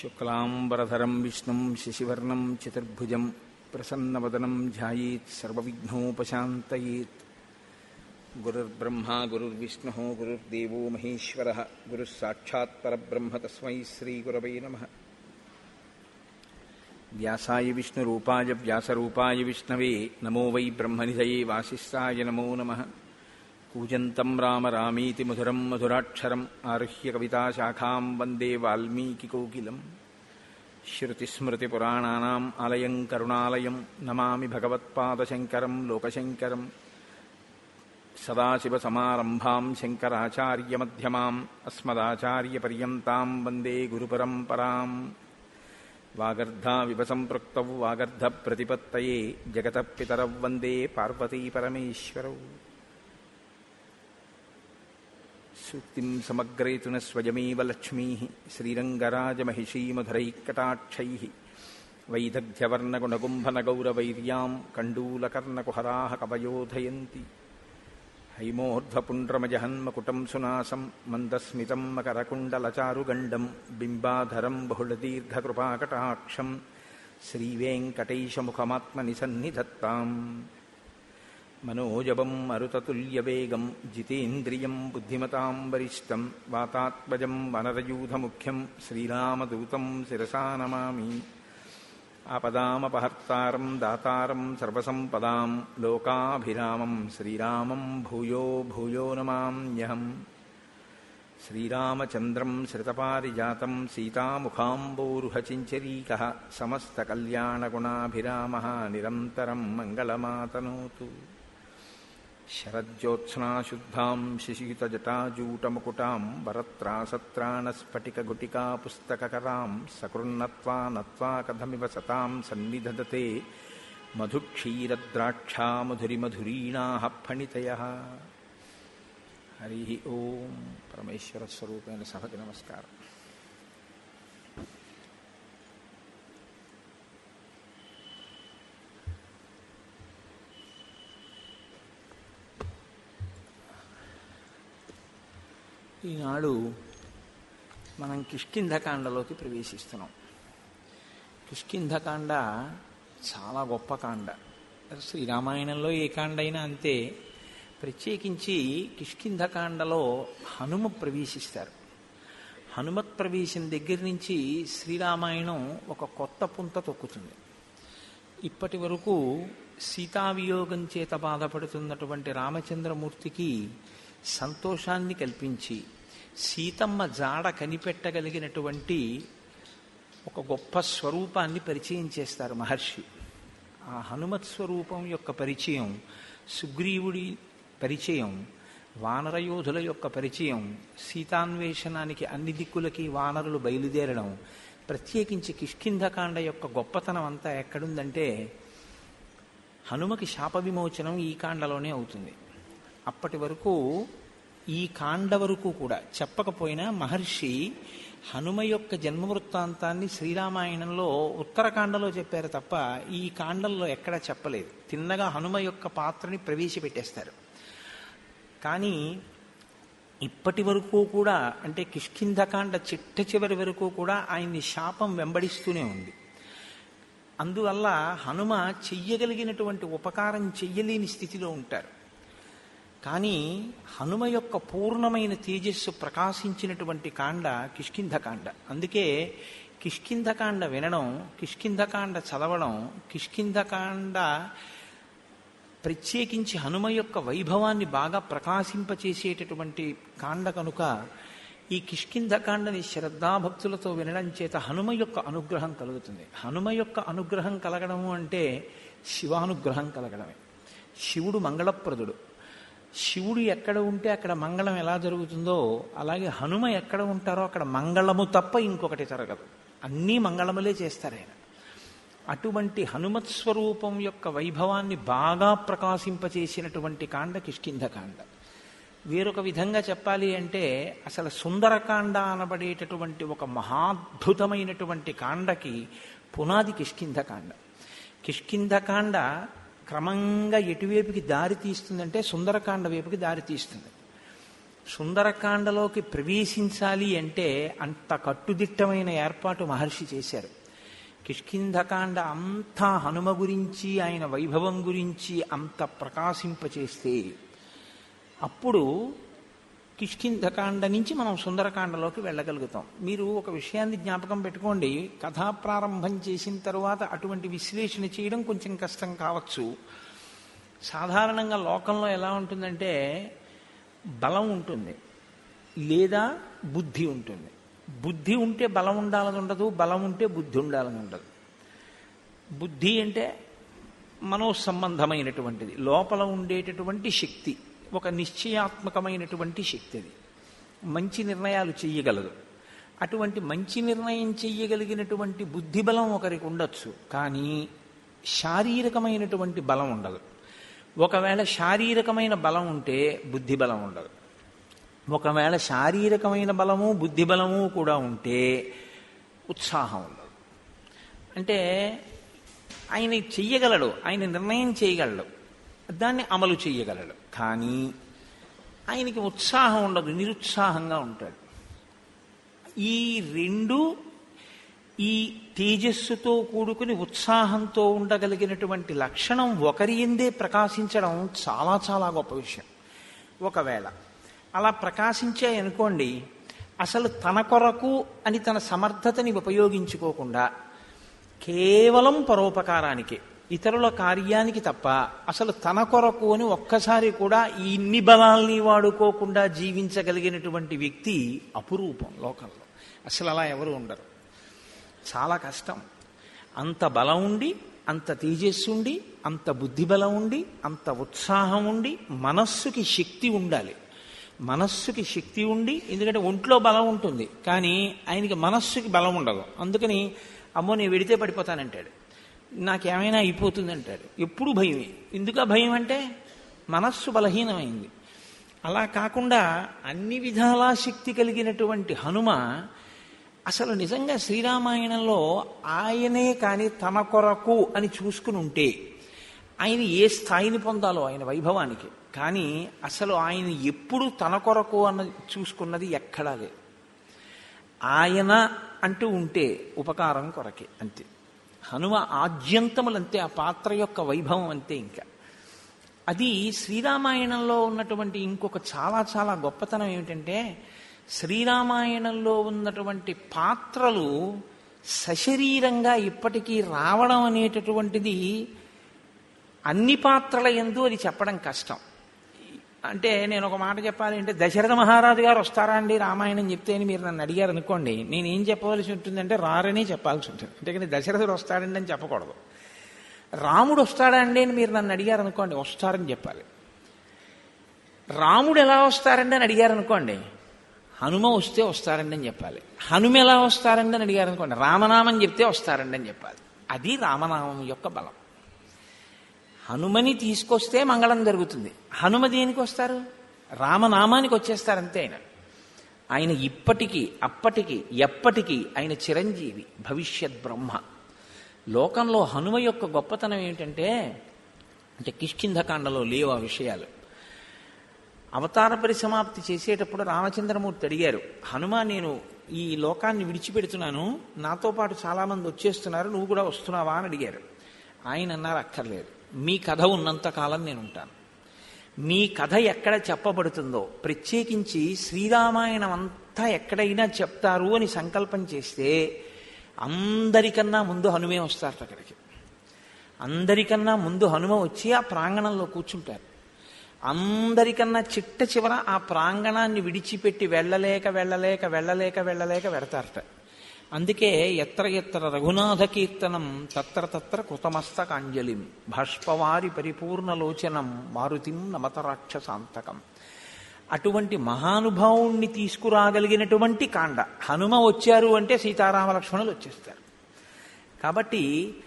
శుక్లాంబరధరం విష్ణుం శశివర్ణం చతుర్భుజం ప్రసన్నవదనం ధ్యాయేత్ సర్వవిఘ్నోపశాంతయేత్ గురుర్బ్రహ్మా గురుర్విష్ణు గురుర్దేవో మహేశ్వర గురుः సాక్షాత్ పరబ్రహ్మ తస్మై శ్రీగురవై నమ వ్యాసాయ విష్ణురూపాయ వ్యాసరూపాయ విష్ణవే నమో వై బ్రహ్మనిధయే వాసిష్ఠాయ నమో నమః కూజంతం రామ రామీతి మధురం మధురాక్షరం ఆరుహ్య కవితాశాఖాం వందే వాల్మీకికోకిలం శృతిస్మృతిపురాణానాం ఆలయం కరుణాలయం నమామి భగవత్పాదశంకరం లోకశంకరం సదాశివసమారంభాం శంకరాచార్యమధ్యమాం అస్మదాచార్యపర్యంతాం వందే గురుపరంపరాం వాగర్ధావివ సంపృక్తౌ వాగర్ధప్రతిపత్తయే జగతః పితరౌ వందే పార్వతీపరమేశ్వరౌ సూక్తిం సమగ్రేతున స్వయమేవ లక్ష్మీ శ్రీరంగరాజమహిషీమధురైకటాక్షై వైదగ్ధ్యవర్ణగుణగుంభనగౌరవైర్యాం కండూలకర్ణకుహరా కవయోధయంతి హైమోర్ధ్వపుండ్రమజహన్మకుటం సునాసం మందస్మితం మకరకుండలచారుగండం బింబాధరం బహుళదీర్ఘకృపాకటాక్షం శ్రీవేంకటైశముఖమాత్మని సన్నిధత్తాం మనోజవం మరుతతుల్యవేగం జితేంద్రియం బుద్ధిమతాం వరిష్టం వాతాత్మజం వనరయూధముఖ్యం శ్రీరామదూతం శిరసా నమామి ఆపదామపహర్తారం దాతారం సర్వసంపదాం లోకాభిరామం శ్రీరామం భూయో భూయో నమామ్యహం శ్రీరామచంద్రం శ్రితపారిజాతం సీతాముఖాంబోరుహచించరీక సమస్తకల్యాణగుణాభిరామ నిరంతరం మంగళమాతనోతు శరజ్యోత్స్నాశుద్ధాం శిశితజటాజూటముకుటాం వరత్రాసత్రాణస్ఫటికగుటికా పుస్తకకరాం సకృన్నత్వా నత్వా కథమివ సతాం సన్నిధదతే మధుక్షీరద్రాక్షా మధురిమధురీణాః ఫణితయ హరి ఓం పరమేశ్వర స్వరూపైన సభకి నమస్కారం ఈనాడు మనం కిష్కింధకాండలోకి ప్రవేశిస్తున్నాం కిష్కింధకాండ చాలా గొప్ప కాండ శ్రీరామాయణంలో ఏ కాండ అయినా అంతే ప్రత్యేకించి కిష్కింధకాండలో హనుమ ప్రవేశిస్తారు హనుమత్ ప్రవేశం దగ్గర నుంచి శ్రీరామాయణం ఒక కొత్త పుంత తొక్కుతుంది ఇప్పటి వరకు సీతావియోగం చేత బాధపడుతున్నటువంటి రామచంద్రమూర్తికి సంతోషాన్ని కల్పించి సీతమ్మ జాడ కనిపెట్టగలిగినటువంటి ఒక గొప్ప స్వరూపాన్ని పరిచయం చేస్తారు మహర్షి ఆ హనుమత్ స్వరూపం యొక్క పరిచయం సుగ్రీవుడి పరిచయం వానరయోధుల యొక్క పరిచయం సీతాన్వేషణానికి అన్ని దిక్కులకి వానరులు బయలుదేరడం ప్రత్యేకించి కిష్కింధకాండ యొక్క గొప్పతనం అంతా ఎక్కడుందంటే హనుమకి శాప విమోచనం ఈ కాండలోనే అవుతుంది అప్పటి వరకు ఈ కాండ వరకు కూడా చెప్పకపోయినా మహర్షి హనుమ యొక్క జన్మ వృత్తాంతాన్ని శ్రీరామాయణంలో ఉత్తరకాండలో చెప్పారు తప్ప ఈ కాండంలో ఎక్కడా చెప్పలేదు తిన్నగా హనుమ యొక్క పాత్రని ప్రవేశపెట్టేస్తారు కానీ ఇప్పటి వరకు కూడా అంటే కిష్కింధకాండ చిట్ట చివరి వరకు కూడా ఆయన్ని శాపం వెంబడిస్తూనే ఉంది అందువల్ల హనుమ చెయ్యగలిగినటువంటి ఉపకారం చెయ్యలేని స్థితిలో ఉంటారు కానీ హనుమ యొక్క పూర్ణమైన తేజస్సు ప్రకాశించినటువంటి కాండ కిష్కింధకాండ అందుకే కిష్కింధకాండ వినడం కిష్కింధకాండ చదవడం కిష్కింధకాండ ప్రత్యేకించి హనుమ యొక్క వైభవాన్ని బాగా ప్రకాశింపచేసేటటువంటి కాండ కనుక ఈ కిష్కింధకాండని శ్రద్ధాభక్తులతో వినడం చేత హనుమ యొక్క అనుగ్రహం కలుగుతుంది హనుమ యొక్క అనుగ్రహం కలగడము అంటే శివానుగ్రహం కలగడమే శివుడు మంగళప్రదుడు శివుడు ఎక్కడ ఉంటే అక్కడ మంగళం ఎలా జరుగుతుందో అలాగే హనుమ ఎక్కడ ఉంటారో అక్కడ మంగళము తప్ప ఇంకొకటి జరగదు అన్నీ మంగళములే చేస్తారు ఆయన అటువంటి హనుమత్ స్వరూపం యొక్క వైభవాన్ని బాగా ప్రకాశింపచేసినటువంటి కాండ కిష్కింధకాండ వేరొక విధంగా చెప్పాలి అంటే అసలు సుందరకాండ అనబడేటటువంటి ఒక మహాద్భుతమైనటువంటి కాండకి పునాది కిష్కింధకాండ కిష్కింధకాండ క్రమంగా ఎటువైపుకి దారి తీస్తుందంటే సుందరకాండ వైపుకి దారి తీస్తుంది సుందరకాండలోకి ప్రవేశించాలి అంటే అంత కట్టుదిట్టమైన ఏర్పాటు మహర్షి చేశారు కిష్కింధకాండ అంతా హనుమ గురించి ఆయన వైభవం గురించి అంత ప్రకాశింపచేస్తే అప్పుడు కిష్కింధకాండ నుంచి మనం సుందరకాండలోకి వెళ్ళగలుగుతాం మీరు ఒక విషయాన్ని జ్ఞాపకం పెట్టుకోండి కథా ప్రారంభం చేసిన తరువాత అటువంటి విశ్లేషణ చేయడం కొంచెం కష్టం కావచ్చు సాధారణంగా లోకంలో ఎలా ఉంటుందంటే బలం ఉంటుంది లేదా బుద్ధి ఉంటుంది బుద్ధి ఉంటే బలం ఉండాలని ఉండదు బలం ఉంటే బుద్ధి ఉండాలని ఉండదు బుద్ధి అంటే మనోసంబంధమైనటువంటిది లోపల ఉండేటటువంటి శక్తి ఒక నిశ్చయాత్మకమైనటువంటి శక్తి అది మంచి నిర్ణయాలు చెయ్యగలదు అటువంటి మంచి నిర్ణయం చెయ్యగలిగినటువంటి బుద్ధి బలం ఒకరికి ఉండొచ్చు కానీ శారీరకమైనటువంటి బలం ఉండదు ఒకవేళ శారీరకమైన బలం ఉంటే బుద్ధి బలం ఉండదు ఒకవేళ శారీరకమైన బలము బుద్ధి బలము కూడా ఉంటే ఉత్సాహం ఉండదు అంటే ఆయన చెయ్యగలడు ఆయన నిర్ణయం చేయగలడు దాన్ని అమలు చేయగలడు కానీ ఆయనకి ఉత్సాహం ఉండదు నిరుత్సాహంగా ఉంటాడు ఈ రెండు ఈ తేజస్సుతో కూడుకుని ఉత్సాహంతో ఉండగలిగినటువంటి లక్షణం ఒకరి ఎందే ప్రకాశించడం చాలా చాలా గొప్ప విషయం ఒకవేళ అలా ప్రకాశించాయనుకోండి అసలు తన కొరకు అని తన సమర్థతని ఉపయోగించుకోకుండా కేవలం పరోపకారానికి ఇతరుల కార్యానికి తప్ప అసలు తన కొరకు అని ఒక్కసారి కూడా ఈ ఇన్ని బలాల్ని వాడుకోకుండా జీవించగలిగినటువంటి వ్యక్తి అపురూపం లోకంలో అసలు అలా ఎవరు ఉండరు చాలా కష్టం అంత బలం ఉండి అంత తేజస్సు ఉండి అంత బుద్ధి బలం ఉండి అంత ఉత్సాహం ఉండి మనస్సుకి శక్తి ఉండాలి మనస్సుకి శక్తి ఉండి ఎందుకంటే ఒంట్లో బలం ఉంటుంది కానీ ఆయనకి మనస్సుకి బలం ఉండదు అందుకని అమ్మో నేను వెడితే పడిపోతానంటాడు నాకేమైనా అయిపోతుంది అంటాడు ఎప్పుడు భయమే ఎందుక భయం అంటే మనస్సు బలహీనమైంది అలా కాకుండా అన్ని విధాలా శక్తి కలిగినటువంటి హనుమ అసలు నిజంగా శ్రీరామాయణంలో ఆయనే కానీ తన కొరకు అని చూసుకుని ఉంటే ఆయన ఏ స్థాయిని పొందాలో ఆయన వైభవానికి కానీ అసలు ఆయన ఎప్పుడు తన కొరకు అన్న చూసుకున్నది ఎక్కడా లేదు ఆయన అంటూ ఉంటే ఉపకారం కొరకే అంతే హనుమ ఆద్యంతములంతే ఆ పాత్ర యొక్క వైభవం అంతే ఇంకా అది శ్రీరామాయణంలో ఉన్నటువంటి ఇంకొక చాలా చాలా గొప్పతనం ఏమిటంటే శ్రీరామాయణంలో ఉన్నటువంటి పాత్రలు సశరీరంగా ఇప్పటికీ రావడం అనేటటువంటిది అన్ని పాత్రల ఎందు అది చెప్పడం కష్టం అంటే నేను ఒక మాట చెప్పాలి అంటే దశరథ మహారాజు గారు వస్తారా అండి రామాయణం చెప్తే అని మీరు నన్ను అడిగారు అనుకోండి నేను ఏం చెప్పవలసి ఉంటుందంటే రారని చెప్పాల్సి ఉంటుంది అంతేకాని దశరథుడు వస్తాడండి అని చెప్పకూడదు రాముడు వస్తాడా అండి అని మీరు నన్ను అడిగారు అనుకోండి వస్తారని చెప్పాలి రాముడు ఎలా వస్తారండి అని అడిగారు అనుకోండి హనుమ వస్తే వస్తారండి అని చెప్పాలి హనుమ ఎలా వస్తారండి అని అడిగారు అనుకోండి రామనామం చెప్తే వస్తారండి అని చెప్పాలి అది రామనామం యొక్క బలం హనుమని తీసుకొస్తే మంగళం జరుగుతుంది హనుమ దేనికి వస్తారు రామనామానికి వచ్చేస్తారు అంతే ఆయన ఆయన ఇప్పటికీ అప్పటికి ఎప్పటికీ ఆయన చిరంజీవి భవిష్యత్ బ్రహ్మ లోకంలో హనుమ యొక్క గొప్పతనం ఏమిటంటే అంటే కిష్కింధకాండలో లేవు ఆ విషయాలు అవతార పరిసమాప్తి చేసేటప్పుడు రామచంద్రమూర్తి అడిగారు హనుమ నేను ఈ లోకాన్ని విడిచిపెడుతున్నాను నాతో పాటు చాలామంది వచ్చేస్తున్నారు నువ్వు కూడా వస్తున్నావా అని అడిగారు ఆయన అన్నారు అక్కర్లేదు మీ కథ ఉన్నంత కాలం నేను ఉంటాను మీ కథ ఎక్కడ చెప్పబడుతుందో ప్రత్యేకించి శ్రీరామాయణం అంతా ఎక్కడైనా చెప్తారు అని సంకల్పం చేస్తే అందరికన్నా ముందు హనుమే వస్తారు అక్కడికి అందరికన్నా ముందు హనుమ వచ్చి ఆ ప్రాంగణంలో కూర్చుంటారు అందరికన్నా చిట్ట చివర ఆ ప్రాంగణాన్ని విడిచిపెట్టి వెళ్ళలేక వెళ్ళలేక వెళ్ళలేక వెళ్ళలేక వెడతారట అందుకే ఎత్ర ఎత్ర రఘునాథ కీర్తనం తత్ర తత్ర కృతమస్తకాంజలిం భాష్పవారి పరిపూర్ణలోచనం మారుతిం నమత రాక్షసాంతకం అటువంటి మహానుభావుణ్ణి తీసుకురాగలిగినటువంటి కాండ హనుమ వచ్చారు అంటే సీతారామ లక్ష్మణులు వచ్చేస్తారు కాబట్టి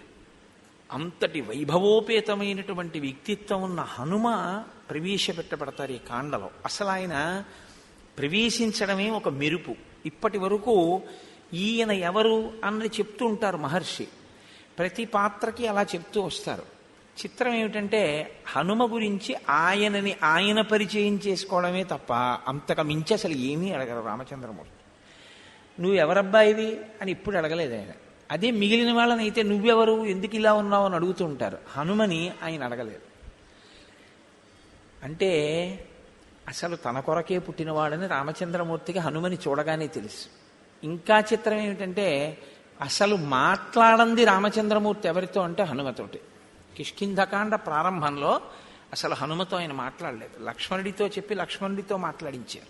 అంతటి వైభవోపేతమైనటువంటి వ్యక్తిత్వం ఉన్న హనుమ ప్రవేశపెట్టబడతారు ఈ కాండలో అసలు ఆయన ప్రవేశించడమే ఒక మెరుపు ఇప్పటి వరకు ఈయన ఎవరు అన్నది చెప్తూ ఉంటారు మహర్షి ప్రతి పాత్రకి అలా చెప్తూ వస్తారు చిత్రం ఏమిటంటే హనుమ గురించి ఆయనని ఆయన పరిచయం చేసుకోవడమే తప్ప అంతకు మించి అసలు ఏమీ అడగరు రామచంద్రమూర్తి నువ్వు ఎవరబ్బాయివి అని ఇప్పుడు అడగలేదు ఆయన అదే మిగిలిన వాళ్ళని అయితే నువ్వెవరు ఎందుకు ఇలా ఉన్నావు అని అడుగుతూ ఉంటారు హనుమని ఆయన అడగలేదు అంటే అసలు తన కొరకే పుట్టినవాడని రామచంద్రమూర్తికి హనుమని చూడగానే తెలుసు ఇంకా చిత్రం ఏమిటంటే అసలు మాట్లాడంది రామచంద్రమూర్తి ఎవరితో అంటే హనుమతోటి కిష్కింధకాండ ప్రారంభంలో అసలు హనుమతో ఆయన మాట్లాడలేదు లక్ష్మణుడితో చెప్పి లక్ష్మణుడితో మాట్లాడించారు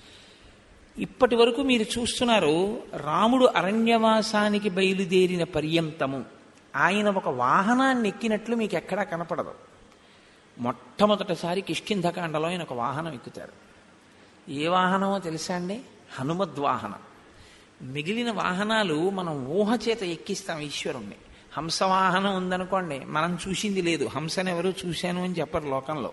ఇప్పటి వరకు మీరు చూస్తున్నారు రాముడు అరణ్యవాసానికి బయలుదేరిన పర్యంతము ఆయన ఒక వాహనాన్ని ఎక్కినట్లు మీకు ఎక్కడా కనపడదు మొట్టమొదటిసారి కిష్కింధకాండలో ఆయన ఒక వాహనం ఎక్కుతారు ఏ వాహనమో తెలుసా అండి హనుమద్వాహనం మిగిలిన వాహనాలు మనం ఊహ చేత ఎక్కిస్తాం ఈశ్వరుణ్ణి హంసవాహనం ఉందనుకోండి మనం చూసింది లేదు హంసను ఎవరు చూశాను అని చెప్పరు లోకంలో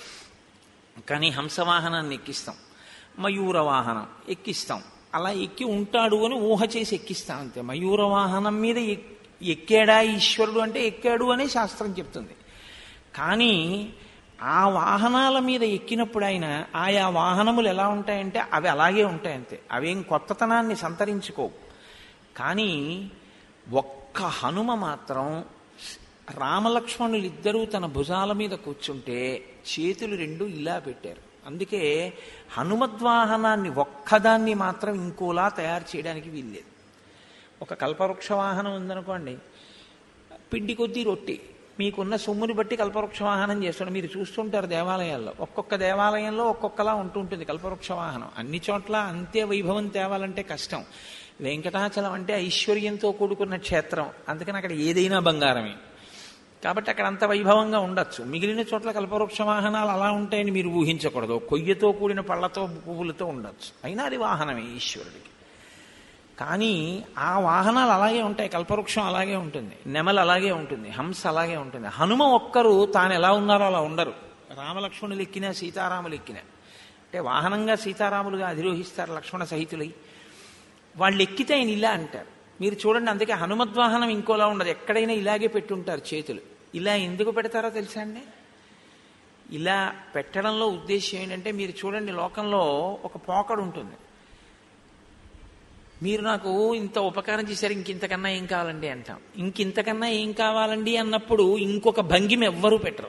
కానీ హంసవాహనాన్ని ఎక్కిస్తాం మయూర వాహనం ఎక్కిస్తాం అలా ఎక్కి ఉంటాడు అని ఊహ చేసి ఎక్కిస్తాం అంతే మయూర వాహనం మీద ఎక్- ఎక్కాడా ఈశ్వరుడు అంటే ఎక్కాడు అనే శాస్త్రం చెప్తుంది కానీ ఆ వాహనాల మీద ఎక్కినప్పుడు ఆయన ఆయా వాహనములు ఎలా ఉంటాయంటే అవి అలాగే ఉంటాయి అంతే అవేం కొత్తతనాన్ని సంతరించుకోవు కానీ ఒక్క హనుమ మాత్రం రామలక్ష్మణులు ఇద్దరూ తన భుజాల మీద కూర్చుంటే చేతులు రెండు ఇలా పెట్టారు అందుకే హనుమద్వాహనాన్ని ఒక్కదాన్ని మాత్రం ఇంకోలా తయారు చేయడానికి వీల్లేదు ఒక కల్పవృక్ష వాహనం ఉందనుకోండి పిండి కొద్దీ రొట్టి మీకున్న సొమ్ముని బట్టి కల్పవృక్ష వాహనం చేస్తాడు మీరు చూస్తుంటారు దేవాలయాల్లో ఒక్కొక్క దేవాలయంలో ఒక్కొక్కలా ఉంటుంటుంది కల్పవృక్ష వాహనం అన్ని చోట్ల అంతే వైభవం తేవాలంటే కష్టం వెంకటాచలం అంటే ఐశ్వర్యంతో కూడుకున్న క్షేత్రం అందుకని అక్కడ ఏదైనా బంగారమే కాబట్టి అక్కడ అంత వైభవంగా ఉండొచ్చు మిగిలిన చోట్ల కల్పవృక్ష వాహనాలు అలా ఉంటాయని మీరు ఊహించకూడదు కొయ్యతో కూడిన పళ్ళతో పువ్వులతో ఉండొచ్చు అయినా అది వాహనమే ఈశ్వరుడికి కానీ ఆ వాహనాలు అలాగే ఉంటాయి కల్పవృక్షం అలాగే ఉంటుంది నెమలు అలాగే ఉంటుంది హంస అలాగే ఉంటుంది హనుమ ఒక్కరు తాను ఎలా ఉన్నారో అలా ఉండరు రామలక్ష్మణులు ఎక్కినా సీతారాములు ఎక్కినా అంటే వాహనంగా సీతారాములుగా అధిరోహిస్తారు లక్ష్మణ సహితులై వాళ్ళు ఎక్కితే ఆయన ఇలా అంటారు మీరు చూడండి అందుకే హనుమద్వాహనం ఇంకోలా ఉండదు ఎక్కడైనా ఇలాగే పెట్టుంటారు చేతులు ఇలా ఎందుకు పెడతారో తెలుసా అండి ఇలా పెట్టడంలో ఉద్దేశం ఏంటంటే మీరు చూడండి లోకంలో ఒక పోకడు ఉంటుంది మీరు నాకు ఇంత ఉపకారం చేశారు ఇంకింతకన్నా ఏం కావాలండి అంటాం ఇంకింతకన్నా ఏం కావాలండి అన్నప్పుడు ఇంకొక భంగిమ ఎవ్వరూ పెట్టరు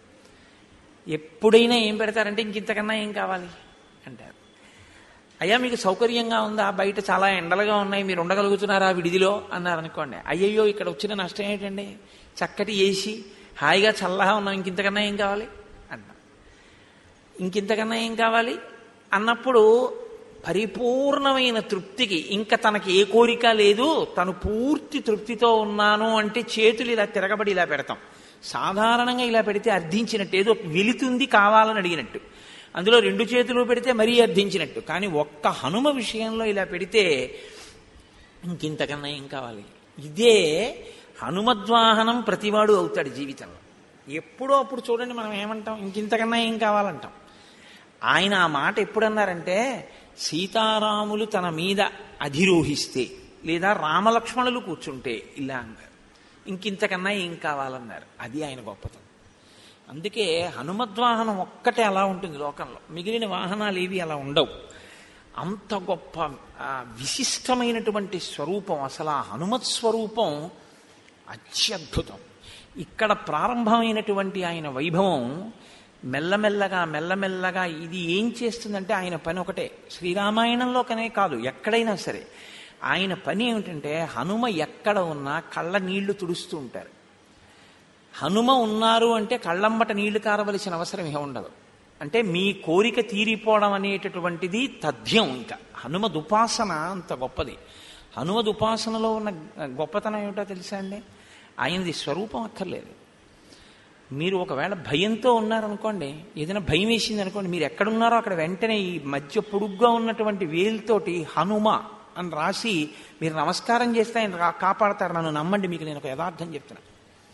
ఎప్పుడైనా ఏం పెడతారంటే ఇంకింతకన్నా ఏం కావాలి అంటారు అయ్యా మీకు సౌకర్యంగా ఉందా బయట చాలా ఎండలుగా ఉన్నాయి మీరు ఉండగలుగుతున్నారా విడిదిలో అన్నారు అనుకోండి అయ్యయ్యో ఇక్కడ వచ్చిన నష్టం ఏంటండి చక్కటి ఏసి హాయిగా చల్లగా ఉన్నాం ఇంకింతకన్నా ఏం కావాలి అన్నా ఇంకింతకన్నా ఏం కావాలి అన్నప్పుడు పరిపూర్ణమైన తృప్తికి ఇంకా తనకి ఏ కోరిక లేదు తను పూర్తి తృప్తితో ఉన్నాను అంటే చేతులు ఇలా తిరగబడి ఇలా పెడతాం సాధారణంగా ఇలా పెడితే అర్థించినట్టు ఏదో వెళుతుంది కావాలని అడిగినట్టు అందులో రెండు చేతులు పెడితే మరీ అర్థించినట్టు కానీ ఒక్క హనుమ విషయంలో ఇలా పెడితే ఇంకింతకన్నా ఏం కావాలి ఇదే హనుమద్వాహనం ప్రతివాడు అవుతాడు జీవితంలో ఎప్పుడో అప్పుడు చూడండి మనం ఏమంటాం ఇంకింతకన్నా ఏం కావాలంటాం ఆయన ఆ మాట ఎప్పుడన్నారంటే సీతారాములు తన మీద అధిరోహిస్తే లేదా రామలక్ష్మణులు కూర్చుంటే ఇలా అన్నారు ఇంకింతకన్నా ఏం కావాలన్నారు అది ఆయన గొప్పతనం అందుకే హనుమద్వాహనం ఒక్కటే అలా ఉంటుంది లోకంలో మిగిలిన వాహనాలు ఏవి అలా ఉండవు అంత గొప్ప ఆ, విశిష్టమైనటువంటి స్వరూపం అసలు ఆ హనుమత్ స్వరూపం అత్యద్భుతం ఇక్కడ ప్రారంభమైనటువంటి ఆయన వైభవం మెల్లమెల్లగా మెల్లమెల్లగా ఇది ఏం చేస్తుందంటే ఆయన పని ఒకటే శ్రీరామాయణంలోకనే కాదు ఎక్కడైనా సరే ఆయన పని ఏమిటంటే హనుమ ఎక్కడ ఉన్నా కళ్ళ నీళ్లు తుడుస్తూ ఉంటారు హనుమ ఉన్నారు అంటే కళ్ళంబట నీళ్లు కారవలసిన అవసరం ఇక ఉండదు అంటే మీ కోరిక తీరిపోవడం అనేటటువంటిది తథ్యం ఇంకా హనుమద్ ఉపాసన అంత గొప్పది హనుమద్ ఉపాసనలో ఉన్న గొప్పతనం ఏమిటో తెలుసా అండి ఆయనది స్వరూపం అక్కర్లేదు మీరు ఒకవేళ భయంతో ఉన్నారనుకోండి ఏదైనా భయం వేసింది అనుకోండి మీరు ఎక్కడున్నారో అక్కడ వెంటనే ఈ మధ్య పొడుగ్గా ఉన్నటువంటి వేలుతోటి హనుమ అని రాసి మీరు నమస్కారం చేస్తే ఆయన రా- కాపాడతారు నన్ను నమ్మండి మీకు నేను ఒక యథార్థం చెప్తున్నా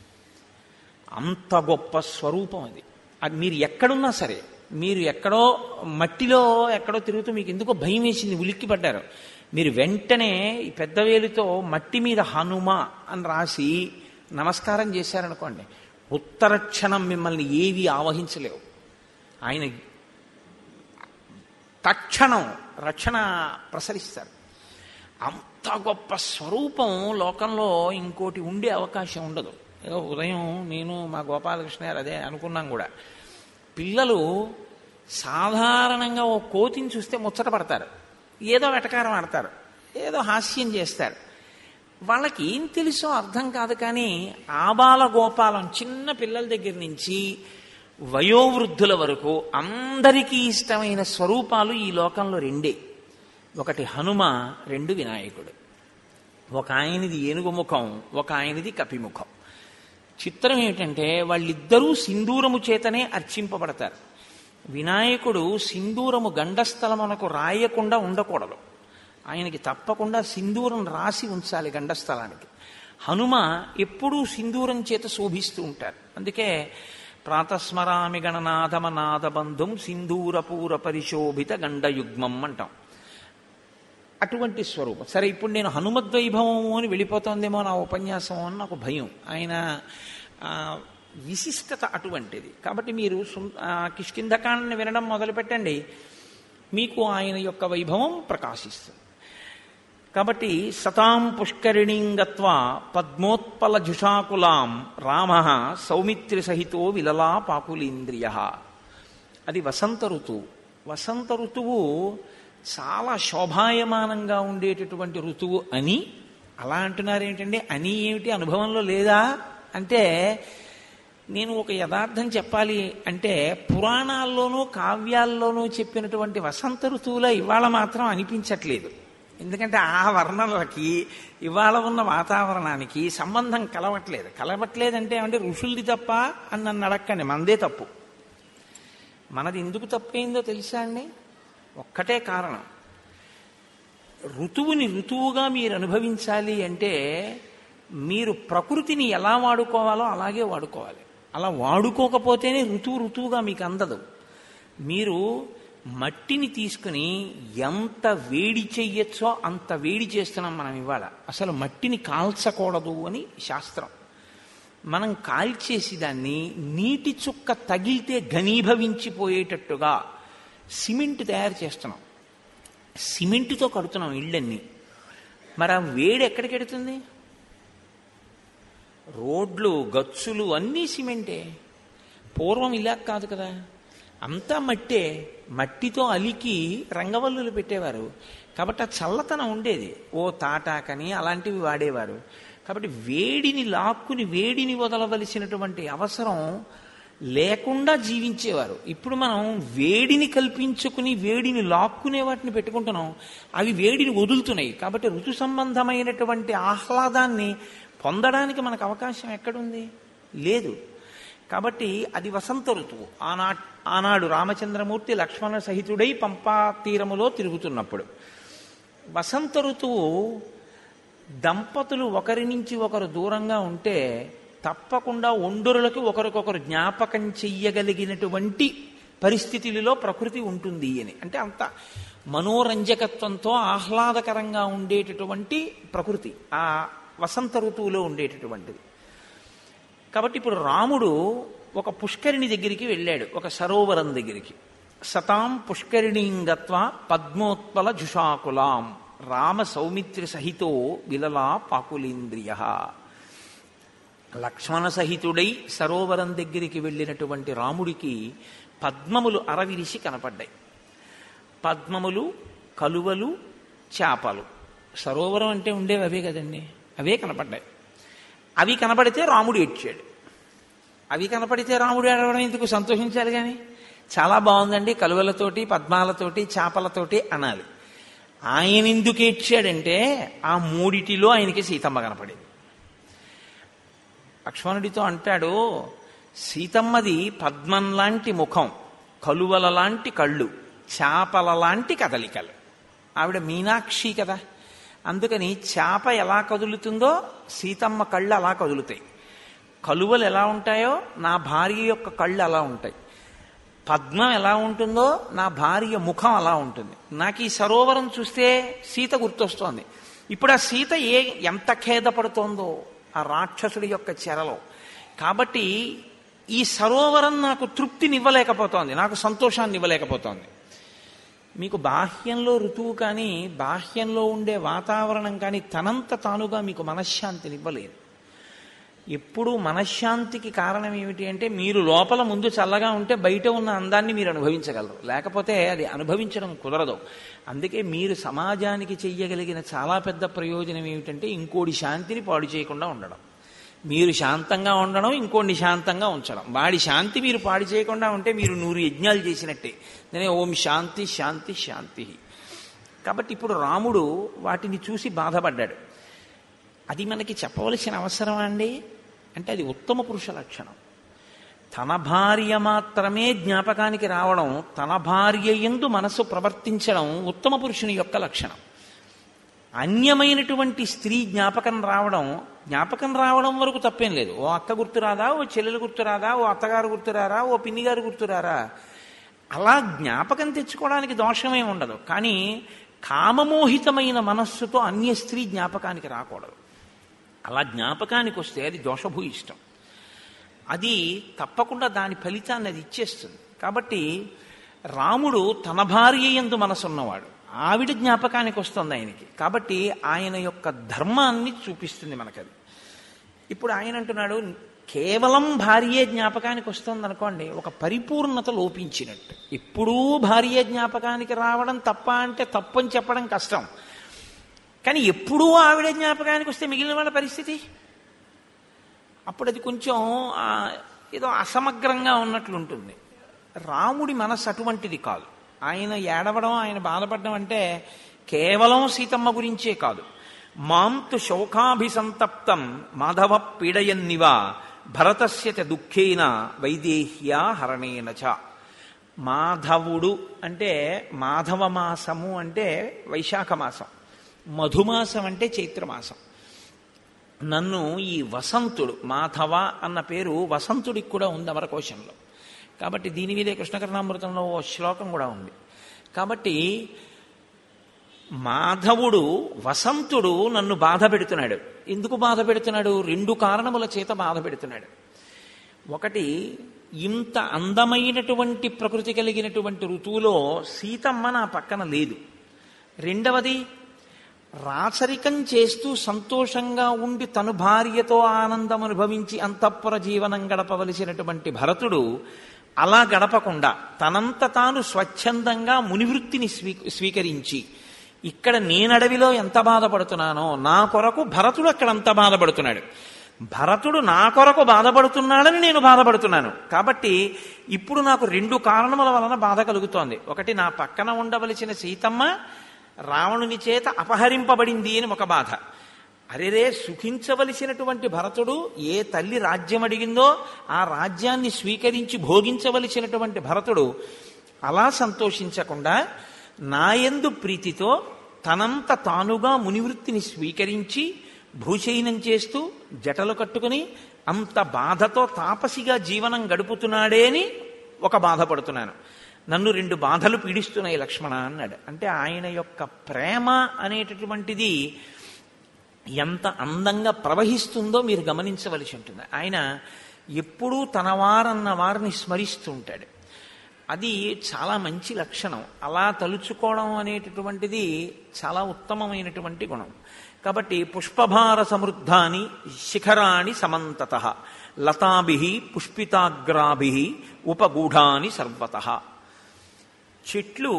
అంత గొప్ప స్వరూపం అది అది మీరు ఎక్కడున్నా సరే మీరు ఎక్కడో మట్టిలో ఎక్కడో తిరుగుతూ మీకు ఎందుకో భయం వేసింది ఉలిక్కి పడ్డారు మీరు వెంటనే ఈ పెద్ద వేలుతో మట్టి మీద హనుమ అని రాసి నమస్కారం చేశారనుకోండి ఉత్తర క్షణం మిమ్మల్ని ఏవి ఆవహించలేవు ఆయన తక్షణం రక్షణ ప్రసరిస్తారు అంత గొప్ప స్వరూపం లోకంలో ఇంకోటి ఉండే అవకాశం ఉండదు ఏదో ఉదయం నేను మా గోపాలకృష్ణ గారు అదే అనుకున్నాం కూడా పిల్లలు సాధారణంగా ఓ కోతిని చూస్తే ముచ్చట పడతారు ఏదో వెటకారం ఆడతారు ఏదో హాస్యం చేస్తారు వాళ్ళకి ఏం తెలుసో అర్థం కాదు కానీ ఆబాల గోపాలం చిన్న పిల్లల దగ్గర నుంచి వయోవృద్ధుల వరకు అందరికీ ఇష్టమైన స్వరూపాలు ఈ లోకంలో రెండే ఒకటి హనుమ రెండు వినాయకుడు ఒక ఆయనది ఏనుగు ముఖం ఒక ఆయనది కపిముఖం చిత్రం ఏమిటంటే వాళ్ళిద్దరూ సింధూరము చేతనే అర్చింపబడతారు వినాయకుడు సింధూరము గండస్థలమునకు రాయకుండా ఉండకూడదు ఆయనకి తప్పకుండా సింధూరం రాసి ఉంచాలి గండస్థలానికి హనుమ ఎప్పుడూ సింధూరం చేత శోభిస్తూ ఉంటారు అందుకే ప్రాతస్మరామి గణనాథమనాథ బంధుం సింధూరపూర పరిశోభిత గండయుగ్మం అంటాం అటువంటి స్వరూపం సరే ఇప్పుడు నేను హనుమద్వైభవము అని వెళ్ళిపోతోందేమో నా ఉపన్యాసం అని నాకు భయం ఆయన ఆ, విశిష్టత అటువంటిది కాబట్టి మీరు సు- ఆ, కిష్కింధకాండని వినడం మొదలుపెట్టండి మీకు ఆయన యొక్క వైభవం ప్రకాశిస్తుంది కాబట్టి సతాం పుష్కరిణీం గత్వా పద్మోత్పల జుషాకులాం రామ సౌమిత్రి సహితో విలలా పాకులీంద్రియ అది వసంత ఋతువు వసంత ఋతువు చాలా శోభాయమానంగా ఉండేటటువంటి ఋతువు అని అలా అంటున్నారు ఏంటండి అని ఏమిటి అనుభవంలో లేదా అంటే నేను ఒక యథార్థం చెప్పాలి అంటే పురాణాల్లోనూ కావ్యాల్లోనూ చెప్పినటువంటి వసంత ఋతువులో ఇవాళ మాత్రం అనిపించట్లేదు ఎందుకంటే ఆ వర్ణనలకి ఇవాళ ఉన్న వాతావరణానికి సంబంధం కలవట్లేదు కలవట్లేదంటే అంటే ఋషులది తప్ప అని నన్ను అడక్కండి మనదే తప్పు మనది ఎందుకు తప్పైందో తెలుసా అండి ఒక్కటే కారణం ఋతువుని ఋతువుగా మీరు అనుభవించాలి అంటే మీరు ప్రకృతిని ఎలా వాడుకోవాలో అలాగే వాడుకోవాలి అలా వాడుకోకపోతేనే ఋతువు ఋతువుగా మీకు అందదు మీరు మట్టిని తీసుకుని ఎంత వేడి చెయ్యొచ్చో అంత వేడి చేస్తున్నాం మనం ఇవాళ అసలు మట్టిని కాల్చకూడదు అని శాస్త్రం మనం కాల్చేసి దాన్ని నీటి చుక్క తగిలితే ఘనీభవించిపోయేటట్టుగా సిమెంట్ తయారు చేస్తున్నాం సిమెంటుతో కడుతున్నాం ఇళ్ళన్నీ మరి ఆ వేడి ఎక్కడికి ఎడుతుంది రోడ్లు గచ్చులు అన్నీ సిమెంటే పూర్వం ఇలా కాదు కదా అంతా మట్టే మట్టితో అలికి రంగవల్లులు పెట్టేవారు కాబట్టి ఆ చల్లతనం ఉండేది ఓ తాటాకని అలాంటివి వాడేవారు కాబట్టి వేడిని లాక్కుని వేడిని వదలవలసినటువంటి అవసరం లేకుండా జీవించేవారు ఇప్పుడు మనం వేడిని కల్పించుకుని వేడిని లాక్కునే వాటిని పెట్టుకుంటున్నాం అవి వేడిని వదులుతున్నాయి కాబట్టి ఋతు సంబంధమైనటువంటి ఆహ్లాదాన్ని పొందడానికి మనకు అవకాశం ఎక్కడుంది లేదు కాబట్టి అది వసంత ఋతువు ఆనా ఆనాడు రామచంద్రమూర్తి లక్ష్మణ సహితుడై పంపా తీరములో తిరుగుతున్నప్పుడు వసంత ఋతువు దంపతులు ఒకరి నుంచి ఒకరు దూరంగా ఉంటే తప్పకుండా ఒండరులకు ఒకరికొకరు జ్ఞాపకం చెయ్యగలిగినటువంటి పరిస్థితులలో ప్రకృతి ఉంటుంది అని అంటే అంత మనోరంజకత్వంతో ఆహ్లాదకరంగా ఉండేటటువంటి ప్రకృతి ఆ వసంత ఋతువులో ఉండేటటువంటిది కాబట్టి ఇప్పుడు రాముడు ఒక పుష్కరిణి దగ్గరికి వెళ్ళాడు ఒక సరోవరం దగ్గరికి సతాం పుష్కరిణీం గత్వా పద్మోత్పల జుషాకులాం రామ సౌమిత్రి సహితో విలలా పాకులేంద్రియ లక్ష్మణ సహితుడై సరోవరం దగ్గరికి వెళ్ళినటువంటి రాముడికి పద్మములు అరవిరిసి కనపడ్డాయి పద్మములు కలువలు చేపలు సరోవరం అంటే ఉండేవి అవే కదండి అవే కనపడ్డాయి అవి కనపడితే రాముడు ఏడ్చాడు అవి కనపడితే రాముడు ఏడవడం ఎందుకు సంతోషించాలి కానీ చాలా బాగుందండి కలువలతోటి పద్మాలతోటి చేపలతోటి అనాలి ఆయన ఎందుకు ఏడ్చాడంటే ఆ మూడిటిలో ఆయనకి సీతమ్మ కనపడింది లక్ష్మణుడితో అంటాడు సీతమ్మది పద్మం లాంటి ముఖం కలువల లాంటి కళ్ళు చేపల లాంటి కదలికలు ఆవిడ మీనాక్షి కదా అందుకని చేప ఎలా కదులుతుందో సీతమ్మ కళ్ళు అలా కదులుతాయి కలువలు ఎలా ఉంటాయో నా భార్య యొక్క కళ్ళు అలా ఉంటాయి పద్మం ఎలా ఉంటుందో నా భార్య ముఖం అలా ఉంటుంది నాకు ఈ సరోవరం చూస్తే సీత గుర్తొస్తోంది ఇప్పుడు ఆ సీత ఏ ఎంత ఖేదపడుతోందో ఆ రాక్షసుడి యొక్క చెరలో కాబట్టి ఈ సరోవరం నాకు తృప్తినివ్వలేకపోతోంది నాకు సంతోషాన్ని ఇవ్వలేకపోతోంది మీకు బాహ్యంలో ఋతువు కానీ బాహ్యంలో ఉండే వాతావరణం కానీ తనంత తానుగా మీకు మనశ్శాంతిని ఇవ్వలేదు ఎప్పుడు మనశ్శాంతికి కారణం ఏమిటి అంటే మీరు లోపల ముందు చల్లగా ఉంటే బయట ఉన్న అందాన్ని మీరు అనుభవించగలరు లేకపోతే అది అనుభవించడం కుదరదు అందుకే మీరు సమాజానికి చెయ్యగలిగిన చాలా పెద్ద ప్రయోజనం ఏమిటంటే ఇంకోటి శాంతిని పాడు చేయకుండా ఉండడం మీరు శాంతంగా ఉండడం ఇంకోటి శాంతంగా ఉంచడం వాడి శాంతి మీరు పాడు చేయకుండా ఉంటే మీరు నూరు యజ్ఞాలు చేసినట్టే నేనే ఓం శాంతి శాంతి శాంతి కాబట్టి ఇప్పుడు రాముడు వాటిని చూసి బాధపడ్డాడు అది మనకి చెప్పవలసిన అవసరం అండి అంటే అది ఉత్తమ పురుష లక్షణం తన భార్య మాత్రమే జ్ఞాపకానికి రావడం తన భార్య ఎందు మనసు ప్రవర్తించడం ఉత్తమ పురుషుని యొక్క లక్షణం అన్యమైనటువంటి స్త్రీ జ్ఞాపకం రావడం జ్ఞాపకం రావడం వరకు తప్పేం లేదు ఓ అక్క గుర్తురాదా ఓ చెల్లెలు గుర్తురాదా ఓ అత్తగారు గుర్తురారా ఓ పిన్నిగారు గుర్తురారా అలా జ్ఞాపకం తెచ్చుకోవడానికి దోషమే ఉండదు కానీ కామమోహితమైన మనస్సుతో అన్య స్త్రీ జ్ఞాపకానికి రాకూడదు అలా జ్ఞాపకానికి వస్తే అది దోషభూయిష్టం అది తప్పకుండా దాని ఫలితాన్ని అది ఇచ్చేస్తుంది కాబట్టి రాముడు తన భార్య ఎందు మనసున్నవాడు ఆవిడ జ్ఞాపకానికి వస్తుంది ఆయనకి కాబట్టి ఆయన యొక్క ధర్మాన్ని చూపిస్తుంది మనకది ఇప్పుడు ఆయన అంటున్నాడు కేవలం భార్యే జ్ఞాపకానికి వస్తుంది అనుకోండి ఒక పరిపూర్ణత లోపించినట్టు ఎప్పుడూ భార్య జ్ఞాపకానికి రావడం తప్ప అంటే తప్పని చెప్పడం కష్టం కానీ ఎప్పుడూ ఆవిడే జ్ఞాపకానికి వస్తే మిగిలిన వాళ్ళ పరిస్థితి అప్పుడు అది కొంచెం ఆ, ఏదో అసమగ్రంగా ఉన్నట్లుంటుంది రాముడి మనస్సు అటువంటిది కాదు ఆయన ఏడవడం ఆయన బాధపడడం అంటే కేవలం సీతమ్మ గురించే కాదు మాంతు శోకాభిసంతప్తం మాధవ పీడయన్నివా భరతస్య చ దుఃఖేన వైదేహ్యా హరణేన చ మాధవుడు అంటే మాధవ మాసము అంటే వైశాఖ మాసం మధుమాసం అంటే చైత్రమాసం నన్ను ఈ వసంతుడు మాధవ అన్న పేరు వసంతుడికి కూడా ఉంది అమరకోశంలో కాబట్టి దీని మీదే కృష్ణకర్ణామృతంలో ఓ శ్లోకం కూడా ఉంది కాబట్టి మాధవుడు వసంతుడు నన్ను బాధ పెడుతున్నాడు ఎందుకు బాధ పెడుతున్నాడు రెండు కారణముల చేత బాధ పెడుతున్నాడు ఒకటి ఇంత అందమైనటువంటి ప్రకృతి కలిగినటువంటి ఋతువులో సీతమ్మ నా పక్కన లేదు రెండవది రాచరికం చేస్తూ సంతోషంగా ఉండి తను భార్యతో ఆనందం అనుభవించి అంతఃపుర జీవనం గడపవలసినటువంటి భరతుడు అలా గడపకుండా తనంత తాను స్వచ్ఛందంగా మునివృత్తిని స్వీ స్వీకరించి ఇక్కడ నేనడవిలో ఎంత బాధపడుతున్నానో నా కొరకు భరతుడు అక్కడ అంత బాధపడుతున్నాడు భరతుడు నా కొరకు బాధపడుతున్నాడని నేను బాధపడుతున్నాను కాబట్టి ఇప్పుడు నాకు రెండు కారణముల వలన బాధ కలుగుతోంది ఒకటి నా పక్కన ఉండవలసిన సీతమ్మ రావణుని చేత అపహరింపబడింది అని ఒక బాధ అరెరే సుఖించవలసినటువంటి భరతుడు ఏ తల్లి రాజ్యం అడిగిందో ఆ రాజ్యాన్ని స్వీకరించి భోగించవలసినటువంటి భరతుడు అలా సంతోషించకుండా నాయందు ప్రీతితో తనంత తానుగా మునివృత్తిని స్వీకరించి భూశయనం చేస్తూ జటలు కట్టుకుని అంత బాధతో తాపసిగా జీవనం గడుపుతున్నాడే అని ఒక బాధపడుతున్నాను నన్ను రెండు బాధలు పీడిస్తున్నాయి లక్ష్మణ అన్నాడు అంటే ఆయన యొక్క ప్రేమ అనేటటువంటిది ఎంత అందంగా ప్రవహిస్తుందో మీరు గమనించవలసి ఉంటుంది ఆయన ఎప్పుడూ తన వారన్న వారిని స్మరిస్తూ ఉంటాడు అది చాలా మంచి లక్షణం అలా తలుచుకోవడం అనేటటువంటిది చాలా ఉత్తమమైనటువంటి గుణం కాబట్టి పుష్పభార సమృద్ధాని శిఖరాణి సమంతత లతాభి పుష్పితాగ్రాభి ఉపగూఢాని సర్వత చెట్లు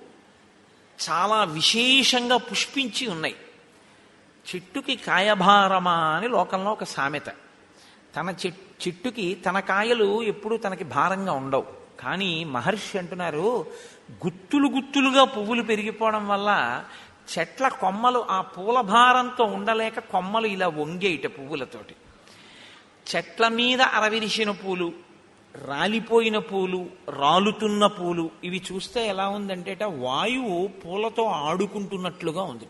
చాలా విశేషంగా పుష్పించి ఉన్నాయి చెట్టుకి కాయభారమా అని లోకంలో ఒక సామెత తన చెట్ చెట్టుకి తన కాయలు ఎప్పుడూ తనకి భారంగా ఉండవు కానీ మహర్షి అంటున్నారు గుత్తులు గుత్తులుగా పువ్వులు పెరిగిపోవడం వల్ల చెట్ల కొమ్మలు ఆ పూల భారంతో ఉండలేక కొమ్మలు ఇలా వంగేయట పువ్వులతోటి చెట్ల మీద అరవిరిసిన పూలు రాలిపోయిన పూలు రాలుతున్న పూలు ఇవి చూస్తే ఎలా ఉందంటేట వాయువు పూలతో ఆడుకుంటున్నట్లుగా ఉంది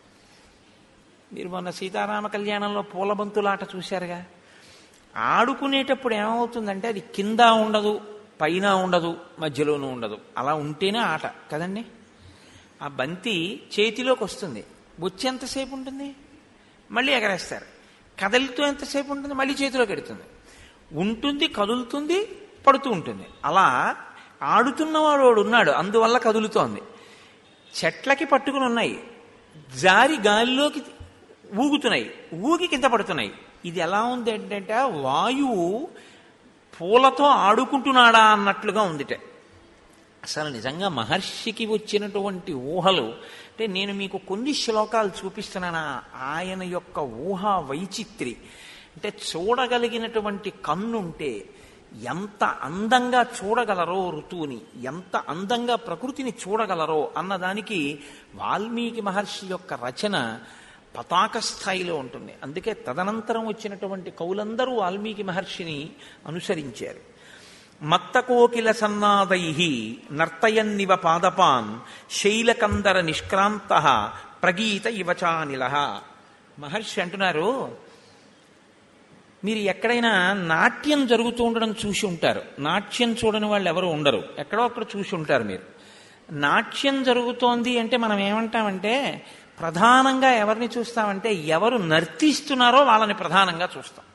మీరు మొన్న సీతారామ కళ్యాణంలో పూల బంతులాట చూశారుగా ఆడుకునేటప్పుడు ఏమవుతుందంటే అది కింద ఉండదు పైన ఉండదు మధ్యలోనూ ఉండదు అలా ఉంటేనే ఆట కదండి ఆ బంతి చేతిలోకి వస్తుంది వచ్చి ఎంతసేపు ఉంటుంది మళ్ళీ ఎగరేస్తారు కదలితో ఎంతసేపు ఉంటుంది మళ్ళీ చేతిలోకి ఎడుతుంది ఉంటుంది కదులుతుంది పడుతూ ఉంటుంది అలా ఆడుతున్నవాడు వాడు ఉన్నాడు అందువల్ల కదులుతోంది చెట్లకి పట్టుకుని ఉన్నాయి జారి గాలిలోకి ఊగుతున్నాయి ఊగి కింద పడుతున్నాయి ఇది ఎలా ఉంది ఏంటంటే వాయువు పూలతో ఆడుకుంటున్నాడా అన్నట్లుగా ఉందిట అసలు నిజంగా మహర్షికి వచ్చినటువంటి ఊహలు అంటే నేను మీకు కొన్ని శ్లోకాలు చూపిస్తున్నాను ఆయన యొక్క ఊహ వైచిత్రి అంటే చూడగలిగినటువంటి కన్నుంటే ఎంత అందంగా చూడగలరో ఋతువుని ఎంత అందంగా ప్రకృతిని చూడగలరో అన్నదానికి వాల్మీకి మహర్షి యొక్క రచన పతాక స్థాయిలో ఉంటుంది అందుకే తదనంతరం వచ్చినటువంటి కవులందరూ వాల్మీకి మహర్షిని అనుసరించారు మత్తకోకిల సన్నాదై నర్తయన్నివ పాదపాన్ శైలకందర నిష్క్రాంత ప్రగీత ఇవచానిల మహర్షి అంటున్నారు మీరు ఎక్కడైనా నాట్యం జరుగుతూ ఉండడం చూసి ఉంటారు నాట్యం చూడని వాళ్ళు ఎవరు ఉండరు ఎక్కడో అక్కడ చూసి ఉంటారు మీరు నాట్యం జరుగుతోంది అంటే మనం ఏమంటామంటే ప్రధానంగా ఎవరిని చూస్తామంటే ఎవరు నర్తిస్తున్నారో వాళ్ళని ప్రధానంగా చూస్తాం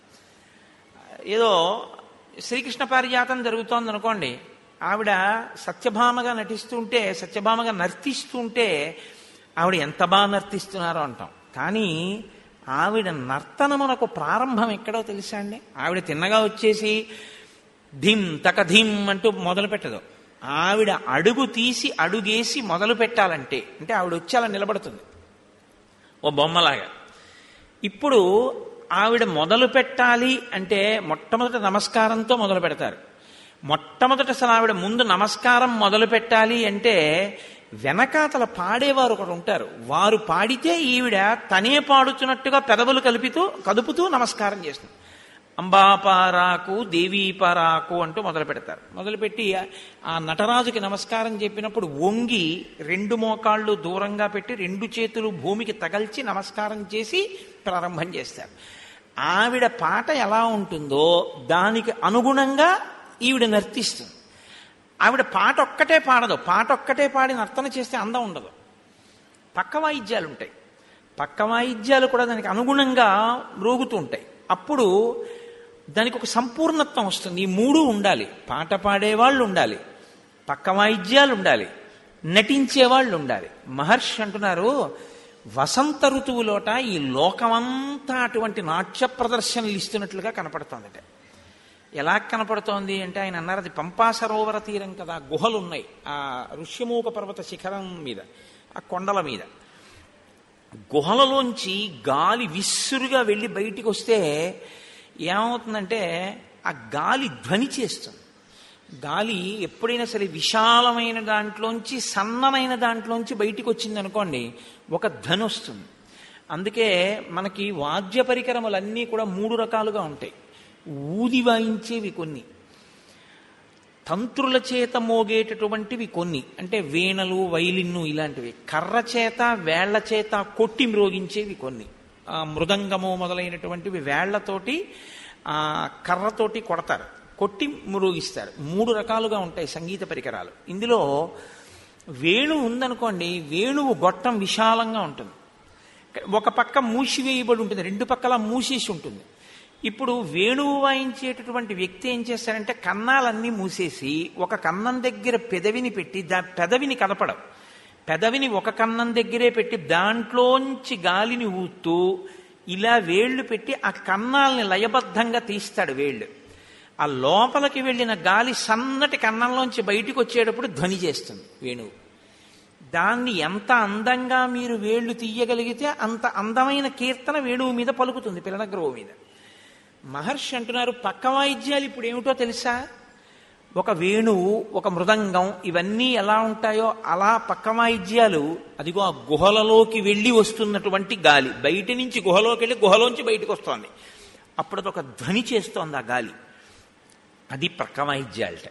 ఏదో శ్రీకృష్ణ పారిజాతం జరుగుతోంది అనుకోండి ఆవిడ సత్యభామగా నటిస్తుంటే సత్యభామగా నర్తిస్తుంటే ఆవిడ ఎంత బాగా నర్తిస్తున్నారో అంటాం కానీ ఆవిడ నర్తనమునకు ప్రారంభం ఎక్కడో తెలుసా అండి ఆవిడ తిన్నగా వచ్చేసి ధిమ్ తక ధిమ్ అంటూ మొదలు పెట్టదు ఆవిడ అడుగు తీసి అడుగేసి మొదలు పెట్టాలంటే అంటే ఆవిడ వచ్చి అలా నిలబడుతుంది ఓ బొమ్మలాగా ఇప్పుడు ఆవిడ మొదలు పెట్టాలి అంటే మొట్టమొదట నమస్కారంతో మొదలు పెడతారు మొట్టమొదట అసలు ఆవిడ ముందు నమస్కారం మొదలు పెట్టాలి అంటే వెనకాతల పాడేవారు ఒకడు ఉంటారు వారు పాడితే ఈవిడ తనే పాడుతున్నట్టుగా పెదవులు కలుపుతూ కదుపుతూ నమస్కారం చేస్తుంది అంబాపారాకు దేవీపారాకు అంటూ మొదలు పెడతారు మొదలుపెట్టి ఆ నటరాజుకి నమస్కారం చెప్పినప్పుడు వంగి రెండు మోకాళ్ళు దూరంగా పెట్టి రెండు చేతులు భూమికి తగల్చి నమస్కారం చేసి ప్రారంభం చేస్తారు ఆవిడ పాట ఎలా ఉంటుందో దానికి అనుగుణంగా ఈవిడ నర్తిస్తుంది ఆవిడ పాట ఒక్కటే పాడదు పాట ఒక్కటే పాడి నర్తన చేస్తే అందం ఉండదు పక్క వాయిద్యాలు ఉంటాయి పక్క వాయిద్యాలు కూడా దానికి అనుగుణంగా మ్రోగుతూ ఉంటాయి అప్పుడు దానికి ఒక సంపూర్ణత్వం వస్తుంది ఈ మూడు ఉండాలి పాట పాడేవాళ్ళు ఉండాలి పక్క వాయిద్యాలు ఉండాలి నటించేవాళ్ళు ఉండాలి మహర్షి అంటున్నారు వసంత ఋతువులోట ఈ లోకమంతా అటువంటి నాట్య ప్రదర్శనలు ఇస్తున్నట్లుగా కనపడుతోందట ఎలా కనపడుతోంది అంటే ఆయన అన్నారు అది పంపా సరోవర తీరం కదా గుహలు ఉన్నాయి ఆ ఋష్యమూక పర్వత శిఖరం మీద ఆ కొండల మీద గుహలలోంచి గాలి విస్సురుగా వెళ్ళి బయటికి వస్తే ఏమవుతుందంటే ఆ గాలి ధ్వని చేస్తుంది గాలి ఎప్పుడైనా సరే విశాలమైన దాంట్లోంచి సన్నమైన దాంట్లోంచి బయటికి వచ్చింది అనుకోండి ఒక ధ్వని వస్తుంది అందుకే మనకి వాద్య పరికరములన్నీ కూడా మూడు రకాలుగా ఉంటాయి ఊది వాయించేవి కొన్ని తంత్రుల చేత మోగేటటువంటివి కొన్ని అంటే వీణలు వైలిన్ను ఇలాంటివి కర్ర చేత వేళ్ల చేత కొట్టి మ్రోగించేవి కొన్ని ఆ మృదంగము మొదలైనటువంటివి వేళ్లతోటి ఆ కర్రతోటి కొడతారు కొట్టి మ్రోగిస్తారు మూడు రకాలుగా ఉంటాయి సంగీత పరికరాలు ఇందులో వేణువు ఉందనుకోండి వేణువు గొట్టం విశాలంగా ఉంటుంది ఒక పక్క మూసివేయబడి ఉంటుంది రెండు పక్కల మూసేసి ఉంటుంది ఇప్పుడు వేణువు వాయించేటటువంటి వ్యక్తి ఏం చేస్తారంటే కన్నాలన్నీ మూసేసి ఒక కన్నం దగ్గర పెదవిని పెట్టి దా పెదవిని కదపడం పెదవిని ఒక కన్నం దగ్గరే పెట్టి దాంట్లోంచి గాలిని ఊతూ ఇలా వేళ్లు పెట్టి ఆ కన్నాల్ని లయబద్ధంగా తీస్తాడు వేళ్ళు ఆ లోపలికి వెళ్ళిన గాలి సన్నటి కన్నంలోంచి బయటికి వచ్చేటప్పుడు ధ్వని చేస్తుంది వేణువు దాన్ని ఎంత అందంగా మీరు వేళ్లు తీయగలిగితే అంత అందమైన కీర్తన వేణువు మీద పలుకుతుంది పిల్లనగ్రహం మీద మహర్షి అంటున్నారు పక్క వాయిద్యాలు ఇప్పుడు ఏమిటో తెలుసా ఒక వేణువు ఒక మృదంగం ఇవన్నీ ఎలా ఉంటాయో అలా పక్క వాయిద్యాలు అదిగో ఆ గుహలలోకి వెళ్ళి వస్తున్నటువంటి గాలి బయట నుంచి గుహలోకి వెళ్ళి గుహలోంచి బయటకు వస్తోంది అప్పుడు అదొక ధ్వని చేస్తోంది ఆ గాలి అది పక్క వాయిద్యాలట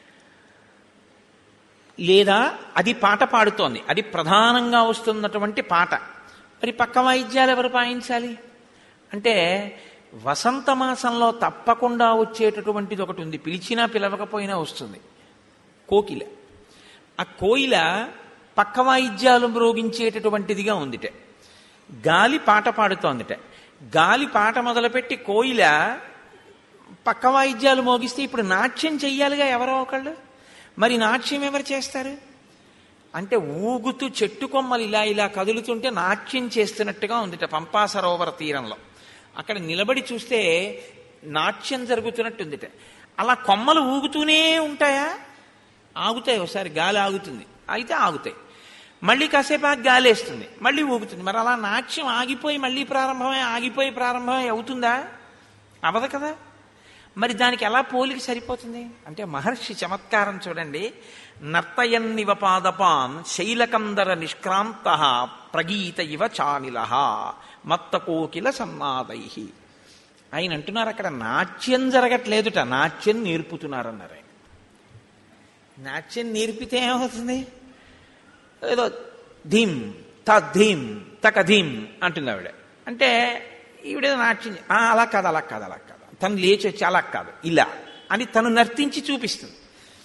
లేదా అది పాట పాడుతోంది అది ప్రధానంగా వస్తున్నటువంటి పాట మరి పక్క వాయిద్యాలు ఎవరు పాయించాలి అంటే వసంత మాసంలో తప్పకుండా వచ్చేటటువంటిది ఒకటి ఉంది పిలిచినా పిలవకపోయినా వస్తుంది కోకిల ఆ కోయిల పక్క వాయిద్యాలు మ్రోగించేటటువంటిదిగా ఉందిట గాలి పాట పాడుతోందిట గాలి పాట మొదలుపెట్టి కోయిల పక్క వాయిద్యాలు మోగిస్తే ఇప్పుడు నాట్యం చెయ్యాలిగా ఎవరో ఒకళ్ళు మరి నాట్యం ఎవరు చేస్తారు అంటే ఊగుతూ చెట్టు కొమ్మలు ఇలా ఇలా కదులుతుంటే నాట్యం చేస్తున్నట్టుగా ఉందిట పంపా సరోవర తీరంలో అక్కడ నిలబడి చూస్తే నాట్యం జరుగుతున్నట్టుందిట అలా కొమ్మలు ఊగుతూనే ఉంటాయా ఆగుతాయి ఒకసారి గాలి ఆగుతుంది అయితే ఆగుతాయి మళ్ళీ కాసేపు ఆగి గాలి వేస్తుంది మళ్ళీ ఊగుతుంది మరి అలా నాట్యం ఆగిపోయి మళ్ళీ ప్రారంభమై ఆగిపోయి ప్రారంభమై అవుతుందా అవదు కదా మరి దానికి ఎలా పోలిక సరిపోతుంది అంటే మహర్షి చమత్కారం చూడండి నర్తయన్నివ పాదపాన్ శైలకందర నిష్క్రాంత ప్రగీత ఇవ చానిల మత్త కోకిల సన్నాదై ఆయన అంటున్నారు అక్కడ నాట్యం జరగట్లేదుట నాట్యం నేర్పుతున్నారన్నారు ఆయన నాట్యం నేర్పితే ఏమవుతుంది ఏదో ధీమ్ తద్ధీమ్ తకధీమ్ అంటుంది ఆవిడ అంటే ఈవిడేదో నాట్యం "ఆ, అలా కాదు అలా కాదు అలా కాదు తను లేచి వచ్చి అలా కాదు ఇలా అని తను నర్తించి చూపిస్తుంది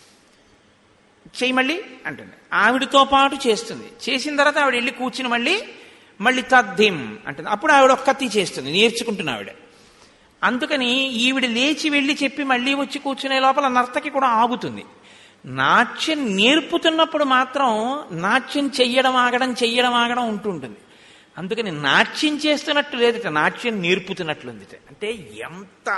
చెయ్యి మళ్ళీ అంటుంది ఆవిడతో పాటు చేస్తుంది చేసిన తర్వాత ఆవిడ వెళ్ళి కూర్చుని మళ్ళీ మళ్ళీ తద్ధిం అంటుంది అప్పుడు ఆవిడ ఒక్కతి చేస్తుంది నేర్చుకుంటున్న ఆవిడ అందుకని ఈవిడ లేచి వెళ్ళి చెప్పి మళ్ళీ వచ్చి కూర్చునే లోపల నర్తకి కూడా ఆగుతుంది నాట్యం నేర్పుతున్నప్పుడు మాత్రం నాట్యం చెయ్యడం ఆగడం చెయ్యడం ఆగడం ఉంటుంటుంది అందుకని నాట్యం చేస్తున్నట్టు లేదుట నాట్యం నేర్పుతున్నట్లుందిట అంటే ఎంత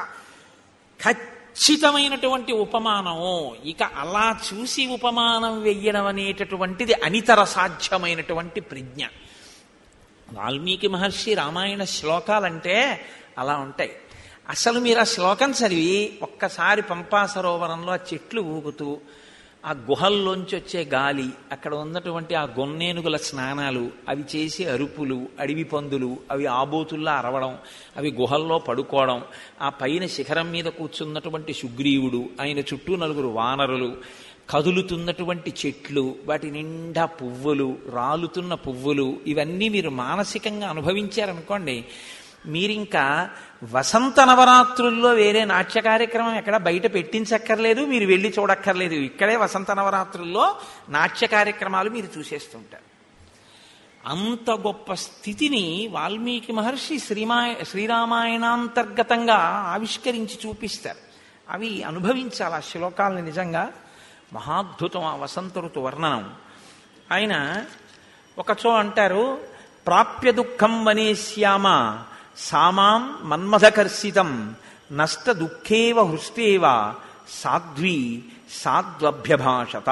ఖచ్చితమైనటువంటి ఉపమానము ఇక అలా చూసి ఉపమానం వెయ్యడం అనేటటువంటిది అనితర సాధ్యమైనటువంటి ప్రజ్ఞ వాల్మీకి మహర్షి రామాయణ శ్లోకాలంటే అలా ఉంటాయి అసలు మీరు ఆ శ్లోకం చదివి ఒక్కసారి పంపా సరోవరంలో ఆ చెట్లు ఊగుతూ ఆ గుహల్లోంచి వచ్చే గాలి అక్కడ ఉన్నటువంటి ఆ గొన్నేనుగుల స్నానాలు అవి చేసే అరుపులు అడవి పందులు అవి ఆబోతుల్లా అరవడం అవి గుహల్లో పడుకోవడం ఆ పైన శిఖరం మీద కూర్చున్నటువంటి సుగ్రీవుడు ఆయన చుట్టూ నలుగురు వానరులు కదులుతున్నటువంటి చెట్లు వాటి నిండా పువ్వులు రాలుతున్న పువ్వులు ఇవన్నీ మీరు మానసికంగా అనుభవించారనుకోండి మీరింకా వసంత నవరాత్రుల్లో వేరే నాట్య కార్యక్రమం ఎక్కడ బయట పెట్టించక్కర్లేదు మీరు వెళ్ళి చూడక్కర్లేదు ఇక్కడే వసంత నవరాత్రుల్లో నాట్య కార్యక్రమాలు మీరు చూసేస్తుంటారు అంత గొప్ప స్థితిని వాల్మీకి మహర్షి శ్రీమా శ్రీరామాయణాంతర్గతంగా ఆవిష్కరించి చూపిస్తారు అవి అనుభవించాలి ఆ శ్లోకాలను నిజంగా మహాద్భుతం ఆ వసంత ఋతు వర్ణనం ఆయన ఒకచో అంటారు ప్రాప్య దుఃఖం వనేశ్యామ సామాం మన్మథకర్షితం నష్ట దుఃఖేవ హృష్టేవ సాధ్వి సాధ్వభ్యభాషత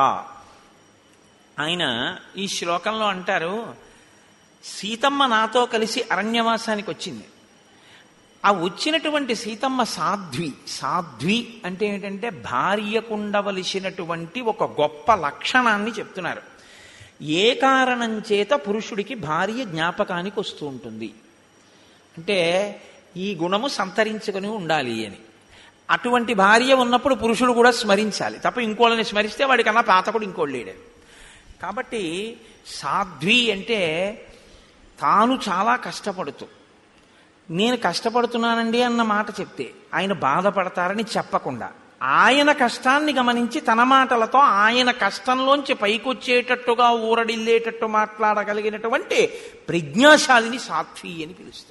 ఆయన ఈ శ్లోకంలో అంటారు సీతమ్మ నాతో కలిసి అరణ్యవాసానికి వచ్చింది ఆ వచ్చినటువంటి సీతమ్మ సాధ్వి సాధ్వి అంటే ఏంటంటే భార్యకుండవలసినటువంటి ఒక గొప్ప లక్షణాన్ని చెప్తున్నారు ఏ కారణం చేత పురుషుడికి భార్య జ్ఞాపకానికి వస్తూ ఉంటుంది అంటే ఈ గుణము సంతరించుకొని ఉండాలి అని అటువంటి భార్య ఉన్నప్పుడు పురుషుడు కూడా స్మరించాలి తప్ప ఇంకోళ్ళని స్మరిస్తే వాడికన్నా పాతకుడు ఇంకోళ్ళు లేడు కాబట్టి సాధ్వి అంటే తాను చాలా కష్టపడుతూ నేను కష్టపడుతున్నానండి అన్న మాట చెప్తే ఆయన బాధపడతారని చెప్పకుండా ఆయన కష్టాన్ని గమనించి తన మాటలతో ఆయన కష్టంలోంచి పైకొచ్చేటట్టుగా ఊరడిల్లేటట్టు మాట్లాడగలిగినటువంటి ప్రజ్ఞాశాలిని సాధ్వి అని పిలుస్తారు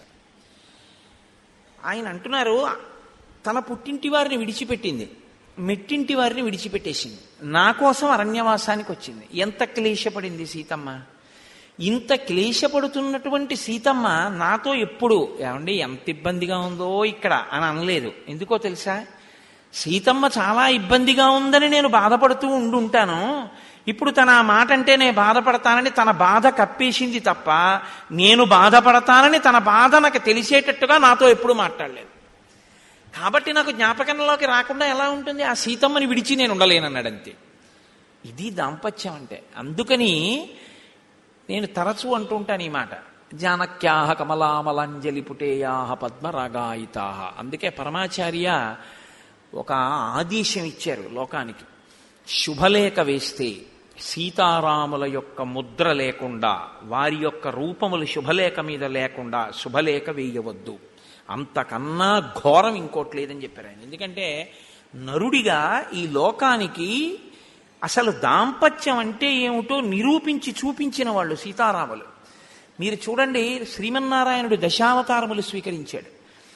ఆయన అంటున్నారు తన పుట్టింటి వారిని విడిచిపెట్టింది మెట్టింటి వారిని విడిచిపెట్టేసింది నా కోసం అరణ్యవాసానికి వచ్చింది ఎంత క్లేశపడింది సీతమ్మ ఇంత క్లేశపడుతున్నటువంటి సీతమ్మ నాతో ఎప్పుడు ఏమండి ఎంత ఇబ్బందిగా ఉందో ఇక్కడ అని అనలేదు ఎందుకో తెలుసా సీతమ్మ చాలా ఇబ్బందిగా ఉందని నేను బాధపడుతూ ఉండుంటాను ఇప్పుడు తన ఆ మాట అంటే నేను బాధపడతానని తన బాధ కప్పేసింది తప్ప నేను బాధపడతానని తన బాధ నాకు తెలిసేటట్టుగా నాతో ఎప్పుడు మాట్లాడలేదు కాబట్టి నాకు జ్ఞాపకంలోకి రాకుండా ఎలా ఉంటుంది ఆ సీతమ్మని విడిచి నేను ఉండలేనన్నాడు అంతే ఇది దాంపత్యం అంటే అందుకని నేను తరచూ అంటుంటాను ఈ మాట జానక్యాహ కమలామలాంజలి పుటేయాహ పద్మరాగాయితాహ అందుకే పరమాచార్య ఒక ఆదేశం ఇచ్చారు లోకానికి శుభలేఖ వేస్తే సీతారాముల యొక్క ముద్ర లేకుండా వారి యొక్క రూపములు శుభలేఖ మీద లేకుండా శుభలేఖ వేయవద్దు అంతకన్నా ఘోరం ఇంకోటి లేదని చెప్పారు ఆయన ఎందుకంటే నరుడిగా ఈ లోకానికి అసలు దాంపత్యం అంటే ఏమిటో నిరూపించి చూపించిన వాళ్ళు సీతారాములు మీరు చూడండి శ్రీమన్నారాయణుడు దశావతారములు స్వీకరించాడు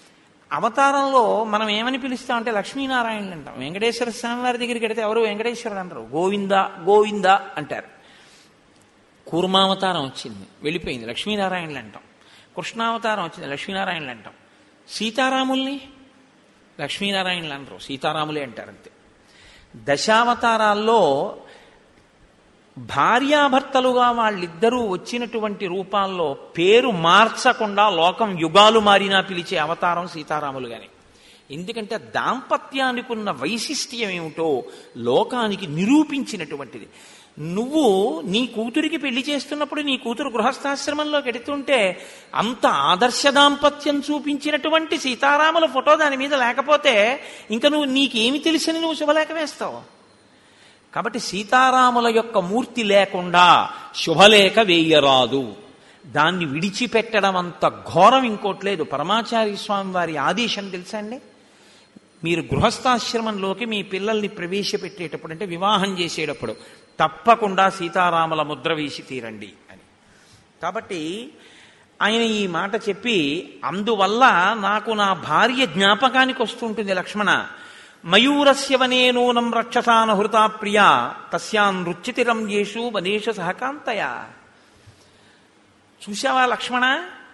అవతారంలో మనం ఏమని పిలుస్తామంటే లక్ష్మీనారాయణులు అంటాం వెంకటేశ్వర స్వామి వారి దగ్గరికి వెడితే ఎవరు వెంకటేశ్వరుడు అంటారు గోవింద గోవింద అంటారు కూర్మావతారం వచ్చింది వెళ్ళిపోయింది లక్ష్మీనారాయణులు అంటాం కృష్ణావతారం వచ్చింది లక్ష్మీనారాయణులు అంటాం సీతారాముల్ని లక్ష్మీనారాయణులు అంటారు సీతారాములే అంటారు అంతే దశావతారాల్లో భార్యాభర్తలుగా వాళ్ళిద్దరూ వచ్చినటువంటి రూపాల్లో పేరు మార్చకుండా లోకం యుగాలు మారినా పిలిచే అవతారం సీతారాములుగానే ఎందుకంటే దాంపత్యానికి ఉన్న వైశిష్ట్యం ఏమిటో లోకానికి నిరూపించినటువంటిది నువ్వు నీ కూతురికి పెళ్లి చేస్తున్నప్పుడు నీ కూతురు గృహస్థాశ్రమంలోకి ఎడుతుంటే అంత ఆదర్శ దాంపత్యం చూపించినటువంటి సీతారాముల ఫోటో దాని మీద లేకపోతే ఇంకా నువ్వు నీకేమి తెలిసని నువ్వు శుభలేఖ వేస్తావు కాబట్టి సీతారాముల యొక్క మూర్తి లేకుండా శుభలేఖ వేయరాదు దాన్ని విడిచిపెట్టడం అంత ఘోరం ఇంకోట్లేదు పరమాచార్య స్వామి వారి ఆదేశం తెలుసా అండి మీరు గృహస్థాశ్రమంలోకి మీ పిల్లల్ని ప్రవేశపెట్టేటప్పుడు అంటే వివాహం చేసేటప్పుడు తప్పకుండా సీతారాముల ముద్ర వేసి తీరండి అని కాబట్టి ఆయన ఈ మాట చెప్పి అందువల్ల నాకు నా భార్య జ్ఞాపకానికి వస్తుంటుంది లక్ష్మణ మయూరస్య వనే నూనం రక్షసాన హృతా ప్రియా తస్యాన్ రుచితిరం యేషు వనేష సహకాంతయ చూశావా లక్ష్మణ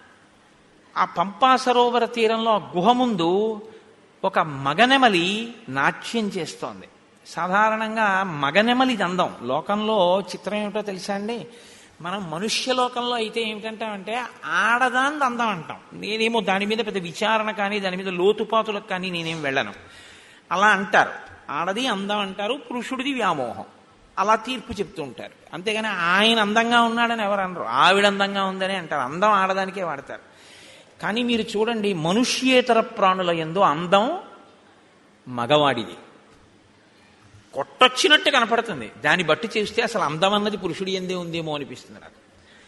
ఆ పంపా సరోవర తీరంలో ఆ గుహ ముందు ఒక మగనెమలి నాట్యం చేస్తోంది సాధారణంగా మగనెమలి అందం లోకంలో చిత్రం ఏమిటో తెలుసా అండి మనం మనుష్య లోకంలో అయితే ఏమిటంటామంటే ఆడదాని అందం అంటాం నేనేమో దాని మీద పెద్ద విచారణ కానీ దాని మీద లోతుపాతులకు కానీ నేనేం వెళ్ళను అలా అంటారు ఆడది అందం అంటారు పురుషుడిది వ్యామోహం అలా తీర్పు చెప్తూ ఉంటారు అంతేగాని ఆయన అందంగా ఉన్నాడని ఎవరు అనరు ఆవిడ అందంగా ఉందని అంటారు అందం ఆడదానికే వాడతారు కానీ మీరు చూడండి మనుష్యేతర ప్రాణుల ఎందు అందం మగవాడిది కొట్టొచ్చినట్టు కనపడుతుంది దాన్ని బట్టి చూస్తే అసలు అందం అన్నది పురుషుడి ఎందే ఉందేమో అనిపిస్తుంది నాకు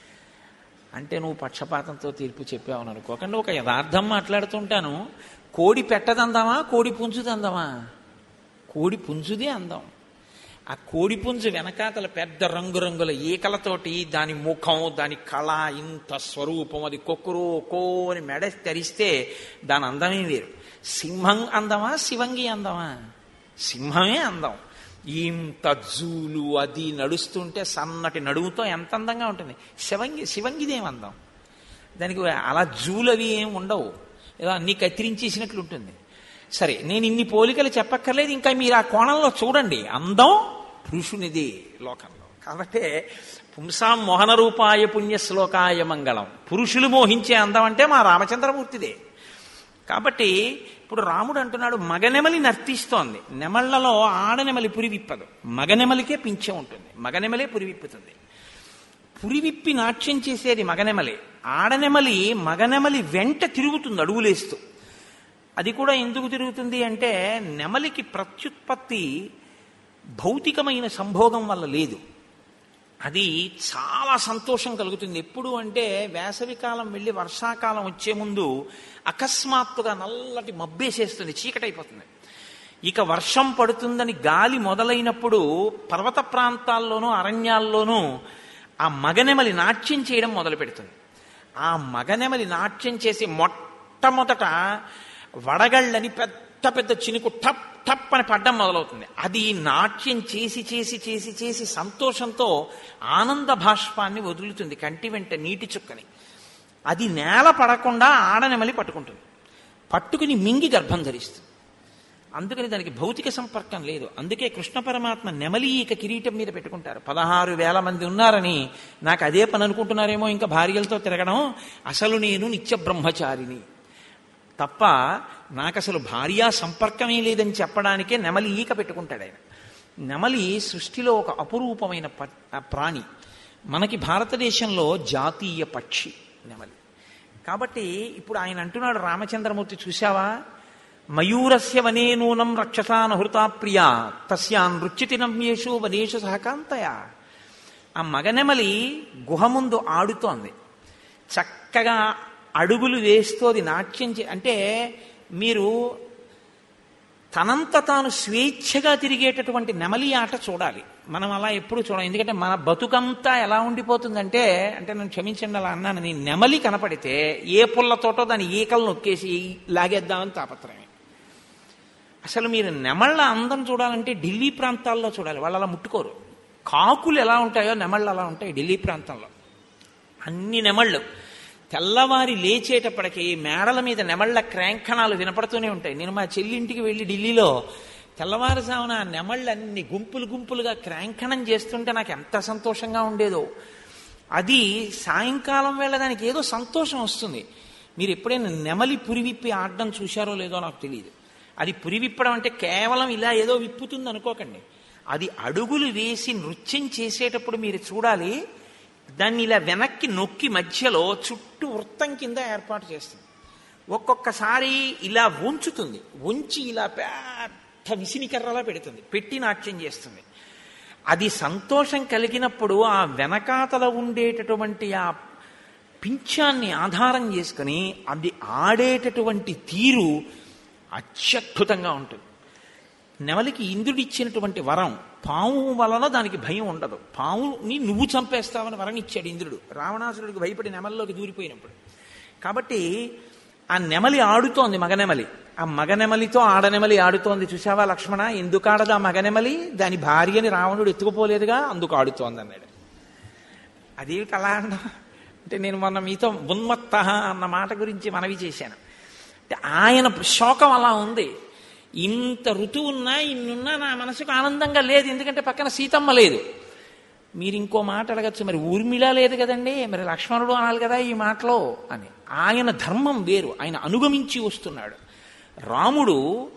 అంటే నువ్వు పక్షపాతంతో తీర్పు చెప్పావు అనుకోకుండా ఒక యథార్థం మాట్లాడుతుంటాను కోడి పెట్టదందామా కోడి పుంజుదందామా కోడి పుంజుదే అందం ఆ కోడి పుంజు వెనకాతల పెద్ద రంగురంగుల ఈకలతోటి దాని ముఖం దాని కళ ఇంత స్వరూపం అది కొక్కురో కో అని మెడ తెరిస్తే దాని అందమే వేరు సింహం అందమా శివంగి అందమా సింహమే అందం ఇంత జూలు అది నడుస్తుంటే సన్నటి నడుముతో ఎంత అందంగా ఉంటుంది శివంగి శివంగిదేం అందం దానికి అలా జూలు అవి ఏం ఉండవు ఏదో అన్ని కత్తిరించేసినట్లు ఉంటుంది సరే నేను ఇన్ని పోలికలు చెప్పక్కర్లేదు ఇంకా మీరు ఆ కోణంలో చూడండి అందం పురుషునిది లోకంలో కాబట్టి పుంసాం మోహన రూపాయ పుణ్య శ్లోకాయ మంగళం పురుషులు మోహించే అందం అంటే మా రామచంద్రమూర్తిదే కాబట్టి ఇప్పుడు రాముడు అంటున్నాడు మగనెమలి నర్తిస్తోంది నెమళ్లలో ఆడనెమలి పురి విప్పదు మగనెమలికే పింఛం ఉంటుంది మగనెమలే పురి విప్పుతుంది పురివిప్పి నాట్యం చేసేది మగనెమలి ఆడనెమలి మగనెమలి వెంట తిరుగుతుంది అడుగులేస్తూ అది కూడా ఎందుకు తిరుగుతుంది అంటే నెమలికి ప్రత్యుత్పత్తి భౌతికమైన సంభోగం వల్ల లేదు అది చాలా సంతోషం కలుగుతుంది ఎప్పుడు అంటే వేసవికాలం వెళ్ళి వర్షాకాలం వచ్చే ముందు అకస్మాత్తుగా నల్లటి మబ్బేసేస్తుంది చీకటైపోతుంది ఇక వర్షం పడుతుందని గాలి మొదలైనప్పుడు పర్వత ప్రాంతాల్లోనూ అరణ్యాల్లోనూ ఆ మగనెమలి నాట్యం చేయడం మొదలు పెడుతుంది ఆ మగనెమలి నాట్యం చేసి మొట్టమొదట వడగళ్ళని పెద్ద పెద్ద చినుకు టప్ టప్ అని పడ్డం మొదలవుతుంది అది నాట్యం చేసి చేసి చేసి చేసి సంతోషంతో ఆనంద భాష్పాన్ని వదులుతుంది కంటి వెంట నీటి చుక్కని అది నేల పడకుండా ఆడనెమలి పట్టుకుంటుంది పట్టుకుని మింగి గర్భం ధరిస్తుంది అందుకని దానికి భౌతిక సంపర్కం లేదు అందుకే కృష్ణ పరమాత్మ నెమలి ఈక కిరీటం మీద పెట్టుకుంటారు పదహారు వేల మంది ఉన్నారని నాకు అదే పని అనుకుంటున్నారేమో ఇంకా భార్యలతో తిరగడం అసలు నేను నిత్య బ్రహ్మచారిని తప్ప నాకు అసలు భార్యా సంపర్కమే లేదని చెప్పడానికే నెమలి ఈక పెట్టుకుంటాడు ఆయన నెమలి సృష్టిలో ఒక అపురూపమైన ప్రాణి మనకి భారతదేశంలో జాతీయ పక్షి నెమలి కాబట్టి ఇప్పుడు ఆయన అంటున్నాడు రామచంద్రమూర్తి చూశావా మయూరస్య వనే నూనం రక్షసాన హృతా ప్రియా తస్యాన్ రుచితి నమ్యేషు వనేషు సహకాంతయ ఆ మగనెమలి గుహ ముందు ఆడుతోంది చక్కగా అడుగులు వేస్తోది నాట్యం చే అంటే మీరు తనంత తాను స్వేచ్ఛగా తిరిగేటటువంటి నెమలి ఆట చూడాలి మనం అలా ఎప్పుడు చూడం ఎందుకంటే మన బతుకంతా ఎలా ఉండిపోతుందంటే అంటే నేను క్షమించండి అలా అన్నాను నీ నెమలి కనపడితే ఏ పుల్లతోటో దాని ఈకలు నొక్కేసి లాగేద్దామని తాపత్రమే అసలు మీరు నెమళ్ళ అందం చూడాలంటే ఢిల్లీ ప్రాంతాల్లో చూడాలి వాళ్ళు అలా ముట్టుకోరు కాకులు ఎలా ఉంటాయో నెమళ్ళు అలా ఉంటాయి ఢిల్లీ ప్రాంతంలో అన్ని నెమళ్ళు తెల్లవారి లేచేటప్పటికి మేడల మీద నెమళ్ళ క్రాంకణాలు వినపడుతూనే ఉంటాయి నేను మా చెల్లింటికి వెళ్ళి ఢిల్లీలో తెల్లవారుజామున ఆ నెమళ్ళు అన్ని గుంపులు గుంపులుగా క్రాంకణం చేస్తుంటే నాకు ఎంత సంతోషంగా ఉండేదో అది సాయంకాలం వేళ దానికి ఏదో సంతోషం వస్తుంది మీరు ఎప్పుడైనా నెమలి పురి విప్పి ఆడడం చూశారో లేదో నాకు తెలియదు అది పురి విప్పడం అంటే కేవలం ఇలా ఏదో విప్పుతుంది అనుకోకండి అది అడుగులు వేసి నృత్యం చేసేటప్పుడు మీరు చూడాలి దాన్ని ఇలా వెనక్కి నొక్కి మధ్యలో చుట్టూ వృత్తం కింద ఏర్పాటు చేస్తుంది ఒక్కొక్కసారి ఇలా ఉంచుతుంది ఉంచి ఇలా పెద్ద విసినికర్రలా పెడుతుంది పెట్టి నాట్యం చేస్తుంది అది సంతోషం కలిగినప్పుడు ఆ వెనకాతల ఉండేటటువంటి ఆ పింఛాన్ని ఆధారం చేసుకుని అది ఆడేటటువంటి తీరు అత్యద్భుతంగా ఉంటుంది నెమలికి ఇంద్రుడిచ్చినటువంటి వరం పాము వలన దానికి భయం ఉండదు పాముని నువ్వు చంపేస్తావని వరం ఇచ్చాడు ఇంద్రుడు రావణాసురుడికి భయపడి నెమల్లోకి దూరిపోయినప్పుడు కాబట్టి ఆ నెమలి ఆడుతోంది మగనెమలి ఆ మగనెమలితో ఆడనెమలి ఆడుతోంది చూసావా లక్ష్మణ ఎందుకు ఆడదు ఆ మగనెమలి దాని భార్యని రావణుడు ఎత్తుకుపోలేదుగా అందుకు ఆడుతోంది అన్నాడు అదేమిటి అలా అన్నా అంటే నేను మొన్న మీతో ఉన్మత్త అన్న మాట గురించి మనవి చేశాను అంటే ఆయన శోకం అలా ఉంది ఇంత ఋతువు ఉన్నా ఇన్నున్నా నా మనసుకు ఆనందంగా లేదు ఎందుకంటే పక్కన సీతమ్మ లేదు మీరు ఇంకో మాట అడగచ్చు మరి ఊర్మిళ లేదు కదండి మరి లక్ష్మణుడు అనాలి కదా ఈ మాటలో అని ఆయన ధర్మం వేరు ఆయన అనుగమించి వస్తున్నాడు రాముడు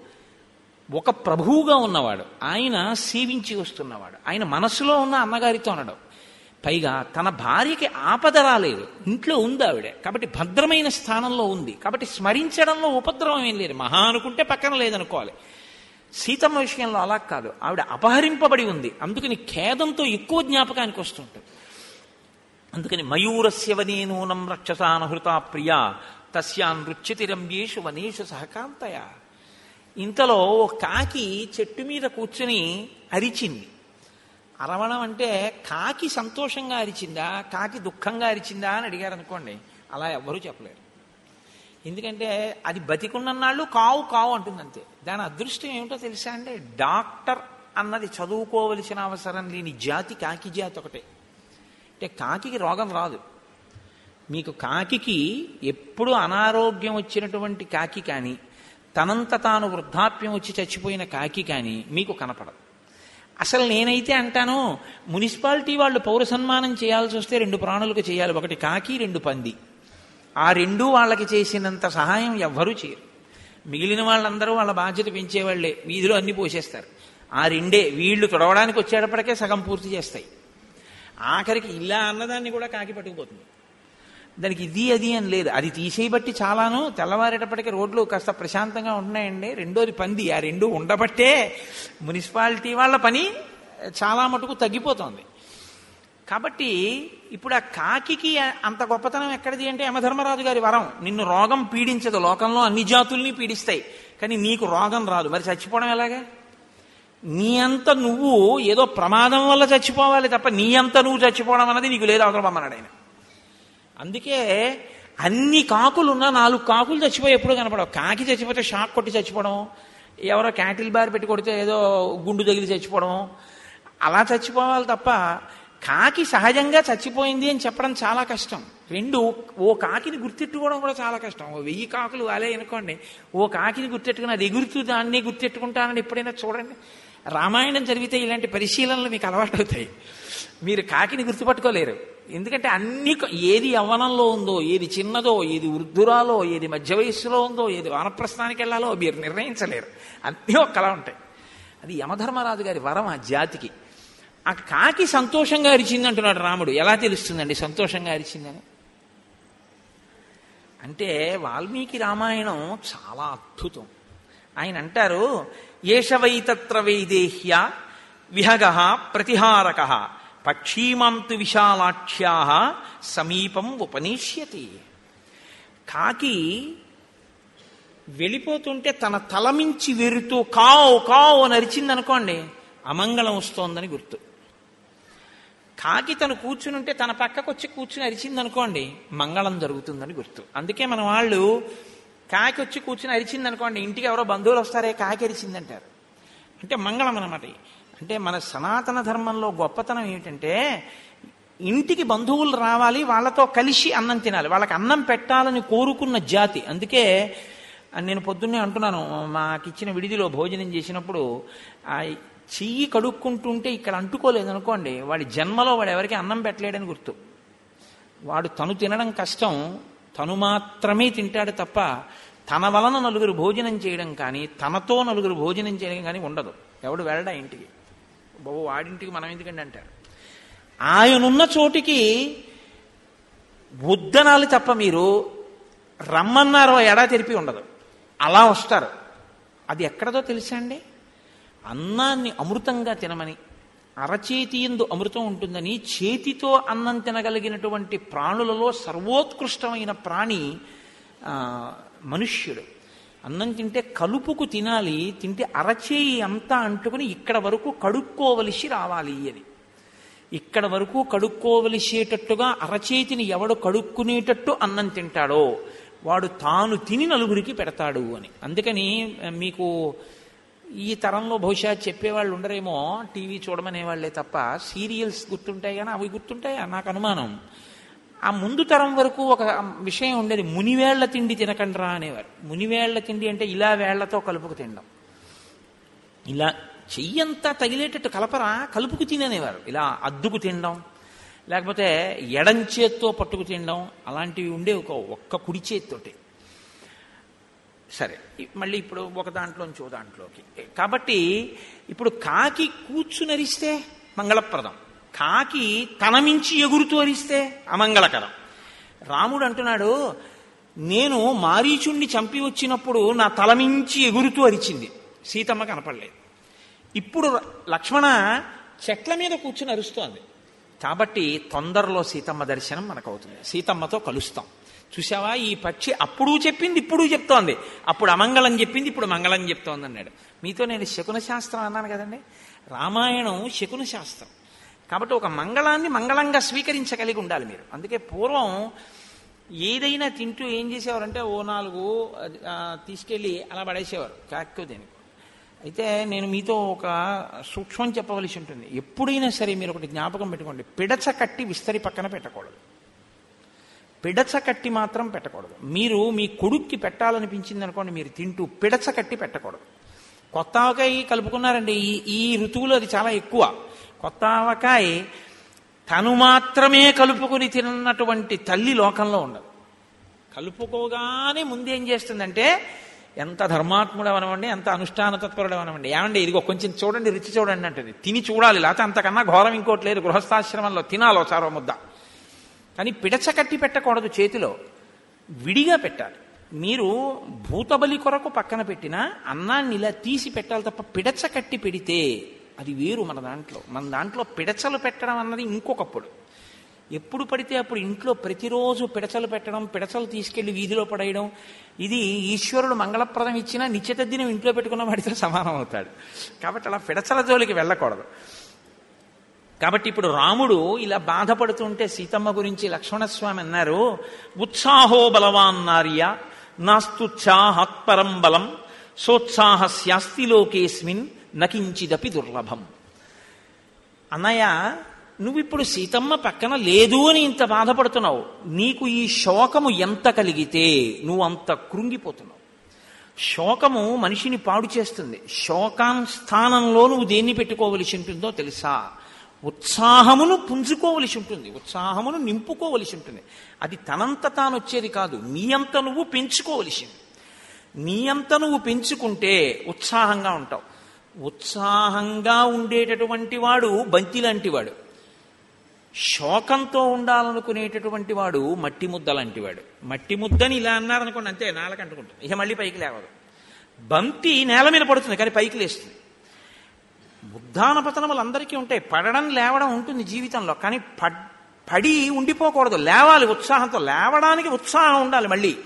ఒక ప్రభువుగా ఉన్నవాడు ఆయన సేవించి వస్తున్నవాడు ఆయన మనసులో ఉన్న అన్నగారితో అనడం పైగా తన భార్యకి ఆపద రాలేదు ఇంట్లో ఉంది ఆవిడ కాబట్టి భద్రమైన స్థానంలో ఉంది కాబట్టి స్మరించడంలో ఉపద్రవం ఏం లేదు మహా అనుకుంటే పక్కన లేదనుకోవాలి సీతమ్మ విషయంలో అలా కాదు ఆవిడ అపహరింపబడి ఉంది అందుకని ఖేదంతో ఎక్కువ జ్ఞాపకానికి వస్తుంటుంది అందుకని మయూరస్య వనేనూనం రక్షసానహృత ప్రియా తస్యా నృత్యతిరంబేషు వనేషు సహకాంతయ ఇంతలో ఓ కాకి చెట్టు మీద కూర్చుని అరిచింది అరవడం అంటే కాకి సంతోషంగా అరిచిందా కాకి దుఃఖంగా అరిచిందా అని అడిగారు అనుకోండి అలా ఎవ్వరూ చెప్పలేరు ఎందుకంటే అది బతికున్నన్నాళ్ళు కావు కావు అంటుంది అంతే దాని అదృష్టం ఏమిటో తెలుసా అంటే డాక్టర్ అన్నది చదువుకోవలసిన అవసరం లేని జాతి కాకి జాతి ఒకటే అంటే కాకికి రోగం రాదు మీకు కాకికి ఎప్పుడు అనారోగ్యం వచ్చినటువంటి కాకి కానీ తనంత తాను వృద్ధాప్యం వచ్చి చచ్చిపోయిన కాకి కానీ మీకు కనపడదు అసలు నేనైతే అంటాను మున్సిపాలిటీ వాళ్ళు పౌర సన్మానం చేయాల్సి వస్తే రెండు ప్రాణులకు చేయాలి ఒకటి కాకి రెండు పంది ఆ రెండు వాళ్ళకి చేసినంత సహాయం ఎవ్వరూ చేయరు మిగిలిన వాళ్ళందరూ వాళ్ళ బాధ్యత పెంచేవాళ్లే వీధిలో అన్ని పోసేస్తారు ఆ రెండే వీళ్ళు తొడవడానికి వచ్చేటప్పటికే సగం పూర్తి చేస్తాయి ఆఖరికి ఇలా అన్నదాన్ని కూడా కాకి పట్టుకుపోతుంది దానికి ఇది అది అని లేదు అది తీసేయబట్టి చాలాను తెల్లవారేటప్పటికి రోడ్లు కాస్త ప్రశాంతంగా ఉంటున్నాయండి రెండోది పంది ఆ రెండు ఉండబట్టే మున్సిపాలిటీ వాళ్ళ పని చాలా మటుకు తగ్గిపోతోంది కాబట్టి ఇప్పుడు ఆ కాకికి అంత గొప్పతనం ఎక్కడిది అంటే యమధర్మరాజు గారి వరం నిన్ను రోగం పీడించదు లోకంలో అన్ని జాతుల్ని పీడిస్తాయి కానీ నీకు రోగం రాదు మరి చచ్చిపోవడం ఎలాగా నీ అంత నువ్వు ఏదో ప్రమాదం వల్ల చచ్చిపోవాలి తప్ప నీ అంత నువ్వు చచ్చిపోవడం అన్నది నీకు లేదు అవతల బొమ్మన్నాడు ఆయన అందుకే అన్ని కాకులు ఉన్నా నాలుగు కాకులు చచ్చిపోయి ఎప్పుడు కనపడవు కాకి చచ్చిపోతే షాక్ కొట్టి చచ్చిపోవడం ఎవరో క్యాటిల్ బార్ పెట్టి కొడితే ఏదో గుండు తగిలి చచ్చిపోవడం అలా చచ్చిపోవాలి తప్ప కాకి సహజంగా చచ్చిపోయింది అని చెప్పడం చాలా కష్టం రెండు ఓ కాకిని గుర్తెట్టుకోవడం కూడా చాలా కష్టం ఓ వెయ్యి కాకులు వాలే అనుకోండి ఓ కాకిని గుర్తెట్టుకుని అది ఎగురుతూ దాన్ని గుర్తెట్టుకుంటానని ఎప్పుడైనా చూడండి రామాయణం చదివితే ఇలాంటి పరిశీలనలు మీకు అలవాటు అవుతాయి మీరు కాకిని గుర్తుపట్టుకోలేరు ఎందుకంటే అన్ని ఏది యవ్వనంలో ఉందో ఏది చిన్నదో ఏది వృద్ధురాలో ఏది మధ్య వయస్సులో ఉందో ఏది వానప్రస్థానికి వెళ్ళాలో మీరు నిర్ణయించలేరు అన్నీ ఒక్కలా ఉంటాయి అది యమధర్మరాజు గారి వరం ఆ జాతికి ఆ కాకి సంతోషంగా అరిచింది అంటున్నాడు రాముడు ఎలా తెలుస్తుందండి సంతోషంగా అరిచిందని అంటే వాల్మీకి రామాయణం చాలా అద్భుతం ఆయన అంటారు ఏషవై తత్ర వైదేహ్య విహగ ప్రతిహారక పక్షీమాంతు విశాలాక్ష్యా సమీపం ఉపనేష్యతి కాకి వెళ్ళిపోతుంటే తన తలమించి వెరుతూ కావు కావు అని అరిచింది అనుకోండి అమంగళం వస్తోందని గుర్తు కాకి తను కూర్చుని ఉంటే తన పక్కకు వచ్చి కూర్చుని అరిచింది అనుకోండి మంగళం జరుగుతుందని గుర్తు అందుకే మన వాళ్ళు కాకి వచ్చి కూర్చుని అరిచింది అనుకోండి ఇంటికి ఎవరో బంధువులు వస్తారే కాకి అరిచింది అంటారు అంటే మంగళం అనమాట అంటే మన సనాతన ధర్మంలో గొప్పతనం ఏమిటంటే ఇంటికి బంధువులు రావాలి వాళ్ళతో కలిసి అన్నం తినాలి వాళ్ళకి అన్నం పెట్టాలని కోరుకున్న జాతి అందుకే నేను పొద్దున్నే అంటున్నాను మాకిచ్చిన విడిదిలో భోజనం చేసినప్పుడు ఆ చెయ్యి కడుక్కుంటుంటే ఇక్కడ అంటుకోలేదు అనుకోండి వాడి జన్మలో వాడు ఎవరికి అన్నం పెట్టలేడని గుర్తు వాడు తను తినడం కష్టం తను మాత్రమే తింటాడు తప్ప తన వలన నలుగురు భోజనం చేయడం కానీ తనతో నలుగురు భోజనం చేయడం కానీ ఉండదు ఎవడు వెళ్ళడా ఇంటికి బాబు వాడింటికి మనం ఎందుకండి అంటారు ఆయనున్న చోటికి వద్దనాలి తప్ప మీరు రమ్మన్నారో ఎడా తెరిపి ఉండదు అలా వస్తారు అది ఎక్కడదో తెలుసా అండి అన్నాన్ని అమృతంగా తినమని అరచేతి ఎందు అమృతం ఉంటుందని చేతితో అన్నం తినగలిగినటువంటి ప్రాణులలో సర్వోత్కృష్టమైన ప్రాణి ఆ, మనుష్యుడు అన్నం తింటే కలుపుకు తినాలి తింటే అరచేయి అంతా అంటుకుని ఇక్కడ వరకు కడుక్కోవలసి రావాలి అని ఇక్కడ వరకు కడుక్కోవలసేటట్టుగా అరచేతిని ఎవడు కడుక్కునేటట్టు అన్నం తింటాడో వాడు తాను తిని నలుగురికి పెడతాడు అని అందుకని ఆ, మీకు ఈ తరంలో బహుశా చెప్పేవాళ్ళు ఉండరేమో టీవీ చూడమనే వాళ్ళే తప్ప సీరియల్స్ గుర్తుంటాయి కానీ అవి గుర్తుంటాయా నాకు అనుమానం ఆ ముందు తరం వరకు ఒక విషయం ఉండేది మునివేళ్ల తిండి తినకండ్రా అనేవారు మునివేళ్ల తిండి అంటే ఇలా వేళ్లతో కలుపుకు తినడం ఇలా చెయ్యంతా తగిలేటట్టు కలపరా కలుపుకు తిననేవారు ఇలా అద్దుకు తినడం లేకపోతే ఎడం చేత్తో పట్టుకు తినడం అలాంటివి ఉండే ఒక ఒక్క కుడి చేతితోటి సరే ఇ- మళ్ళీ ఇప్పుడు ఒక దాంట్లోంచి ఓ దాంట్లోకి కాబట్టి ఇప్పుడు కాకి కూర్చునరిస్తే మంగళప్రదం కాకి తన మించి ఎగురుతూ అరిస్తే అమంగళకరం రాముడు అంటున్నాడు నేను మారీచుణ్ణి చంపి వచ్చినప్పుడు నా తల మించి ఎగురుతూ అరిచింది సీతమ్మ కనపడలేదు ఇప్పుడు లక్ష్మణ చెట్ల మీద కూర్చుని అరుస్తోంది కాబట్టి తొందరలో సీతమ్మ దర్శనం మనకు అవుతుంది సీతమ్మతో కలుస్తాం చూసావా ఈ పక్షి అప్పుడు చెప్పింది ఇప్పుడు చెప్తోంది అప్పుడు అమంగళం చెప్పింది ఇప్పుడు మంగళం చెప్తోంది అన్నాడు మీతో నేను శకున శాస్త్రం అన్నాను కదండి రామాయణం శకున శాస్త్రం కాబట్టి ఒక మంగళాన్ని మంగళంగా స్వీకరించగలిగి ఉండాలి మీరు అందుకే పూర్వం ఏదైనా తింటూ ఏం చేసేవారంటే ఓ నాలుగు ఆ, తీసుకెళ్ళి అలా పడేసేవారు కాక్కు దేనికి అయితే నేను మీతో ఒక సూక్ష్మం చెప్పవలసి ఉంటుంది ఎప్పుడైనా సరే మీరు ఒకటి జ్ఞాపకం పెట్టుకోండి పిడచ కట్టి విస్తరి పక్కన పెట్టకూడదు పిడచ కట్టి మాత్రం పెట్టకూడదు మీరు మీ కొడుక్కి పెట్టాలనిపించింది అనుకోండి మీరు తింటూ పిడచ కట్టి పెట్టకూడదు కొత్త ఆవకాయ కలుపుకున్నారండి ఈ ఈ ఋతువులో అది చాలా ఎక్కువ కొత్త ఆవకాయ తను మాత్రమే కలుపుకుని తిన్నటువంటి తల్లి లోకంలో ఉండదు కలుపుకోగానే ముందేం చేస్తుందంటే ఎంత ధర్మాత్ముడు అవనవండి ఎంత అనుష్ఠాన తత్పరుడు అవనవండి ఏమండి ఇదిగో కొంచెం చూడండి రుచి చూడండి అంటది తిని చూడాలి లేకపోతే అంతకన్నా ఘోరం ఇంకోటి లేదు గృహస్థాశ్రమంలో తినాలో చారో ముద్ద కానీ పిడచ కట్టి పెట్టకూడదు చేతిలో విడిగా పెట్టాలి మీరు భూతబలి కొరకు పక్కన పెట్టిన అన్నాన్ని ఇలా తీసి పెట్టాలి తప్ప పిడచ కట్టి పెడితే అది వేరు మన దాంట్లో మన దాంట్లో పిడచలు పెట్టడం అన్నది ఇంకొకప్పుడు ఎప్పుడు పడితే అప్పుడు ఇంట్లో ప్రతిరోజు పిడచలు పెట్టడం పిడచలు తీసుకెళ్లి వీధిలో పడేయడం ఇది ఈశ్వరుడు మంగళప్రదం ఇచ్చినా నిత్యతద్దినం ఇంట్లో పెట్టుకున్న వాడితో సమానం అవుతాడు కాబట్టి అలా పిడచల జోలికి వెళ్ళకూడదు కాబట్టి ఇప్పుడు రాముడు ఇలా బాధపడుతుంటే సీతమ్మ గురించి లక్ష్మణస్వామి అన్నారు ఉత్సాహో బలవాన్ నార్య నాస్తుత్సాహత్పరం బలం సోత్సాహస్యాస్తి లోకేస్మిన్ నకించిదపి దుర్లభం అన్నయ్య నువ్విప్పుడు సీతమ్మ పక్కన లేదు అని ఇంత బాధపడుతున్నావు నీకు ఈ శోకము ఎంత కలిగితే నువ్వు అంత కృంగిపోతున్నావు శోకము మనిషిని పాడు చేస్తుంది శోకాన్ స్థానంలో నువ్వు దేన్ని పెట్టుకోవలసి ఉంటుందో తెలుసా ఉత్సాహమును పుంజుకోవలసి ఉంటుంది ఉత్సాహమును నింపుకోవలసి ఉంటుంది అది తనంత తాను వచ్చేది కాదు నీ అంత నువ్వు పెంచుకోవలసింది నీ అంత నువ్వు పెంచుకుంటే ఉత్సాహంగా ఉంటావు ఉత్సాహంగా ఉండేటటువంటి వాడు బంతి లాంటి వాడు శోకంతో ఉండాలనుకునేటటువంటి వాడు మట్టి ముద్ద లాంటి వాడు మట్టి ముద్దని ఇలా అన్నారనుకోండి అంతే నేలకంటుకుంటుంది ఇక మళ్ళీ పైకి లేవదు బంతి నేల మీద పడుతుంది కానీ పైకి లేస్తుంది ఉద్దాన పతనములు అందరికీ ఉంటాయి పడడం లేవడం ఉంటుంది జీవితంలో కానీ పడ్ పడి ఉండిపోకూడదు లేవాలి ఉత్సాహంతో లేవడానికి ఉత్సాహం ఉండాలి మళ్ళీ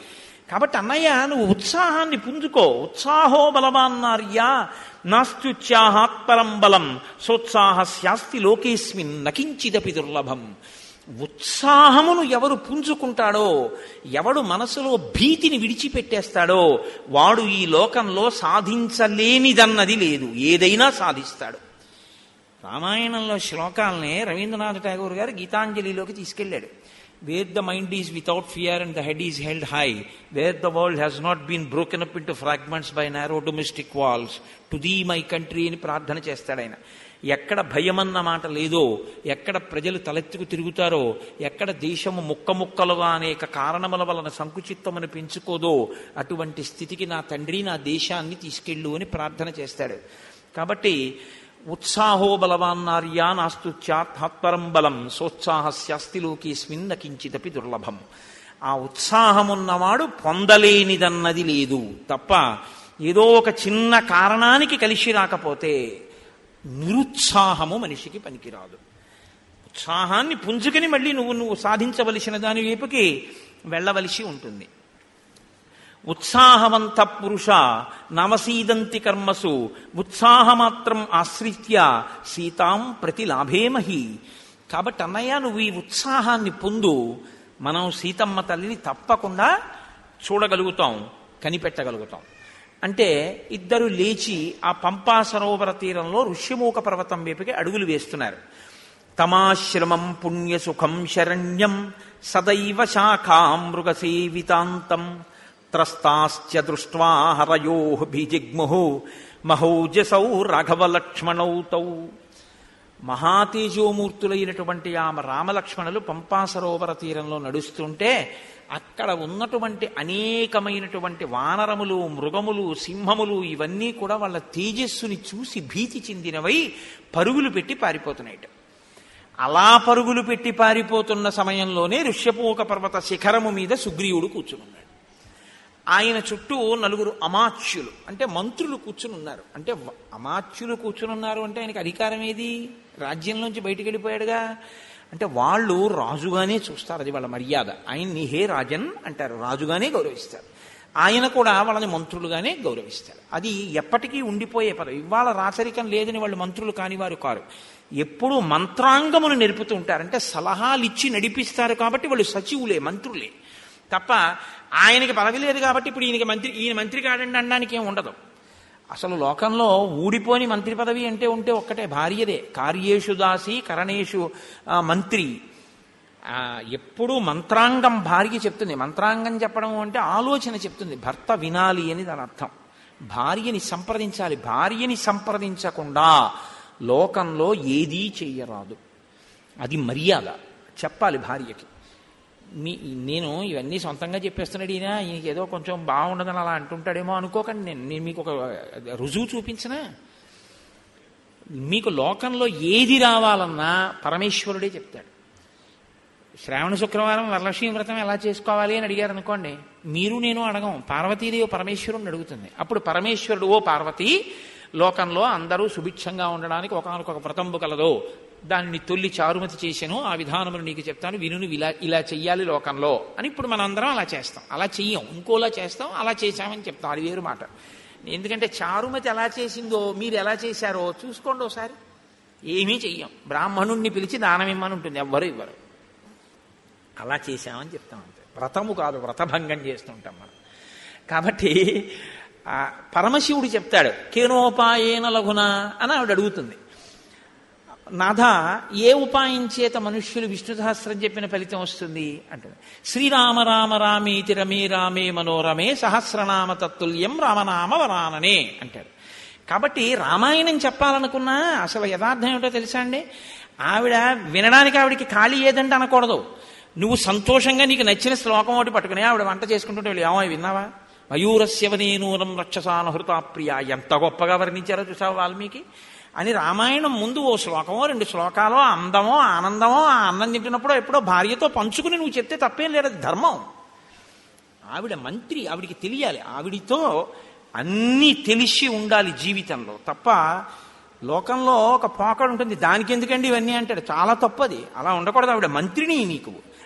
కాబట్టి అన్నయ్య నువ్వు ఉత్సాహాన్ని పుంజుకో ఉత్సాహో బలవాన్నార్యా నాస్త్యుత్సాహాత్పరం బలం సోత్సాహ శాస్తి లోకేస్మిన్ నకించిదపి దుర్లభం ఉత్సాహమును ఎవరు పుంజుకుంటాడో ఎవడు మనసులో భీతిని విడిచిపెట్టేస్తాడో వాడు ఈ లోకంలో సాధించలేనిదన్నది లేదు ఏదైనా సాధిస్తాడు రామాయణంలో శ్లోకాలనే రవీంద్రనాథ్ ఠాగూర్ గారు గీతాంజలిలోకి తీసుకెళ్ళాడు where the mind is without fear and the head is held high where the world has not been broken up into fragments by narrow domestic walls to thee my country అని ప్రార్థన చేస్తాడు ఆయన ఎక్కడ భయమన్న మాట లేదో ఎక్కడ ప్రజలు తలెత్తుకు తిరుగుతారో ఎక్కడ దేశము ముక్క ముక్కలుగా అనేక కారణముల వలన సంకుచిత్తమును పెంచుకోదో అటువంటి స్థితికి నా తండ్రి నా దేశాన్ని తీసుకెళ్ళు అని ప్రార్థన చేస్తాడు కాబట్టి ఉత్సాహో బలవాన్నార్యా నాస్తు త్యాత్పరం బలం సోత్సాహస్యాస్తి లోకేస్మిన్ నకించిదపి దుర్లభం ఆ ఉత్సాహమున్నవాడు పొందలేనిదన్నది లేదు తప్ప ఏదో ఒక చిన్న కారణానికి కలిసి రాకపోతే నిరుత్సాహము మనిషికి పనికిరాదు ఉత్సాహాన్ని పుంజుకుని మళ్ళీ నువ్వు నువ్వు సాధించవలసిన దాని వైపుకి వెళ్ళవలసి ఉంటుంది ఉత్సాహవంత పురుష నవసీదంతి కర్మసు ఉత్సాహమాత్రం ఆశ్రిత్య సీతాం ప్రతి లాభేమహి కాబట్టి అన్నయ్య నువ్వు ఈ ఉత్సాహాన్ని పొందు మనం సీతమ్మ తల్లిని తప్పకుండా చూడగలుగుతాం కనిపెట్టగలుగుతాం అంటే ఇద్దరు లేచి ఆ పంపా సరోవర తీరంలో ఋష్యమూక పర్వతం వైపుకి అడుగులు వేస్తున్నారు తమాశ్రమం పుణ్యసుఖం శరణ్యం సదైవ శాఖాం మృగసేవితాంతం త్రస్తాశ్చ దృష్ట్వా హరయో భిజిగ్ముహు మహౌజసౌ రాఘవలక్ష్మణౌ తౌ మహాతేజోమూర్తులైనటువంటి ఆ రామలక్ష్మణులు పంపా సరోవర తీరంలో నడుస్తుంటే అక్కడ ఉన్నటువంటి అనేకమైనటువంటి వానరములు మృగములు సింహములు ఇవన్నీ కూడా వాళ్ళ తేజస్సుని చూసి భీతి చెందినవై పరుగులు పెట్టి పారిపోతున్నాయి అలా పరుగులు పెట్టి పారిపోతున్న సమయంలోనే ఋష్యపూక పర్వత శిఖరము మీద సుగ్రీవుడు కూర్చునున్నాడు ఆయన చుట్టూ నలుగురు అమాత్యులు అంటే మంత్రులు కూర్చుని ఉన్నారు అంటే వ- అమాత్యులు కూర్చుని ఉన్నారు అంటే ఆయనకి అధికారం ఏది రాజ్యంలోంచి బయటికి వెళ్ళిపోయాడుగా అంటే వాళ్ళు రాజుగానే చూస్తారు అది వాళ్ళ మర్యాద ఆయన్ని హే రాజన్ అంటారు రాజుగానే గౌరవిస్తారు ఆయన కూడా వాళ్ళని మంత్రులుగానే గౌరవిస్తారు అది ఎప్పటికీ ఉండిపోయే పదం ఇవాళ రాచరికం లేదని వాళ్ళు మంత్రులు కాని వారు కారు ఎప్పుడూ మంత్రాంగమును నేర్పుతూ ఉంటారు అంటే సలహాలు ఇచ్చి నడిపిస్తారు కాబట్టి వాళ్ళు సచివులే మంత్రులే తప్ప ఆయనకి పదవి లేదు కాబట్టి ఇప్పుడు ఈయనకి మంత్రి ఈయన మంత్రి కాడండి అనడానికి ఏం ఉండదు అసలు లోకంలో ఊడిపోని మంత్రి పదవి అంటే ఉంటే ఒక్కటే భార్యదే కార్యేషు దాసి కరణేషు ఆ, మంత్రి ఆ, ఎప్పుడూ మంత్రాంగం భార్య చెప్తుంది మంత్రాంగం చెప్పడం అంటే ఆలోచన చెప్తుంది భర్త వినాలి అని దాని అర్థం భార్యని సంప్రదించాలి భార్యని సంప్రదించకుండా లోకంలో ఏదీ చెయ్యరాదు అది మర్యాద చెప్పాలి భార్యకి మీ నేను ఇవన్నీ సొంతంగా చెప్పేస్తున్నాడు ఈయన ఈయనకి ఏదో కొంచెం బాగుండదని అలా అంటుంటాడేమో అనుకోకండి నేను నేను మీకు ఒక రుజువు చూపించనా మీకు లోకంలో ఏది రావాలన్నా పరమేశ్వరుడే చెప్తాడు శ్రావణ శుక్రవారం వరలక్ష్మి వ్రతం ఎలా చేసుకోవాలి అని అడిగారు అనుకోండి మీరు నేను అడగం పార్వతీదేవి పరమేశ్వరుని అడుగుతుంది అప్పుడు పరమేశ్వరుడు ఓ పార్వతి లోకంలో అందరూ సుభిక్షంగా ఉండడానికి ఒకనొక వ్రతంబు కలదో దానిని తొల్లి చారుమతి చేశాను ఆ విధానమును నీకు చెప్తాను వినును ఇలా ఇలా చెయ్యాలి లోకంలో అని ఇప్పుడు మనందరం అలా చేస్తాం అలా చెయ్యం ఇంకోలా చేస్తాం అలా చేశామని చెప్తాం అది వేరు మాట ఎందుకంటే చారుమతి ఎలా చేసిందో మీరు ఎలా చేశారో చూసుకోండి ఒకసారి ఏమీ చెయ్యం బ్రాహ్మణుణ్ణి పిలిచి దానం ఇమ్మని ఉంటుంది ఎవ్వరు ఇవ్వరు అలా చేశామని చెప్తాం అంతే వ్రతము కాదు వ్రతభంగం చేస్తుంటాం మనం కాబట్టి ఆ పరమశివుడు చెప్తాడు కేనోపాయేన లఘున అని ఆవిడ అడుగుతుంది నాథ ఏ ఉపాయం చేత మనుష్యులు విష్ణు సహస్రం చెప్పిన ఫలితం వస్తుంది అంటుంది శ్రీరామ రామ రామేతి రమే రామే మనోరమే సహస్రనామ తత్తుల్యం రామనామ వరాననే అంటాడు కాబట్టి రామాయణం చెప్పాలనుకున్నా అసలు యథార్థం ఏమిటో తెలుసా అండి ఆవిడ వినడానికి ఆవిడికి ఖాళీ ఏదంటే అనకూడదు నువ్వు సంతోషంగా నీకు నచ్చిన శ్లోకం ఒకటి పట్టుకుని ఆవిడ వంట చేసుకుంటుంటే వెళ్ళి ఏమో విన్నావా మయూరస్యవనేనూరం రక్షసాన హృతాప్రియ ఎంత గొప్పగా వర్ణించారో చూసావు వాల్మీకి అని రామాయణం ముందు ఓ శ్లోకమో రెండు శ్లోకాలో అందమో ఆనందమో ఆ అన్నం తింటున్నప్పుడు ఎప్పుడో భార్యతో పంచుకుని నువ్వు చెప్తే తప్పేం లేదు అది ధర్మం ఆవిడ మంత్రి ఆవిడికి తెలియాలి ఆవిడితో అన్నీ తెలిసి ఉండాలి జీవితంలో తప్ప లోకంలో ఒక పోకడు ఉంటుంది దానికి ఎందుకండి ఇవన్నీ అంటాడు చాలా తప్పది అలా ఉండకూడదు ఆవిడ మంత్రిని నీకు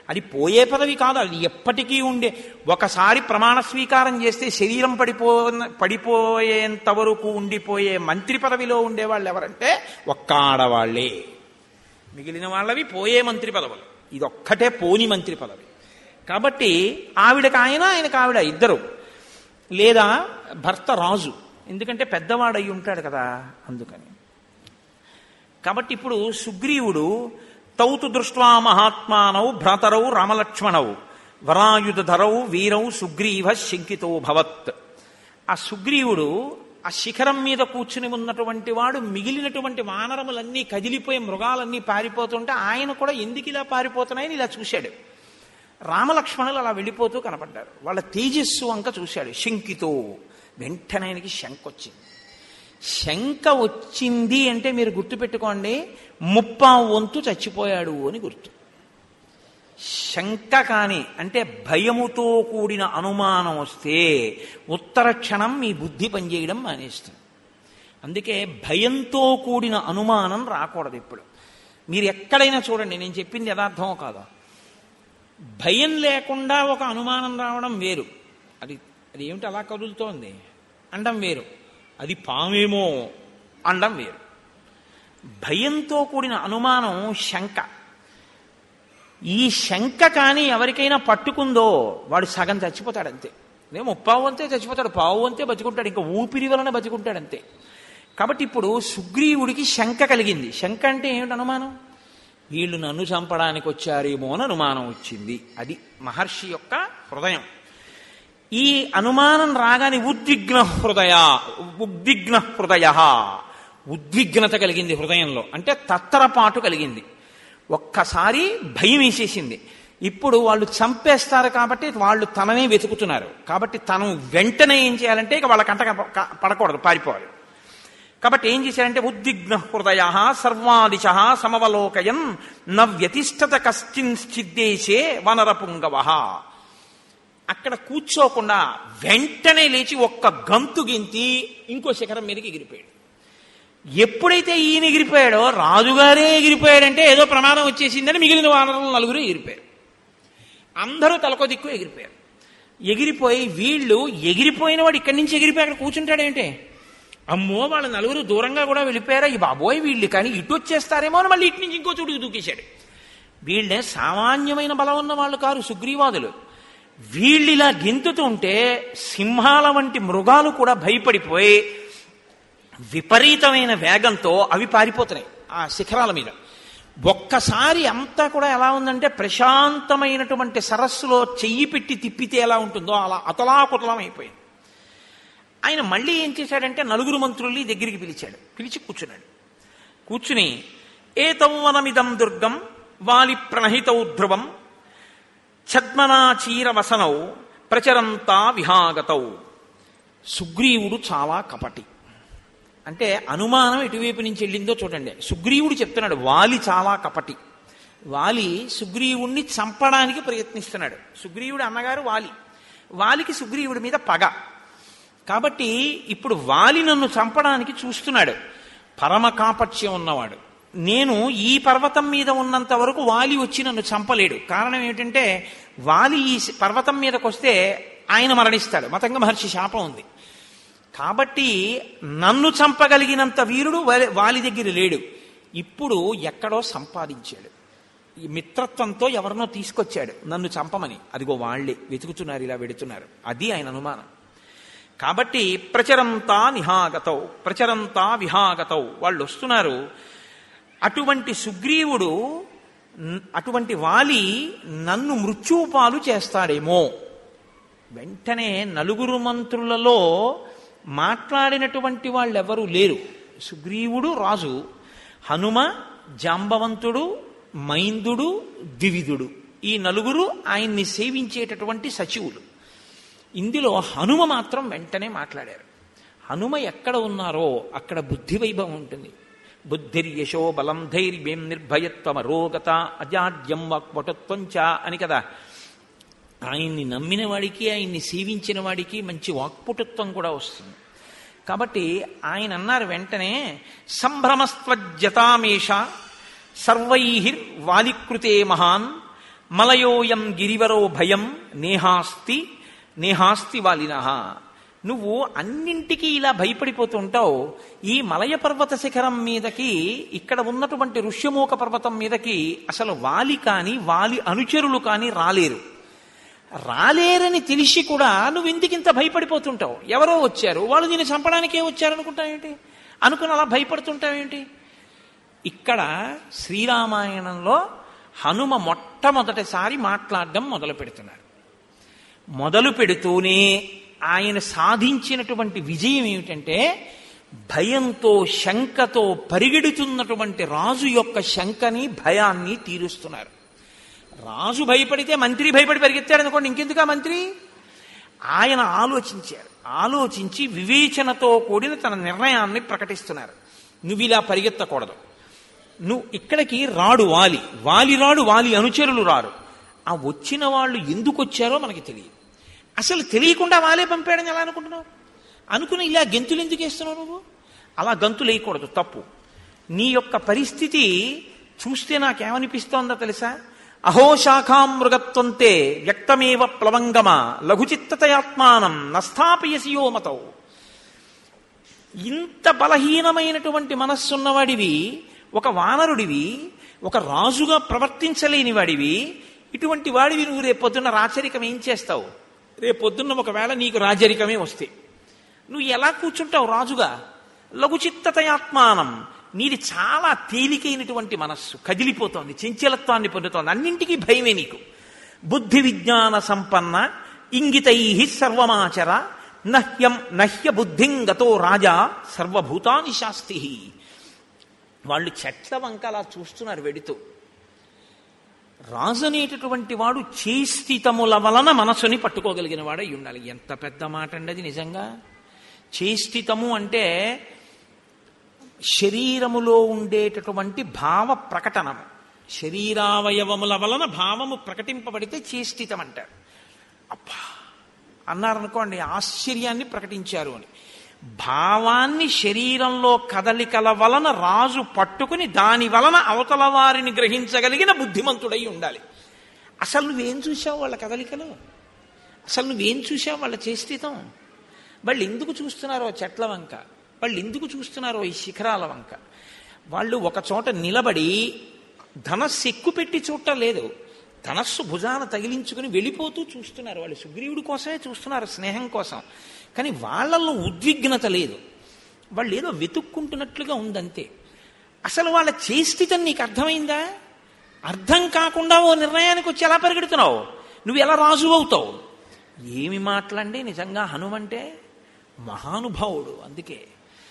అది పోయే పదవి కాదు అది ఎప్పటికీ ఉండే ఒకసారి ప్రమాణ స్వీకారం చేస్తే శరీరం పడిపో పడిపోయేంత వరకు ఉండిపోయే మంత్రి పదవిలో ఉండేవాళ్ళు ఎవరంటే ఒక్క ఆడవాళ్లే మిగిలిన వాళ్ళవి పోయే మంత్రి పదవులు ఇదొక్కటే పోని మంత్రి పదవి కాబట్టి ఆవిడకి ఆయన ఆయనకు ఆవిడ ఇద్దరు లేదా భర్త రాజు ఎందుకంటే పెద్దవాడు అయి ఉంటాడు కదా అందుకని కాబట్టి ఇప్పుడు సుగ్రీవుడు తౌతు దృష్ట్వా మహాత్మానౌ భ్రాతరౌ రామలక్ష్మణౌ వరాయుధరౌ వీరౌ సుగ్రీవ శంకితో భవత్ ఆ సుగ్రీవుడు ఆ శిఖరం మీద కూర్చుని ఉన్నటువంటి వాడు మిగిలినటువంటి వానరములన్నీ కదిలిపోయి మృగాలన్నీ పారిపోతుంటే ఆయన కూడా ఎందుకు ఇలా పారిపోతున్నాయని ఇలా చూశాడు రామలక్ష్మణులు అలా వెళ్ళిపోతూ కనపడ్డారు వాళ్ళ తేజస్సు అంక చూశాడు శంకితో వెంటనే ఆయనకి శంక వచ్చింది శంక వచ్చింది అంటే మీరు గుర్తుపెట్టుకోండి ముప్పా వంతు చచ్చిపోయాడు అని గుర్తు శంక కాని అంటే భయముతో కూడిన అనుమానం వస్తే ఉత్తర క్షణం మీ బుద్ధి పనిచేయడం మానేస్తుంది అందుకే భయంతో కూడిన అనుమానం రాకూడదు ఇప్పుడు మీరు ఎక్కడైనా చూడండి నేను చెప్పింది యథార్థమో కాదో భయం లేకుండా ఒక అనుమానం రావడం వేరు అది అది ఏమిటి అలా కదులుతోంది అండం వేరు అది పామేమో అండం వేరు భయంతో కూడిన అనుమానం శంక ఈ శంక కానీ ఎవరికైనా పట్టుకుందో వాడు సగం చచ్చిపోతాడు అంతే నేను ముప్పావు అంతే చచ్చిపోతాడు పావు అంతే బతుకుంటాడు ఇంకా ఊపిరి వలన బతుకుంటాడు అంతే కాబట్టి ఇప్పుడు సుగ్రీవుడికి శంక కలిగింది శంక అంటే ఏమిటి అనుమానం వీళ్ళు నన్ను చంపడానికి వచ్చారేమో అని అనుమానం వచ్చింది అది మహర్షి యొక్క హృదయం ఈ అనుమానం రాగానే ఉద్విగ్న హృదయ ఉద్విగ్న హృదయ ఉద్విగ్నత కలిగింది హృదయంలో అంటే తత్తరపాటు కలిగింది ఒక్కసారి భయం వేసేసింది ఇప్పుడు వాళ్ళు చంపేస్తారు కాబట్టి వాళ్ళు తననే వెతుకుతున్నారు కాబట్టి తను వెంటనే ఏం చేయాలంటే ఇక వాళ్ళ కంట క- పడకూడదు పారిపోవాలి కాబట్టి ఏం చేశారంటే ఉద్విగ్న హృదయ సర్వాదిశ సమవలోకయన్ న వ్యతిష్టత కశ్చిన్చిద్దేశే వనరపుంగవ అక్కడ కూర్చోకుండా వెంటనే లేచి ఒక్క గంతు గింతి ఇంకో శిఖరం మీదకి ఎగిరిపోయాడు ఎప్పుడైతే ఈయన ఎగిరిపోయాడో రాజుగారే ఎగిరిపోయాడంటే ఏదో ప్రమాదం వచ్చేసిందని మిగిలిన వానరులు నలుగురు ఎగిరిపోయారు అందరూ తలకో దిక్కు ఎగిరిపోయారు ఎగిరిపోయి వీళ్ళు ఎగిరిపోయిన వాడు ఇక్కడి నుంచి ఎగిరిపోయి అక్కడ కూర్చుంటాడేంటి అమ్మో వాళ్ళ నలుగురు దూరంగా కూడా వెళ్ళిపోయారా ఈ బాబోయ్ వీళ్ళు కానీ ఇటు వచ్చేస్తారేమో అని మళ్ళీ ఇటు నుంచి ఇంకో చోటుకు దూకేశాడు వీళ్ళే సామాన్యమైన బలం ఉన్న వాళ్ళు కారు సుగ్రీవాదులు వీళ్ళు ఇలా గెంతుతుంటే సింహాల వంటి మృగాలు కూడా భయపడిపోయి విపరీతమైన వేగంతో అవి పారిపోతున్నాయి ఆ శిఖరాల మీద ఒక్కసారి అంతా కూడా ఎలా ఉందంటే ప్రశాంతమైనటువంటి సరస్సులో చెయ్యి పెట్టి తిప్పితే ఎలా ఉంటుందో అలా అతలాకుతలం అయిపోయింది ఆయన మళ్ళీ ఏం చేశాడంటే నలుగురు మంత్రుల్ని దగ్గరికి పిలిచాడు పిలిచి కూర్చున్నాడు కూర్చుని ఏతం వనమిదం దుర్గం వాలి ప్రణహితౌ ధ్రువం ఛద్మనా చీరవసనౌ ప్రచరంతా విహాగతౌ సుగ్రీవుడు చాలా కపటి అంటే అనుమానం ఎటువైపు నుంచి వెళ్ళిందో చూడండి సుగ్రీవుడు చెప్తున్నాడు వాలి చాలా కపటి వాలి సుగ్రీవుణ్ణి చంపడానికి ప్రయత్నిస్తున్నాడు సుగ్రీవుడు అన్నగారు వాలి వాలికి సుగ్రీవుడి మీద పగ కాబట్టి ఇప్పుడు వాలి నన్ను చంపడానికి చూస్తున్నాడు పరమ కాపట్యం ఉన్నవాడు నేను ఈ పర్వతం మీద ఉన్నంత వరకు వాలి వచ్చి నన్ను చంపలేడు కారణం ఏమిటంటే వాలి ఈ పర్వతం మీదకి వస్తే ఆయన మరణిస్తాడు మతంగ మహర్షి శాపం ఉంది కాబట్టి నన్ను చంపగలిగినంత వీరుడు వాలి- వాలి దగ్గర లేడు ఇప్పుడు ఎక్కడో సంపాదించాడు ఈ మిత్రత్వంతో ఎవరినో తీసుకొచ్చాడు నన్ను చంపమని అదిగో వాళ్ళే వెతుకుతున్నారు ఇలా వెడుతున్నారు అది ఆయన అనుమానం కాబట్టి ప్రచరంతా నిహాగతౌ ప్రచరంతా విహాగతౌ వాళ్ళు వస్తున్నారు అటువంటి సుగ్రీవుడు న్- అటువంటి వాలి నన్ను మృత్యుపాలు చేస్తాడేమో వెంటనే నలుగురు మంత్రులలో మాట్లాడినటువంటి వాళ్ళెవరూ లేరు సుగ్రీవుడు రాజు హనుమ జాంబవంతుడు మైందుడు ద్వివిధుడు ఈ నలుగురు ఆయన్ని సేవించేటటువంటి సచివులు ఇందులో హనుమ మాత్రం వెంటనే మాట్లాడారు హనుమ ఎక్కడ ఉన్నారో అక్కడ బుద్ధి వైభవం ఉంటుంది బుద్ధిర్యశో బలం ధైర్యం నిర్భయత్వం అరోగత అజాడ్యం వాక్పటుత్వం చ అని కదా ఆయన్ని నమ్మిన వాడికి ఆయన్ని సేవించిన వాడికి మంచి వాక్పుటత్వం కూడా వస్తుంది కాబట్టి ఆయన అన్నారు వెంటనే సంభ్రమస్త్వజతామేష సర్వై వాలికృతే మహాన్ మలయోయం గిరివరో భయం నేహాస్తి నేహాస్తి వాలినః నువ్వు అన్నింటికీ ఇలా భయపడిపోతూ ఉంటావు ఈ మలయ పర్వత శిఖరం మీదకి ఇక్కడ ఉన్నటువంటి ఋష్యమూక పర్వతం మీదకి అసలు వాలి కాని వాలి అనుచరులు కాని రాలేరు రాలేరని తెలిసి కూడా నువ్వు ఎందుకింత భయపడిపోతుంటావు ఎవరో వచ్చారు వాళ్ళు దీన్ని చంపడానికే వచ్చారనుకుంటావేంటి అనుకుని అలా భయపడుతుంటావేంటి ఇక్కడ శ్రీరామాయణంలో హనుమ మొట్టమొదటిసారి మాట్లాడడం మొదలు పెడుతున్నారు మొదలు పెడుతూనే ఆయన సాధించినటువంటి విజయం ఏమిటంటే భయంతో శంకతో పరిగెడుతున్నటువంటి రాజు యొక్క శంకని భయాన్ని తీరుస్తున్నారు రాజు భయపడితే మంత్రి భయపడి పరిగెత్తాడు అనుకోండి ఇంకెందుకా మంత్రి ఆయన ఆలోచించారు ఆలోచించి వివేచనతో కూడిన తన నిర్ణయాన్ని ప్రకటిస్తున్నారు నువ్వు ఇలా పరిగెత్తకూడదు నువ్వు ఇక్కడికి రాడు వాలి వాలి రాడు వాలి అనుచరులు రారు ఆ వచ్చిన వాళ్ళు ఎందుకు వచ్చారో మనకి తెలియదు అసలు తెలియకుండా వాలే పంపాడని ఎలా అనుకుంటున్నావు అనుకుని ఇలా గెంతులు ఎందుకు వేస్తున్నావు నువ్వు అలా గంతులు వేయకూడదు తప్పు నీ యొక్క పరిస్థితి చూస్తే నాకేమనిపిస్తోందో తెలుసా అహో శాఖాం మృగత్వంతే వ్యక్తమేవ ప్లవంగమ లఘుచిత్తతయాత్మానం నస్థాపయసి యోమతౌ ఇంత బలహీనమైనటువంటి మనస్సున్నవాడివి ఒక వానరుడివి ఒక రాజుగా ప్రవర్తించలేని వాడివి ఇటువంటి వాడివి నువ్వు రేపొద్దున్న రాచరికం ఏం చేస్తావు రేపొద్దున్న ఒకవేళ నీకు రాజరికమే వస్తే నువ్వు ఎలా కూర్చుంటావు రాజుగా లఘుచిత్తతయాత్మానం నీది చాలా తేలికైనటువంటి మనస్సు కదిలిపోతోంది చంచలత్వాన్ని పొందుతోంది అన్నింటికీ భయమే నీకు బుద్ధి విజ్ఞాన సంపన్న ఇంగితై సర్వమాచర నహ్యం నహ్య బుద్ధిం గతో రాజా సర్వభూతాని శాస్తి వాళ్ళు చెట్ల వంక అలా చూస్తున్నారు వెడుతూ రాజు అనేటటువంటి వాడు చేస్థితముల వలన మనసుని పట్టుకోగలిగిన వాడై ఉండాలి ఎంత పెద్ద మాట అండి అది నిజంగా చేస్థితము అంటే శరీరములో ఉండేటటువంటి భావ ప్రకటనము శరీరావయవముల వలన భావము ప్రకటింపబడితే చేస్థితం అంటారు అబ్బా అన్నారనుకోండి ఆశ్చర్యాన్ని ప్రకటించారు అని భావాన్ని శరీరంలో కదలికల వలన రాజు పట్టుకుని దాని వలన అవతల వారిని గ్రహించగలిగిన బుద్ధిమంతుడై ఉండాలి అసలు నువ్వేం చూసావు వాళ్ళ కదలికలు అసలు నువ్వేం చూసావు వాళ్ళ చేస్థితం వాళ్ళు ఎందుకు చూస్తున్నారో చెట్ల వంక వాళ్ళు ఎందుకు చూస్తున్నారో ఈ శిఖరాల వంక వాళ్ళు ఒక చోట నిలబడి ధనస్సు ఎక్కువ పెట్టి చూడటం లేదు ధనస్సు భుజాన తగిలించుకుని వెళ్ళిపోతూ చూస్తున్నారు వాళ్ళు సుగ్రీవుడి కోసమే చూస్తున్నారు స్నేహం కోసం కానీ వాళ్ళల్లో ఉద్విగ్నత లేదు వాళ్ళు ఏదో వెతుక్కుంటున్నట్లుగా ఉందంతే అసలు వాళ్ళ చేస్థితం నీకు అర్థమైందా అర్థం కాకుండా ఓ నిర్ణయానికి వచ్చి ఎలా పరిగెడుతున్నావు నువ్వు ఎలా రాజు అవుతావు ఏమి మాట్లాడి నిజంగా హనుమంటే మహానుభావుడు అందుకే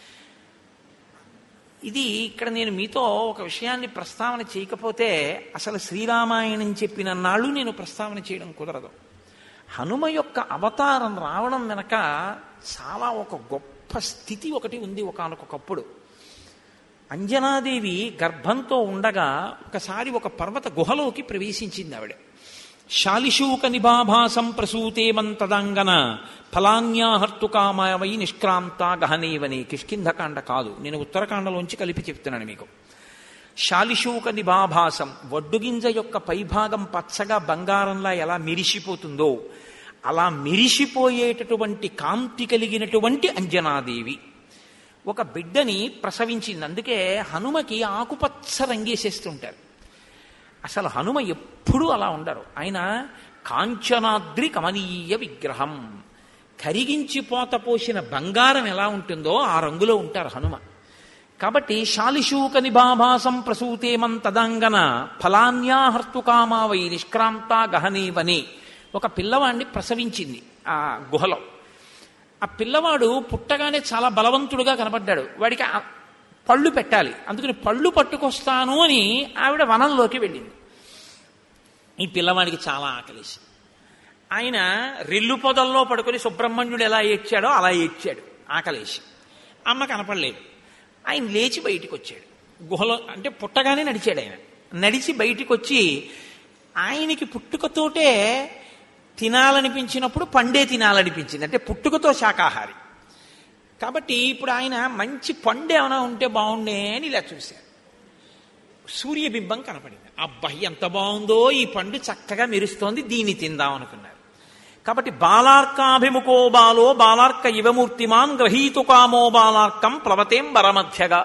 ఇది ఇక్కడ నేను మీతో ఒక విషయాన్ని ప్రస్తావన చేయకపోతే అసలు శ్రీరామాయణం చెప్పిన నాళ్ళు నేను ప్రస్తావన చేయడం కుదరదు హనుమ యొక్క అవతారం రావడం వెనక చాలా ఒక గొప్ప స్థితి ఒకటి ఉంది ఒకనకొకప్పుడు అంజనాదేవి గర్భంతో ఉండగా ఒకసారి ఒక పర్వత గుహలోకి ప్రవేశించింది ఆవిడ శాలిశూక నిబాభాసం ప్రసూతే మంతదంగన ఫలాన్యాహర్తుకామవై నిష్క్రాంత గహనేవని కిష్కింధకాండ కాదు నేను ఉత్తరకాండలోంచి కలిపి చెప్తున్నాను మీకు శాలిశూక నిబాభాసం వడ్డుగింజ యొక్క పైభాగం పచ్చగా బంగారంలా ఎలా మెరిసిపోతుందో అలా మెరిసిపోయేటటువంటి కాంతి కలిగినటువంటి అంజనాదేవి ఒక బిడ్డని ప్రసవించింది అందుకే హనుమకి ఆకుపచ్చ రంగేసేస్తుంటారు అసలు హనుమ ఎప్పుడూ అలా ఉండరు ఆయన కాంచనాద్రి కమనీయ విగ్రహం కరిగించి పోత పోసిన బంగారం ఎలా ఉంటుందో ఆ రంగులో ఉంటారు హనుమ కాబట్టి శాలిశూక నిబాభాసం ప్రసూతేమం తదంగన ఫలాన్యాహర్తుకామావై నిష్క్రాంత గహనీవని ఒక పిల్లవాడిని ప్రసవించింది ఆ గుహలో ఆ పిల్లవాడు పుట్టగానే చాలా బలవంతుడుగా కనబడ్డాడు వాడికి ఆ పళ్ళు పెట్టాలి అందుకని పళ్ళు పట్టుకొస్తాను అని ఆవిడ వనంలోకి వెళ్ళింది ఈ పిల్లవాడికి చాలా ఆకలేసి ఆయన రెల్లు పొదల్లో పడుకొని సుబ్రహ్మణ్యుడు ఎలా ఏడ్చాడో అలా ఏడ్చాడు ఆకలేసి అమ్మ కనపడలేదు ఆయన లేచి బయటికి వచ్చాడు గుహలో అంటే పుట్టగానే నడిచాడు ఆయన నడిచి బయటికి వచ్చి ఆయనకి పుట్టుకతోటే తినాలనిపించినప్పుడు పండే తినాలనిపించింది అంటే పుట్టుకతో శాకాహారి కాబట్టి ఇప్పుడు ఆయన మంచి పండు ఏమైనా ఉంటే బాగుండే అని ఇలా చూశారు సూర్యబింబం కనపడింది అబ్బా ఎంత బాగుందో ఈ పండు చక్కగా మెరుస్తోంది దీన్ని తిందాం అనుకున్నారు కాబట్టి బాలార్కాభిముఖో బాలో బాలార్క ఇవమూర్తిమాన్ గ్రహీతు కామో బాలార్కం ప్లవతేం బరమధ్యగా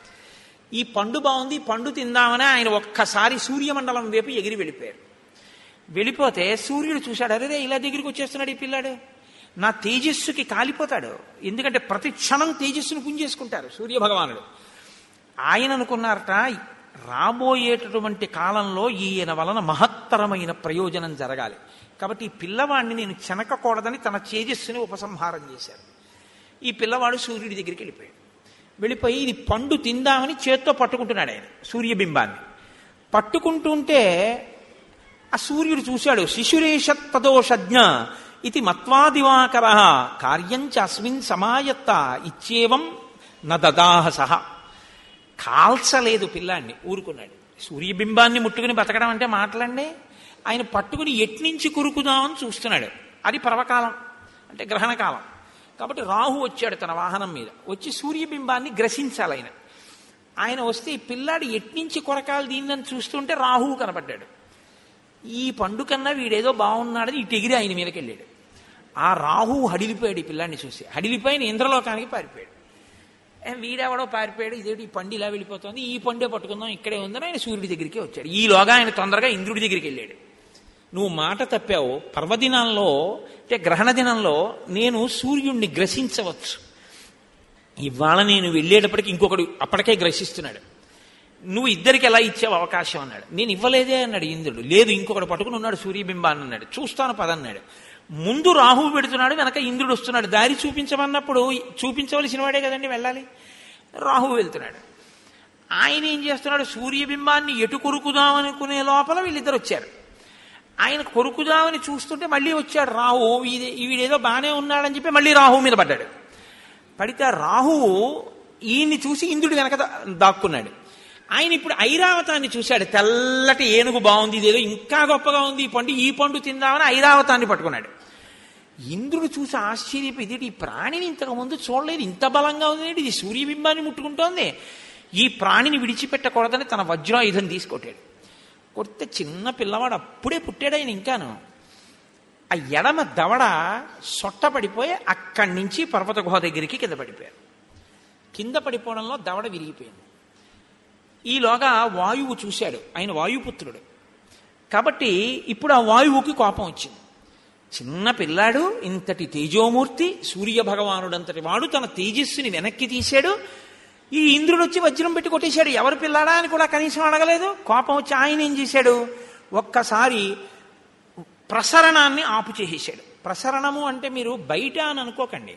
ఈ పండు బాగుంది ఈ పండు తిందామని ఆయన ఒక్కసారి సూర్యమండలం వైపు ఎగిరి వెళ్ళిపోయారు వెళ్ళిపోతే సూర్యుడు చూశాడు అరే ఇలా దగ్గరికి వచ్చేస్తున్నాడు ఈ పిల్లాడు నా తేజస్సుకి కాలిపోతాడు ఎందుకంటే ప్రతి క్షణం తేజస్సును పుంజేసుకుంటారు సూర్య భగవానుడు ఆయన అనుకున్నారట రాబోయేటటువంటి కాలంలో ఈయన వలన మహత్తరమైన ప్రయోజనం జరగాలి కాబట్టి ఈ పిల్లవాడిని నేను చెనకకూడదని తన తేజస్సుని ఉపసంహారం చేశారు ఈ పిల్లవాడు సూర్యుడి దగ్గరికి వెళ్ళిపోయాడు వెళ్ళిపోయి ఇది పండు తిందామని చేత్తో పట్టుకుంటున్నాడు ఆయన సూర్యబింబాన్ని పట్టుకుంటుంటే ఆ సూర్యుడు చూశాడు శిశురేషత్ తదోషజ్ఞ ఇది మత్వా దివాకర కార్యంచ అస్మిన్ సమాయత్త ఇచ్చేవం న దదాహ సహ కాల్చలేదు పిల్లాన్ని ఊరుకున్నాడు సూర్యబింబాన్ని ముట్టుకుని బతకడం అంటే మాటలండి ఆయన పట్టుకుని ఎట్నుంచి కురుకుదామని చూస్తున్నాడు అది పర్వకాలం అంటే గ్రహణకాలం కాబట్టి రాహు వచ్చాడు తన వాహనం మీద వచ్చి సూర్యబింబాన్ని గ్రసించాలి ఆయన ఆయన వస్తే ఈ పిల్లాడు ఎట్నుంచి కొరకాలు దీన్ని చూస్తుంటే రాహువు కనపడ్డాడు ఈ పండు కన్నా వీడేదో బాగున్నాడని ఇటు ఎగిరి ఆయన మీదకి వెళ్ళాడు ఆ రాహువు హడిలిపోయాడు ఈ పిల్లాన్ని చూసి హడిలిపోయిన ఇంద్రలోకానికి పారిపోయాడు ఏ, వీడెవడో పారిపోయాడు ఇదేంటి ఈ పండు ఇలా వెళ్ళిపోతుంది ఈ పండే పట్టుకుందాం ఇక్కడే ఉందని ఆయన సూర్యుడి దగ్గరికి వచ్చాడు ఈలోగా ఆయన తొందరగా ఇంద్రుడి దగ్గరికి వెళ్ళాడు నువ్వు మాట తప్పావు పర్వదినాల్లో అంటే గ్రహణ దినంలో నేను సూర్యుడిని గ్రసించవచ్చు ఇవాళ నేను వెళ్ళేటప్పటికి ఇంకొకడు అప్పటికే గ్రసిస్తున్నాడు నువ్వు ఇద్దరికి ఎలా ఇచ్చావు అవకాశం అన్నాడు నేను ఇవ్వలేదే అన్నాడు ఇంద్రుడు లేదు ఇంకొకడు పట్టుకుని ఉన్నాడు సూర్యబింబాన్ని అన్నాడు చూస్తాను పదన్నాడు ముందు రాహువు పెడుతున్నాడు వెనక ఇంద్రుడు వస్తున్నాడు దారి చూపించమన్నప్పుడు చూపించవలసిన వాడే కదండి వెళ్ళాలి రాహువు వెళ్తున్నాడు ఆయన ఏం చేస్తున్నాడు సూర్యబింబాన్ని ఎటు కొరుకుదామనుకునే లోపల వీళ్ళిద్దరు వచ్చారు ఆయన కొరుకుదామని చూస్తుంటే మళ్ళీ వచ్చాడు రాహు ఇది వీడేదో బాగానే ఉన్నాడని చెప్పి మళ్ళీ రాహువు మీద పడ్డాడు పడితే ఆ రాహువు ఈయన్ని చూసి ఇంద్రుడు వెనక దా- దాక్కున్నాడు ఆయన ఇప్పుడు ఐరావతాన్ని చూశాడు తెల్లటి ఏనుగు బాగుంది ఇదేదో ఇంకా గొప్పగా ఉంది ఈ పండు ఈ పండు తిందామని ఐరావతాన్ని పట్టుకున్నాడు ఇంద్రుడు చూసి ఆశ్చర్యపోయి ఇదేంటి ఈ ప్రాణిని ఇంతకు ముందు చూడలేదు ఇంత బలంగా ఉంది ఏంటి? ఇది సూర్యబింబాన్ని ముట్టుకుంటోంది ఈ ప్రాణిని విడిచిపెట్టకూడదని తన వజ్రాయుధం తీసుకొట్టాడు కొడితే చిన్న పిల్లవాడు అప్పుడే పుట్టాడు ఆయన ఇంకాను ఆ ఎడమ దవడ సొట్ట పడిపోయి అక్కడి నుంచి పర్వత గుహ దగ్గరికి కింద పడిపోయారు కింద పడిపోవడంలో దవడ విరిగిపోయింది ఈలోగా వాయువు చూశాడు ఆయన వాయుపుత్రుడు కాబట్టి ఇప్పుడు ఆ వాయువుకి కోపం వచ్చింది చిన్న పిల్లాడు ఇంతటి తేజోమూర్తి సూర్య భగవానుడంతటి వాడు తన తేజస్సుని వెనక్కి తీశాడు ఈ ఇంద్రుడు వచ్చి వజ్రం పెట్టి కొట్టేశాడు ఎవరు పిల్లాడా అని కూడా కనీసం అడగలేదు కోపం వచ్చి ఆయన ఏం చేశాడు ఒక్కసారి ప్రసరణాన్ని ఆపు చేసేశాడు ప్రసరణము అంటే మీరు బయట అని అనుకోకండి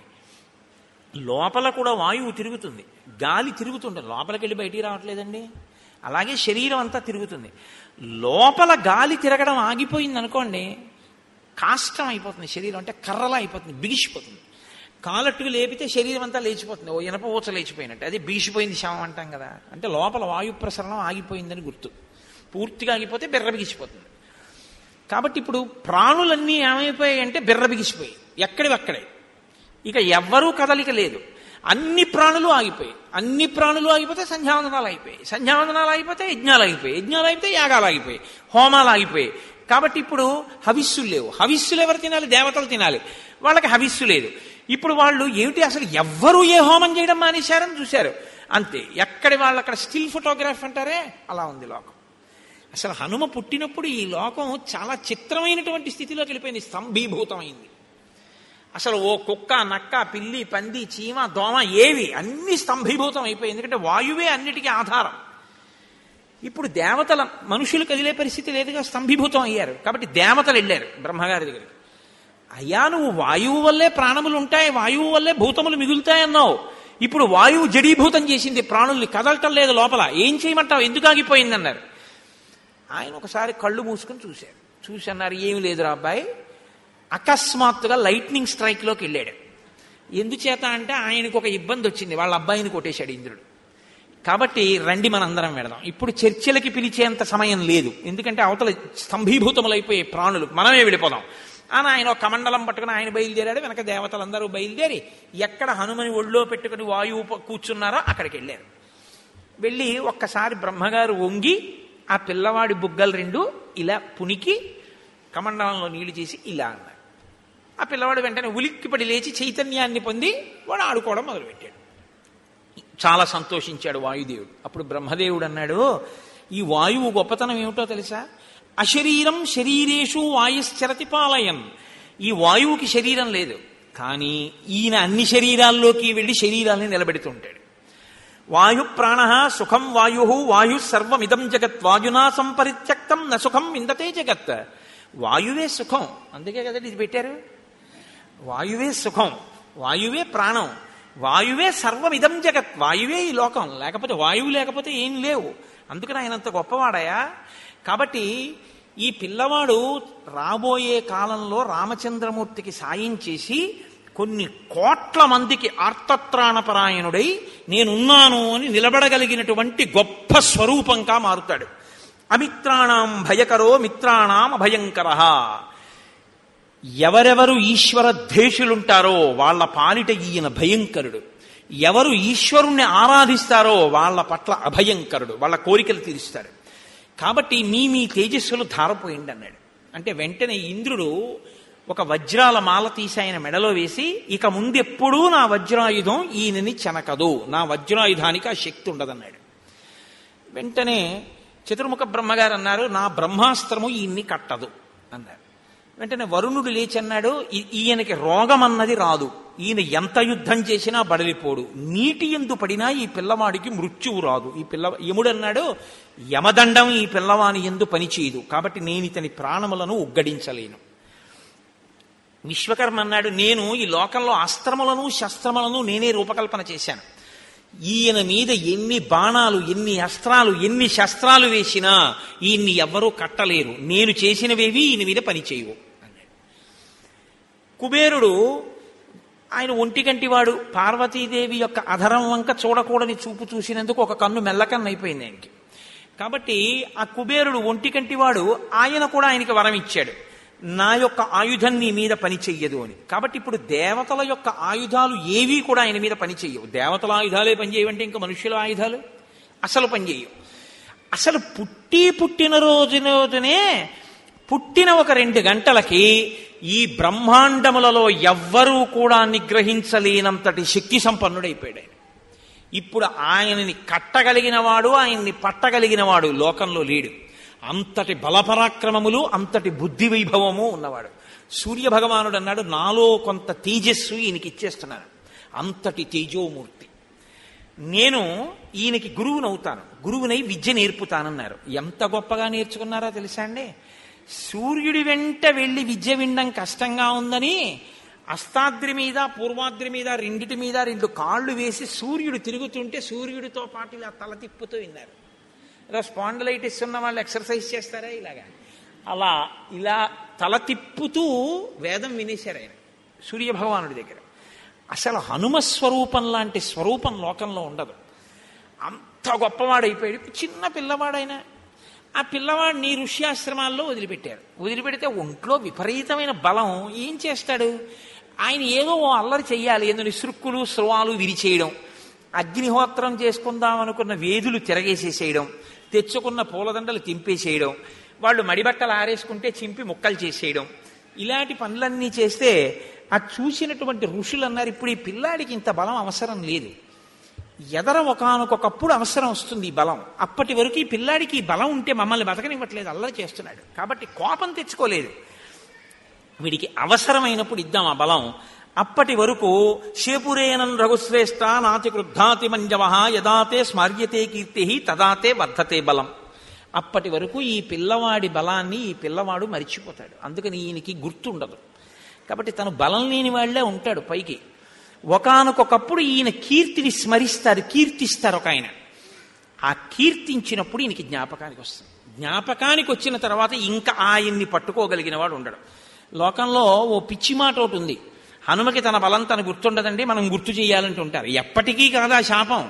లోపల కూడా వాయువు తిరుగుతుంది గాలి తిరుగుతుంటుంది లోపలికి వెళ్ళి బయటికి రావట్లేదండి అలాగే శరీరం అంతా తిరుగుతుంది లోపల గాలి తిరగడం ఆగిపోయింది అనుకోండి కాష్టం అయిపోతుంది శరీరం అంటే కర్రలా అయిపోతుంది బిగిసిపోతుంది కాలట్టుకు లేపితే శరీరం అంతా లేచిపోతుంది ఓ ఇనప ఊచ లేచిపోయినట్టు అది బిగిసిపోయింది శవం అంటాం కదా అంటే లోపల వాయు ప్రసరణం ఆగిపోయిందని గుర్తు పూర్తిగా ఆగిపోతే బిర్ర బిగిసిపోతుంది కాబట్టి ఇప్పుడు ప్రాణులన్నీ ఏమైపోయాయి అంటే బిర్ర బిగిసిపోయాయి ఎక్కడివి అక్కడే ఇక ఎవ్వరూ కదలిక లేదు అన్ని ప్రాణులు ఆగిపోయాయి అన్ని ప్రాణులు ఆగిపోతే సంధ్యావందనాలు అయిపోయాయి సంధ్యావందనాలు అయిపోతే యజ్ఞాలు అయిపోయాయి యజ్ఞాలు అయిపోతే యాగాలు ఆగిపోయాయి హోమాలు ఆగిపోయాయి కాబట్టి ఇప్పుడు హవిస్సులు లేవు హవిస్సులు ఎవరు తినాలి దేవతలు తినాలి వాళ్ళకి హవిస్సు లేదు ఇప్పుడు వాళ్ళు ఏమిటి అసలు ఎవ్వరూ ఏ హోమం చేయడం మానేశారని చూశారు అంతే ఎక్కడి వాళ్ళు అక్కడ స్టిల్ ఫోటోగ్రాఫ్ అంటారే అలా ఉంది లోకం అసలు హనుమ పుట్టినప్పుడు ఈ లోకం చాలా చిత్రమైనటువంటి స్థితిలోకి వెళ్ళిపోయింది స్తంభీభూతమైంది అసలు ఓ కుక్క నక్క పిల్లి పంది చీమ దోమ ఏవి అన్ని స్తంభీభూతం అయిపోయి ఎందుకంటే వాయువే అన్నిటికీ ఆధారం ఇప్పుడు దేవతల మనుషులు కదిలే పరిస్థితి లేదుగా స్తంభీభూతం అయ్యారు కాబట్టి దేవతలు వెళ్ళారు బ్రహ్మగారి దగ్గరికి అయ్యా నువ్వు వాయువు వల్లే ప్రాణములు ఉంటాయి వాయువు వల్లే భూతములు మిగులుతాయన్నావు ఇప్పుడు వాయువు జడీభూతం చేసింది ప్రాణుల్ని కదలటం లేదు లోపల ఏం చేయమంటావు ఎందుకు ఆగిపోయింది అన్నారు ఆయన ఒకసారి కళ్ళు మూసుకొని చూశారు చూసి అన్నారు ఏమి లేదురా అబ్బాయి అకస్మాత్తుగా లైట్నింగ్ స్ట్రైక్లోకి వెళ్ళాడు ఎందుచేత అంటే ఆయనకు ఒక ఇబ్బంది వచ్చింది వాళ్ళ అబ్బాయిని కొట్టేశాడు ఇంద్రుడు కాబట్టి రండి మనందరం వెళదాం ఇప్పుడు చర్చలకి పిలిచేంత సమయం లేదు ఎందుకంటే అవతల స్తంభీభూతములైపోయే ప్రాణులు మనమే వెళ్ళిపోదాం అని ఆయన ఒక కమండలం పట్టుకుని ఆయన బయలుదేరాడు వెనక దేవతలందరూ బయలుదేరి ఎక్కడ హనుమని ఒళ్ళో పెట్టుకుని వాయువు ప- కూర్చున్నారో అక్కడికి వెళ్ళారు వెళ్ళి ఒక్కసారి బ్రహ్మగారు వంగి ఆ పిల్లవాడి బుగ్గలు రెండు ఇలా పునికి కమండలంలో నీళ్లు చేసి ఇలా అన్నారు ఆ పిల్లవాడు వెంటనే ఉలిక్కిపడి లేచి చైతన్యాన్ని పొంది వాడు ఆడుకోవడం మొదలుపెట్టాడు చాలా సంతోషించాడు వాయుదేవుడు అప్పుడు బ్రహ్మదేవుడు అన్నాడు ఈ వాయువు గొప్పతనం ఏమిటో తెలుసా అశరీరం శరీరేషు వాయుశ్చరతి పాలయం ఈ వాయువుకి శరీరం లేదు కానీ ఈయన అన్ని శరీరాల్లోకి వెళ్ళి శరీరాల్ని నిలబెడుతుంటాడు వాయు ప్రాణ సుఖం వాయు వాయు సర్వమిదం జగత్ వాయునా సంపరిత్యక్తం న సుఖం విందతే జగత్ వాయువే సుఖం అందుకే కదండి ఇది పెట్టారు వాయువే సుఖం వాయువే ప్రాణం వాయువే సర్వమిదం జగత్ వాయువే ఈ లోకం లేకపోతే వాయువు లేకపోతే ఏం లేవు అందుకని ఆయన అంత గొప్పవాడయా కాబట్టి ఈ పిల్లవాడు రాబోయే కాలంలో రామచంద్రమూర్తికి సాయం చేసి కొన్ని కోట్ల మందికి ఆర్తత్రాణపరాయణుడై నేనున్నాను అని నిలబడగలిగినటువంటి గొప్ప స్వరూపంగా మారుతాడు అమిత్రాణం భయకరో మిత్రాణం అభయంకర ఎవరెవరు ఈశ్వర ద్వేషులుంటారో వాళ్ళ పాలిట ఈయన భయంకరుడు ఎవరు ఈశ్వరుణ్ణి ఆరాధిస్తారో వాళ్ళ పట్ల అభయంకరుడు వాళ్ళ కోరికలు తీరుస్తాడు కాబట్టి మీ మీ తేజస్సులు ధారపోయింది అన్నాడు అంటే వెంటనే ఇంద్రుడు ఒక వజ్రాల మాల తీసి ఆయన మెడలో వేసి ఇక ముందెప్పుడూ నా వజ్రాయుధం ఈయనని చెనకదు నా వజ్రాయుధానికి ఆ శక్తి ఉండదన్నాడు వెంటనే చతుర్ముఖ బ్రహ్మగారు అన్నారు నా బ్రహ్మాస్త్రము ఈయన్ని కట్టదు అన్నారు వెంటనే వరుణుడు లేచి అన్నాడు "ఈ- ఈయనకి రోగం అన్నది రాదు ఈయన ఎంత యుద్ధం చేసినా బడలిపోడు నీటి ఎందు పడినా ఈ పిల్లవాడికి మృత్యువు రాదు ఈ పిల్ల యముడు అన్నాడు యమదండం ఈ పిల్లవాని ఎందు పనిచేయదు కాబట్టి నేను ఇతని ప్రాణములను ఉగ్గడించలేను విశ్వకర్మ అన్నాడు నేను ఈ లోకంలో అస్త్రములను శస్త్రములను నేనే రూపకల్పన చేశాను ఈయన మీద ఎన్ని బాణాలు ఎన్ని అస్త్రాలు ఎన్ని శస్త్రాలు వేసినా ఈయన్ని ఎవ్వరూ కట్టలేరు నేను చేసినవేవి ఈయన మీద పనిచేయవు అన్నాడు కుబేరుడు ఆయన ఒంటికంటి వాడు పార్వతీదేవి యొక్క అధరం వంక చూడకూడని చూపు చూసినందుకు ఒక కన్ను మెల్లకన్ను అయిపోయింది ఆయనకి కాబట్టి ఆ కుబేరుడు ఒంటికంటి వాడు ఆయన కూడా ఆయనకి వరం ఇచ్చాడు నా యొక్క ఆయుధం నీ మీద పని చెయ్యదు అని కాబట్టి ఇప్పుడు దేవతల యొక్క ఆయుధాలు ఏవీ కూడా ఆయన మీద పని చెయ్యవు దేవతల ఆయుధాలే పనిచేయవంటే ఇంకా మనుష్యుల ఆయుధాలు అసలు పనిచేయవు అసలు పుట్టి పుట్టిన రోజునే పుట్టిన ఒక రెండు గంటలకి ఈ బ్రహ్మాండములలో ఎవ్వరూ కూడా నిగ్రహించలేనంతటి శక్తి సంపన్నుడైపోయాడు ఆయన ఇప్పుడు ఆయనని కట్టగలిగిన వాడు ఆయన్ని పట్టగలిగిన వాడు లోకంలో లేడు అంతటి బలపరాక్రమములు అంతటి బుద్ధి వైభవము ఉన్నవాడు సూర్య భగవానుడు అన్నాడు నాలో కొంత తేజస్సు ఈయనకి ఇచ్చేస్తున్నాను అంతటి తేజోమూర్తి నేను ఈయనకి గురువునవుతాను గురువునై విద్య నేర్పుతానన్నారు ఎంత గొప్పగా నేర్చుకున్నారో తెలుసా అండి సూర్యుడి వెంట వెళ్ళి విద్య వినడం కష్టంగా ఉందని అస్తాద్రి మీద పూర్వాద్రి మీద రెండిటి మీద రెండు కాళ్ళు వేసి సూర్యుడు తిరుగుతుంటే సూర్యుడితో పాటు ఇలా తల తిప్పుతూ విన్నారు ఇలా స్పాండలైటిస్ ఉన్న వాళ్ళు ఎక్సర్సైజ్ చేస్తారా ఇలాగా అలా ఇలా తల తిప్పుతూ వేదం వినేశారు ఆయన సూర్య భగవానుడి దగ్గర అసలు హనుమ స్వరూపం లాంటి స్వరూపం లోకంలో ఉండదు అంత గొప్పవాడైపోయాడు చిన్న పిల్లవాడైనా ఆ పిల్లవాడిని ఋష్యాశ్రమాల్లో వదిలిపెట్టారు వదిలిపెడితే ఒంట్లో విపరీతమైన బలం ఏం చేస్తాడు ఆయన ఏదో ఓ అల్లరి చెయ్యాలి ఎందుని సృక్కులు స్రవాలు విరిచేయడం అగ్నిహోత్రం చేసుకుందాం అనుకున్న వేదులు తిరగేసేసేయడం తెచ్చుకున్న పూలదండలు తింపేసేయడం వాళ్ళు మడిబట్టలు ఆరేసుకుంటే చింపి ముక్కలు చేసేయడం ఇలాంటి పనులన్నీ చేస్తే ఆ చూసినటువంటి ఋషులు అన్నారు ఇప్పుడు ఈ పిల్లాడికి ఇంత బలం అవసరం లేదు ఎదర ఒకనకొకప్పుడు అవసరం వస్తుంది ఈ బలం అప్పటి వరకు ఈ పిల్లాడికి ఈ బలం ఉంటే మమ్మల్ని బతకనివ్వట్లేదు అల్లరి చేస్తున్నాడు కాబట్టి కోపం తెచ్చుకోలేదు వీడికి అవసరమైనప్పుడు ఇద్దాం ఆ బలం అప్పటి వరకు శేపురేనం రఘుశ్రేష్ఠ నాతి క్రుద్ధాతి మంజవ యదాతే స్మర్యతే కీర్తి తదాతే వర్ధతే బలం అప్పటి వరకు ఈ పిల్లవాడి బలాన్ని ఈ పిల్లవాడు మరిచిపోతాడు అందుకని ఈయనకి గుర్తుండదు కాబట్టి తను బలం లేని వాళ్లే ఉంటాడు పైకి ఒకనకొకప్పుడు ఈయన కీర్తిని స్మరిస్తారు కీర్తిస్తారు ఒక ఆయన ఆ కీర్తించినప్పుడు ఈయనకి జ్ఞాపకానికి వస్తుంది జ్ఞాపకానికి వచ్చిన తర్వాత ఇంకా ఆయన్ని పట్టుకోగలిగిన వాడు ఉండడు లోకంలో ఓ పిచ్చి మాట ఒకటి ఉంది హనుమకి తన బలం తన గుర్తుండదండి మనం గుర్తు చేయాలంటూ ఉంటారు ఎప్పటికీ కాదు ఆ శాపం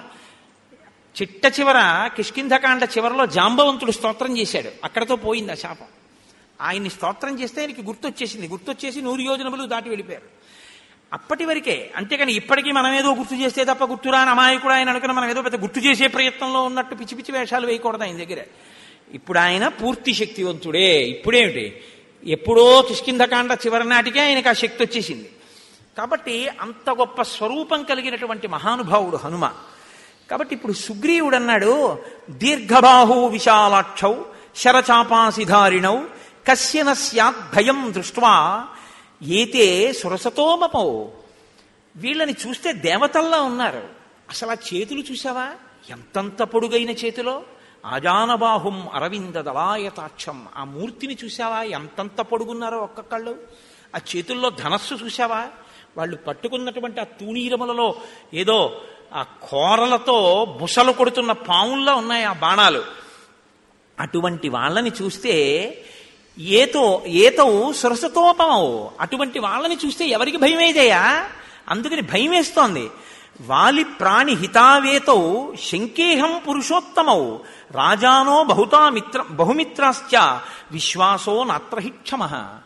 చిట్ట చివర కిష్కింధకాండ చివరలో జాంబవంతుడు స్తోత్రం చేశాడు అక్కడతో పోయింది ఆ శాపం ఆయన్ని స్తోత్రం చేస్తే ఆయనకి గుర్తొచ్చేసింది గుర్తొచ్చేసి నూరు యోజనములు దాటి వెళ్ళిపోయారు అప్పటి వరకే అంతేకాని ఇప్పటికీ మనం ఏదో గుర్తు చేస్తే తప్ప గుర్తురా అని అమాయకుడు ఆయన అనుకుని మనం ఏదో పెద్ద గుర్తు చేసే ప్రయత్నంలో ఉన్నట్టు పిచ్చి పిచ్చి వేషాలు వేయకూడదు ఆయన దగ్గర ఇప్పుడు ఆయన పూర్తి శక్తివంతుడే ఇప్పుడేమిటి ఎప్పుడో కిష్కింధకాండ చివరి నాటికే ఆయనకు ఆ శక్తి వచ్చేసింది కాబట్టి అంత గొప్ప స్వరూపం కలిగినటువంటి మహానుభావుడు హనుమ కాబట్టి ఇప్పుడు సుగ్రీవుడు అన్నాడు దీర్ఘబాహు విశాలాక్షౌ శరచాపాసిధారిణౌ కశ్యన స్యాత్ భయం దృష్ట్వా ఏతే సురసతోమపౌ వీళ్ళని చూస్తే దేవతల్లా ఉన్నారు అసలు ఆ చేతులు చూసావా ఎంతంత పొడుగైన చేతిలో ఆజానబాహుం అరవింద దళాయతాక్షం ఆ మూర్తిని చూసావా ఎంతంత పొడుగున్నారో ఒక్కొక్కళ్ళు ఆ చేతుల్లో ధనస్సు చూసావా వాళ్ళు పట్టుకున్నటువంటి ఆ తూణీరములలో ఏదో ఆ కోరలతో బుసలు కొడుతున్న పావుల్లో ఉన్నాయి ఆ బాణాలు అటువంటి వాళ్ళని చూస్తే ఏతో ఏతవు సురసతోపమవు అటువంటి వాళ్ళని చూస్తే ఎవరికి భయం వేదయ్యా అందుకని భయం వేస్తోంది వాలి ప్రాణి హితావేతౌ శంకేహం పురుషోత్తమౌ రాజానో బహుతా మిత్ర బహుమిత్రాశ్చ విశ్వాసో నాత్రహిక్షమ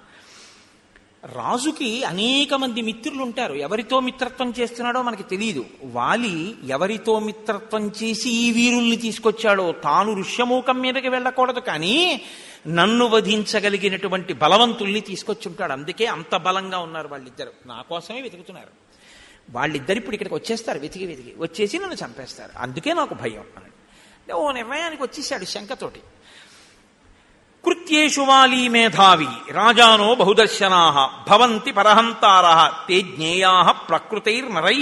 రాజుకి అనేక మంది మిత్రులు ఉంటారు ఎవరితో మిత్రత్వం చేస్తున్నాడో మనకి తెలియదు వాలి ఎవరితో మిత్రత్వం చేసి ఈ వీరుల్ని తీసుకొచ్చాడో తాను ఋష్యమూకం మీదకి వెళ్ళకూడదు కానీ నన్ను వధించగలిగినటువంటి బలవంతుల్ని తీసుకొచ్చుంటాడు అందుకే అంత బలంగా ఉన్నారు వాళ్ళిద్దరు నా కోసమే వెతుకుతున్నారు వాళ్ళిద్దరు ఇప్పుడు ఇక్కడికి వచ్చేస్తారు వెతికి వెతికి వచ్చేసి నన్ను చంపేస్తారు అందుకే నాకు భయం అన్నాడు ఓ నిర్ణయానికి వచ్చేసాడు శంకతోటి కృత్యేషు వాలీ మేధావి రాజానో బహుదర్శనా భవంతి పరహంతార తే జ్ఞేయా ప్రకృతైర్నరై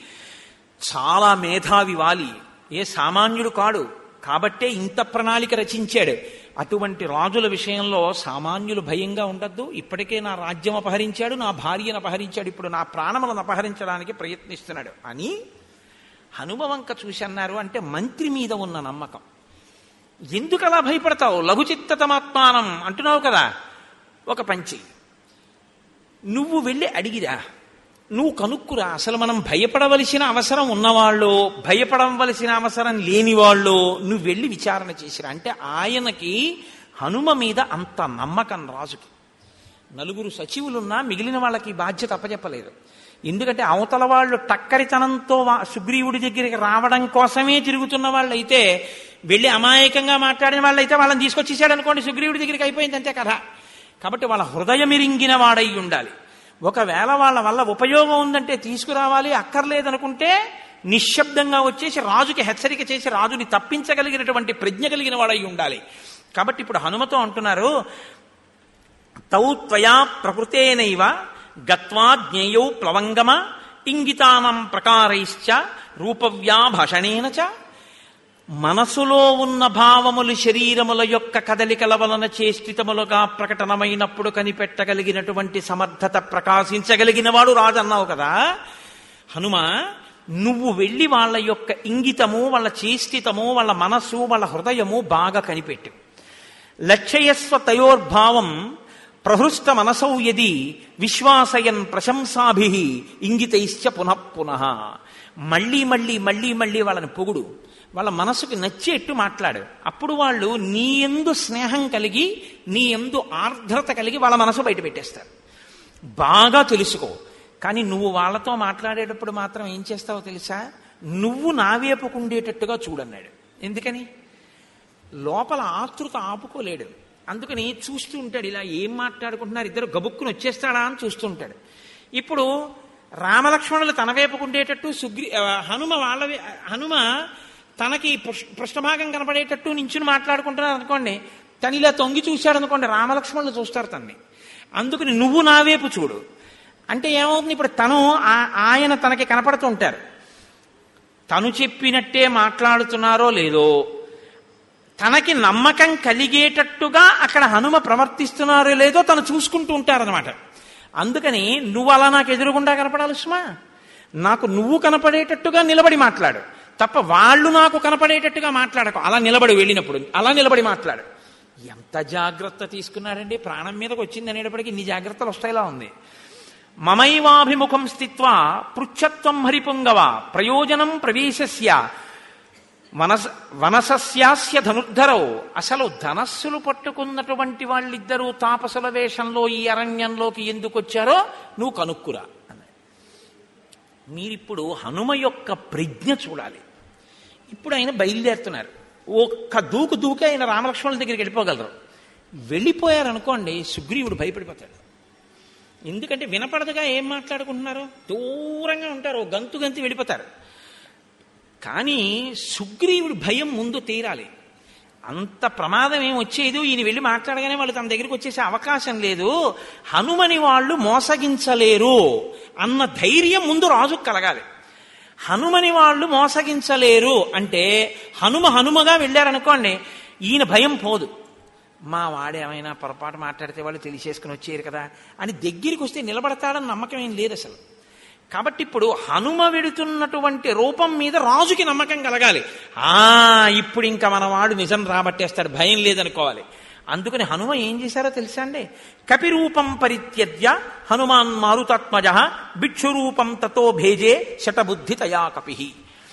చాలా మేధావి వాలి ఏ సామాన్యుడు కాడు కాబట్టే ఇంత ప్రణాళిక రచించాడు అటువంటి రాజుల విషయంలో సామాన్యులు భయంగా ఉండద్దు ఇప్పటికే నా రాజ్యం అపహరించాడు నా భార్యను అపహరించాడు ఇప్పుడు నా ప్రాణములను అపహరించడానికి ప్రయత్నిస్తున్నాడు అని హనుమవంక చూసి అన్నారు అంటే మంత్రి మీద ఉన్న నమ్మకం ఎందుకు అలా భయపడతావు లఘు చిత్తతమాత్మానం అంటున్నావు కదా ఒక పంచి నువ్వు వెళ్ళి అడిగిరా నువ్వు కనుక్కురా అసలు మనం భయపడవలసిన అవసరం ఉన్నవాళ్ళు భయపడవలసిన అవసరం లేని వాళ్ళు నువ్వు వెళ్ళి విచారణ చేసిరా అంటే ఆయనకి హనుమ మీద అంత నమ్మకం రాజుకి నలుగురు సచివులున్నా మిగిలిన వాళ్ళకి ఈ బాధ్యత అప్పచెప్పలేదు ఎందుకంటే అవతల వాళ్ళు టక్కరితనంతో వా- సుగ్రీవుడి దగ్గరికి రావడం కోసమే తిరుగుతున్న వాళ్ళైతే వెళ్ళి అమాయకంగా మాట్లాడిన వాళ్ళైతే వాళ్ళని తీసుకొచ్చేసాడు అనుకోండి సుగ్రీవుడి దగ్గరికి అయిపోయింది అంతే కథ కాబట్టి వాళ్ళ హృదయమిరింగిన వాడై ఉండాలి ఒకవేళ వాళ్ళ వల్ల ఉపయోగం ఉందంటే తీసుకురావాలి అక్కర్లేదనుకుంటే నిశ్శబ్దంగా వచ్చేసి రాజుకి హెచ్చరిక చేసి రాజుని తప్పించగలిగినటువంటి ప్రజ్ఞ కలిగిన వాడై ఉండాలి కాబట్టి ఇప్పుడు హనుమతో అంటున్నారు తౌ త్వయా ప్రకృతేనైవ గత్వా జ్ఞేయౌ ప్లవంగమ ఇంగితానం ప్రకారైశ్చ రూపవ్యా భాషణేన చ మనసులో ఉన్న భావములు శరీరముల యొక్క కదలికల వలన చేష్టితములుగా ప్రకటనమైనప్పుడు కనిపెట్టగలిగినటువంటి సమర్థత ప్రకాశించగలిగిన వాడు రాజు అన్నావు కదా హనుమ నువ్వు వెళ్ళి వాళ్ళ యొక్క ఇంగితము వాళ్ళ చేష్టితము వాళ్ళ మనస్సు వాళ్ళ హృదయము బాగా కనిపెట్టు లక్ష్యస్వ తయోర్భావం ప్రహృష్ట మనసౌ యది విశ్వాసయన్ ప్రశంసాభి ఇంగితైశ్చ పునః పునః మళ్ళీ మళ్ళీ మళ్ళీ మళ్ళీ వాళ్ళని పొగుడు వాళ్ళ మనసుకి నచ్చేట్టు మాట్లాడు అప్పుడు వాళ్ళు నీ ఎందు స్నేహం కలిగి నీ ఎందు ఆర్ద్రత కలిగి వాళ్ళ మనసు బయట పెట్టేస్తారు బాగా తెలుసుకో కానీ నువ్వు వాళ్ళతో మాట్లాడేటప్పుడు మాత్రం ఏం చేస్తావో తెలుసా నువ్వు నా వేపుకుండేటట్టుగా చూడన్నాడు ఎందుకని లోపల ఆతృత ఆపుకోలేడు అందుకని చూస్తూ ఉంటాడు ఇలా ఏం మాట్లాడుకుంటున్నారు ఇద్దరు గబుక్కుని వచ్చేస్తాడా అని చూస్తూ ఉంటాడు ఇప్పుడు రామలక్ష్మణులు తన వేపుకుండేటట్టు సుగ్రీ ఆ, హనుమ వాళ్ళ వే- హనుమ తనకి పృష్- పృష్ఠభాగం కనపడేటట్టు నించుని మాట్లాడుకుంటున్నారు అనుకోండి తను ఇలా తొంగి చూశాడు అనుకోండి రామలక్ష్మణులు చూస్తారు తన్ని అందుకని నువ్వు నా వైపు చూడు అంటే ఏమవుతుంది ఇప్పుడు తను ఆ- ఆయన తనకి కనపడుతూ ఉంటారు తను చెప్పినట్టే మాట్లాడుతున్నారో లేదో తనకి నమ్మకం కలిగేటట్టుగా అక్కడ హనుమ ప్రవర్తిస్తున్నారో లేదో తను చూసుకుంటూ ఉంటారనమాట అందుకని నువ్వు అలా నాకు ఎదురుగుండా కనపడాలి సుమా నాకు నువ్వు కనపడేటట్టుగా నిలబడి మాట్లాడు తప్ప వాళ్ళు నాకు కనపడేటట్టుగా మాట్లాడకు అలా నిలబడి వెళ్ళినప్పుడు అలా నిలబడి మాట్లాడు ఎంత జాగ్రత్త తీసుకున్నాడండి ప్రాణం మీదకి వచ్చింది అనేటప్పటికీ ఇన్ని జాగ్రత్తలు వస్తాయిలా ఉంది మమైవాభిముఖం స్థిత్వా పృచ్ఛత్వం హరిపుంగవ ప్రయోజనం ప్రవేశస్య వనస వనసస్యాస్య ధనుర్ధరవు అసలు ధనస్సులు పట్టుకున్నటువంటి వాళ్ళిద్దరూ తాపసుల వేషంలో ఈ అరణ్యంలోకి ఎందుకు వచ్చారో నువ్వు కనుక్కురా అన్నాడు మీరిప్పుడు హనుమ యొక్క ప్రజ్ఞ చూడాలి ఇప్పుడు ఆయన బయలుదేరుతున్నారు ఒక్క దూకు దూకి ఆయన రామలక్ష్మణుల దగ్గరికి వెళ్ళిపోగలరు వెళ్ళిపోయారనుకోండి సుగ్రీవుడు భయపడిపోతాడు ఎందుకంటే వినపడదుగా ఏం మాట్లాడుకుంటున్నారు దూరంగా ఉంటారు ఓ గంతు గంతి వెళ్ళిపోతారు కానీ సుగ్రీవుడి భయం ముందు తీరాలి అంత ప్రమాదం ఏం వచ్చేది ఈయన వెళ్ళి మాట్లాడగానే వాళ్ళు తన దగ్గరికి వచ్చేసే అవకాశం లేదు హనుమని వాళ్ళు మోసగించలేరు అన్న ధైర్యం ముందు రాజుకు కలగాలి హనుమని వాళ్ళు మోసగించలేరు అంటే హనుమ హనుమగా వెళ్ళారనుకోండి ఈయన భయం పోదు మా వాడేమైనా పొరపాటు మాట్లాడితే వాళ్ళు తెలిసేసుకుని వచ్చేరు కదా అని దగ్గరికి వస్తే నిలబడతాడని నమ్మకం ఏం లేదు అసలు కాబట్టి ఇప్పుడు హనుమ వెడుతున్నటువంటి రూపం మీద రాజుకి నమ్మకం కలగాలి ఆ ఇప్పుడు ఇంకా మన వాడు నిజం రాబట్టేస్తాడు భయం లేదనుకోవాలి అందుకని హనుమ ఏం చేశారో తెలుసా అండి కపిరూపం పరిత్యజ్య హనుమాన్ మారుతాత్మజ భిక్షురూపం తతో భేజే శతబుద్ధి తయా కపి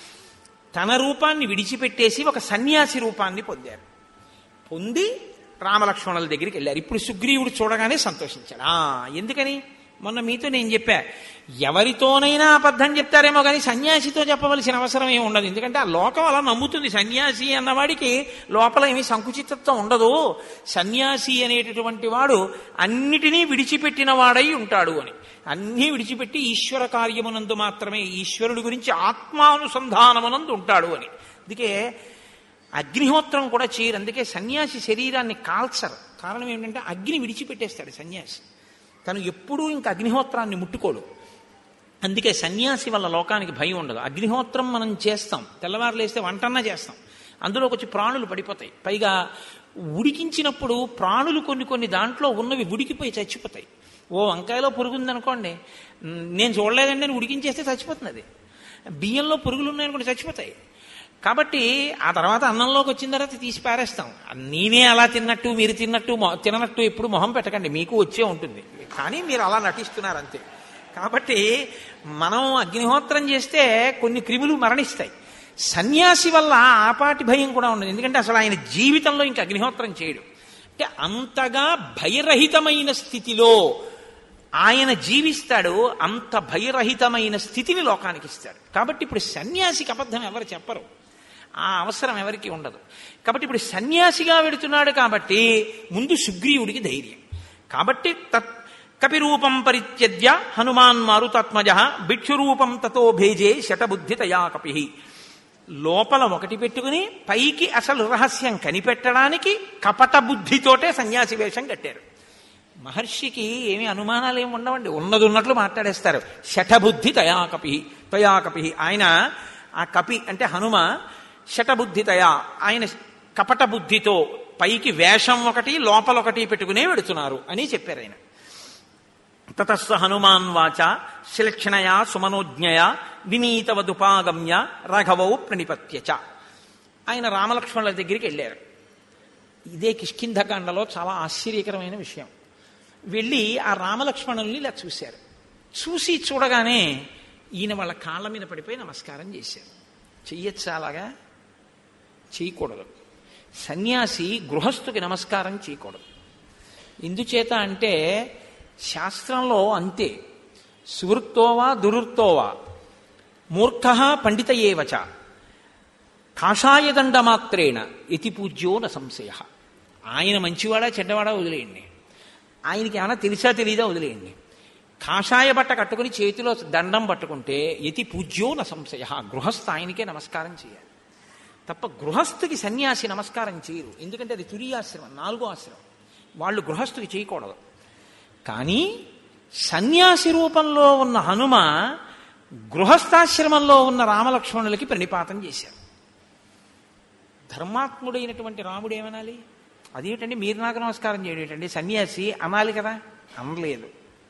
తన రూపాన్ని విడిచిపెట్టేసి ఒక సన్యాసి రూపాన్ని పొందారు పొంది రామలక్ష్మణుల దగ్గరికి వెళ్ళారు ఇప్పుడు సుగ్రీవుడు చూడగానే సంతోషించాడు ఆ ఎందుకని మొన్న మీతో నేను చెప్పా ఎవరితోనైనా అబద్ధం చెప్తారేమో కానీ సన్యాసితో చెప్పవలసిన అవసరం ఏమి ఉండదు ఎందుకంటే ఆ లోకం అలా నమ్ముతుంది సన్యాసి అన్నవాడికి లోపల ఏమీ సంకుచితత్వం ఉండదు సన్యాసి అనేటటువంటి వాడు అన్నిటినీ విడిచిపెట్టిన వాడై ఉంటాడు అని అన్నీ విడిచిపెట్టి ఈశ్వర కార్యమునందు మాత్రమే ఈశ్వరుడి గురించి ఆత్మానుసంధానమునందు ఉంటాడు అని అందుకే అగ్నిహోత్రం కూడా చేయరు అందుకే సన్యాసి శరీరాన్ని కాల్చరు కారణం ఏంటంటే అగ్ని విడిచిపెట్టేస్తాడు సన్యాసి తను ఎప్పుడూ ఇంకా అగ్నిహోత్రాన్ని ముట్టుకోడు అందుకే సన్యాసి వల్ల లోకానికి భయం ఉండదు అగ్నిహోత్రం మనం చేస్తాం తెల్లవారు లేస్తే వంటన్నా చేస్తాం అందులోకి వచ్చి ప్రాణులు పడిపోతాయి పైగా ఉడికించినప్పుడు ప్రాణులు కొన్ని కొన్ని దాంట్లో ఉన్నవి ఉడికిపోయి చచ్చిపోతాయి ఓ వంకాయలో పురుగు ఉందనుకోండి నేను చూడలేదండి అని ఉడికించేస్తే చచ్చిపోతుంది అది బియ్యంలో పురుగులు ఉన్నాయనుకోండి చచ్చిపోతాయి కాబట్టి ఆ తర్వాత అన్నంలోకి వచ్చిన తర్వాత తీసి పారేస్తాం నేనే అలా తిన్నట్టు మీరు తిన్నట్టు మొ- తిననట్టు ఎప్పుడు మొహం పెట్టకండి మీకు వచ్చే ఉంటుంది కానీ మీరు అలా నటిస్తున్నారు అంతే కాబట్టి మనం అగ్నిహోత్రం చేస్తే కొన్ని క్రిములు మరణిస్తాయి సన్యాసి వల్ల ఆపాటి భయం కూడా ఉండదు ఎందుకంటే అసలు ఆయన జీవితంలో ఇంకా అగ్నిహోత్రం చేయడు అంటే అంతగా భయరహితమైన స్థితిలో ఆయన జీవిస్తాడు అంత భయరహితమైన స్థితిని లోకానికి ఇస్తాడు కాబట్టి ఇప్పుడు సన్యాసికి అబద్ధం ఎవరు చెప్పరు ఆ అవసరం ఎవరికి ఉండదు కాబట్టి ఇప్పుడు సన్యాసిగా వెడుతున్నాడు కాబట్టి ముందు సుగ్రీవుడికి ధైర్యం కాబట్టి తత్ కపిరూపం పరిత్యజ్య హనుమాన్ మారుతాత్మజ భిక్షురూపం తతో భేజే శటబుద్ధి తయా కపి లోపల ఒకటి పెట్టుకుని పైకి అసలు రహస్యం కనిపెట్టడానికి కపట బుద్ధితోటే సన్యాసి వేషం కట్టారు మహర్షికి ఏమి అనుమానాలు ఏమి ఉండవండి ఉన్నది ఉన్నట్లు మాట్లాడేస్తారు శఠబుద్ధి తయాకపి తయాకపి ఆయన ఆ కపి అంటే హనుమ శఠబుద్ధి తయా ఆయన కపట బుద్ధితో పైకి వేషం ఒకటి లోపల ఒకటి పెట్టుకునే వెడుతున్నారు అని చెప్పారు ఆయన తతస్స హనుమాన్ వాచ శిలక్షణయా సుమనోజ్ఞయా వినీతవదుపాగమ్య రాఘవౌ ప్రణిపత్యచ ఆయన రామలక్ష్మణుల దగ్గరికి వెళ్ళారు ఇదే కిష్కింధకాండలో చాలా ఆశ్చర్యకరమైన విషయం వెళ్ళి ఆ రామలక్ష్మణుల్ని ఇలా చూశారు చూసి చూడగానే ఈయన వాళ్ళ కాళ్ళ మీద పడిపోయి నమస్కారం చేశారు చెయ్యొచ్చా అలాగా చేయకూడదు సన్యాసి గృహస్థుకి నమస్కారం చేయకూడదు ఎందుచేత అంటే శాస్త్రంలో అంతే సువృత్తోవా దురుత్తోవా మూర్ఖ పండిత ఏవచ కాషాయదండమాత్రేణ యతి పూజ్యో న సంశయ ఆయన మంచివాడా చెడ్డవాడా వదిలేయండి ఆయనకి ఏమైనా తెలిసా తెలీదా వదిలేయండి కాషాయ బట్ట కట్టుకుని చేతిలో దండం పట్టుకుంటే యతి పూజ్యో న సంశయ గృహస్థ ఆయనకే నమస్కారం చేయాలి తప్ప గృహస్థుకి సన్యాసి నమస్కారం చేయరు ఎందుకంటే అది తురియాశ్రమం నాలుగో ఆశ్రమం వాళ్ళు గృహస్థుకి చేయకూడదు కానీ సన్యాసి రూపంలో ఉన్న హనుమ గృహస్థాశ్రమంలో ఉన్న రామలక్ష్మణులకి ప్రణిపాతం చేశారు ధర్మాత్ముడైనటువంటి రాముడు ఏమనాలి అదేంటండి మీరు నాకు నమస్కారం చేయడేటండి సన్యాసి అనాలి కదా అనలేదు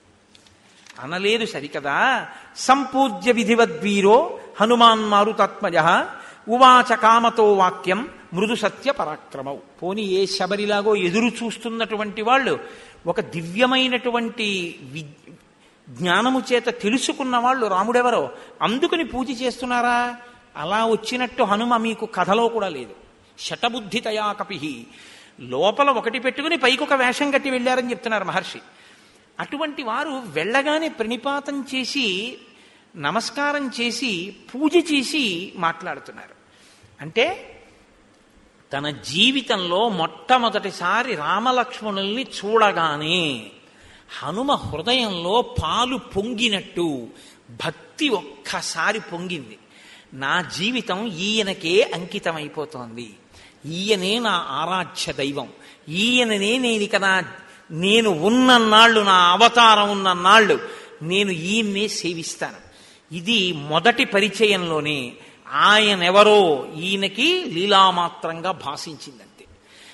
అనలేదు సరికదా సంపూజ్య విధివద్వీరో హనుమాన్ మారుతాత్మజ ఉవాచ కామతో వాక్యం మృదు సత్య పరాక్రమవు పోని ఏ శబరిలాగో ఎదురు చూస్తున్నటువంటి వాళ్ళు ఒక దివ్యమైనటువంటి వి జ్ఞానము చేత తెలుసుకున్న వాళ్ళు రాముడెవరో అందుకని పూజ చేస్తున్నారా అలా వచ్చినట్టు హనుమ మీకు కథలో కూడా లేదు శటబుద్ధి తయా కపిహి లోపల ఒకటి పెట్టుకుని పైకి ఒక వేషం కట్టి వెళ్ళారని చెప్తున్నారు మహర్షి అటువంటి వారు వెళ్ళగానే ప్రణిపాతం చేసి నమస్కారం చేసి పూజ చేసి మాట్లాడుతున్నారు అంటే తన జీవితంలో మొట్టమొదటిసారి రామలక్ష్మణుల్ని చూడగానే హనుమ హృదయంలో పాలు పొంగినట్టు భక్తి ఒక్కసారి పొంగింది నా జీవితం ఈయనకే అంకితమైపోతోంది ఈయనే నా ఆరాధ్య దైవం ఈయననే నేను ఇక నా నేను ఉన్నన్నాళ్ళు నా అవతారం ఉన్నన్నాళ్ళు నేను ఈయన్నే సేవిస్తాను ఇది మొదటి పరిచయంలోనే ఆయనెవరో ఈయనకి లీలామాత్రంగా భాషించిందంతే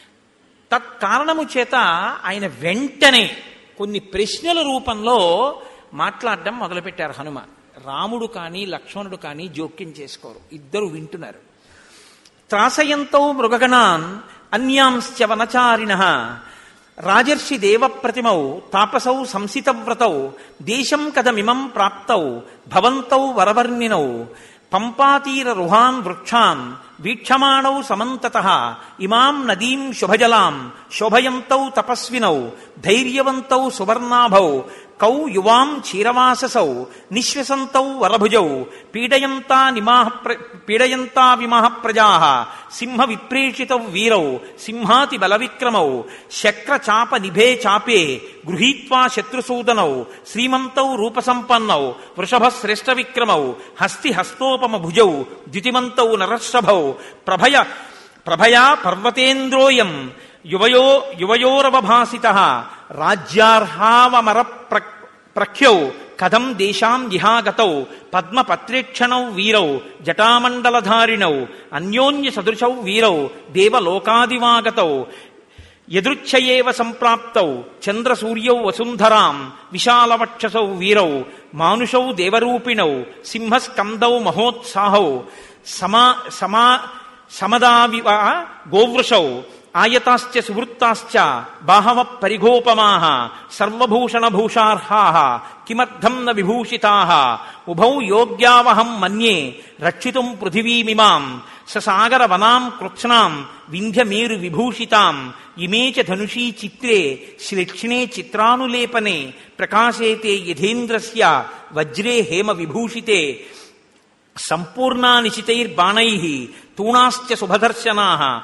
తత్కారణము చేత ఆయన వెంటనే కొన్ని ప్రశ్నల రూపంలో మాట్లాడడం మొదలుపెట్టారు హనుమ రాముడు కానీ లక్ష్మణుడు కానీ జోక్యం చేసుకోరు ఇద్దరు వింటున్నారు త్రాసయంతో మృగగణాన్ అన్యాంశ్చ వనచారిణ రాజర్షి దేవప్రతిమౌ తాపసౌ సంసితవ్రతౌ దేశం కదమిమం ప్రాప్తౌ భవంతౌ వరవర్ణినౌ పంపాతీర రుహాన్ వృక్షాన్ వీక్షమాణౌ సమంతత ఇమాం నదీం శుభజలాం శోభయంతౌ తపస్వినౌ ధైర్యవంతౌ సువర్ణాభౌ కౌ యువాం క్షీరవాససౌ నిశ్వసంతౌ వరభుజౌ పీడయంతా నిమాహ పీడయంతా విమహ ప్రజా సింహ విప్రేషితౌ వీరౌ సింహాతి బలవిక్రమౌ శక్ర చాప నిభే చాపే గృహీత్వా శత్రుసూదనౌ శ్రీమంతౌ రూపసంపన్నౌ వృషభ శ్రేష్ఠ విక్రమౌ హస్తి హస్తోపమ భుజౌ ద్యుతిమంతౌ నరర్షభౌ ప్రభయ ప్రభయా పర్వతేంద్రోయం యువయో యువయోరవభాసిత రాజ్యార్హావమర ప్ర ప్రఖ్యౌ కథం దేశాం జిహాగతౌ పద్మపత్రేక్షణౌ వీరౌ జటామండలధారిణౌ అన్యోన్య సదృశౌ వీరౌ దేవలోకాదివాగతౌ యదృచ్ఛయేవ సంప్రాప్తౌ చంద్రసూర్యౌ వసుంధరాం విశాలవక్షసౌ వీరౌ మానుషౌ దేవరూపిణౌ సింహస్కందౌ మహోత్సాహౌ సమా సమా సమదావివ గోవృషౌ ఆయతాశ్చ సువృత్తాశ్చ బాహవ పరిఘోపమాః సర్వభూషణభూషార్హాः కిమర్థం న విభూషితాः ఉభౌ యోగ్యావహం మన్యే రక్షితుం పృథివీమిమాం ససాగర వనాం కృత్స్నాం వింధ్యమేరు విభూషితాం ఇమే చ ధనుషీ చిత్రే శ్లేక్ష్ణే చిత్రానులేపనే ప్రకాశేతే యథేంద్రస్య వజ్రే హేమ విభూషితే సంపూర్ణానిశితైర్బాణై తూణాశ్చ శుభదర్శనా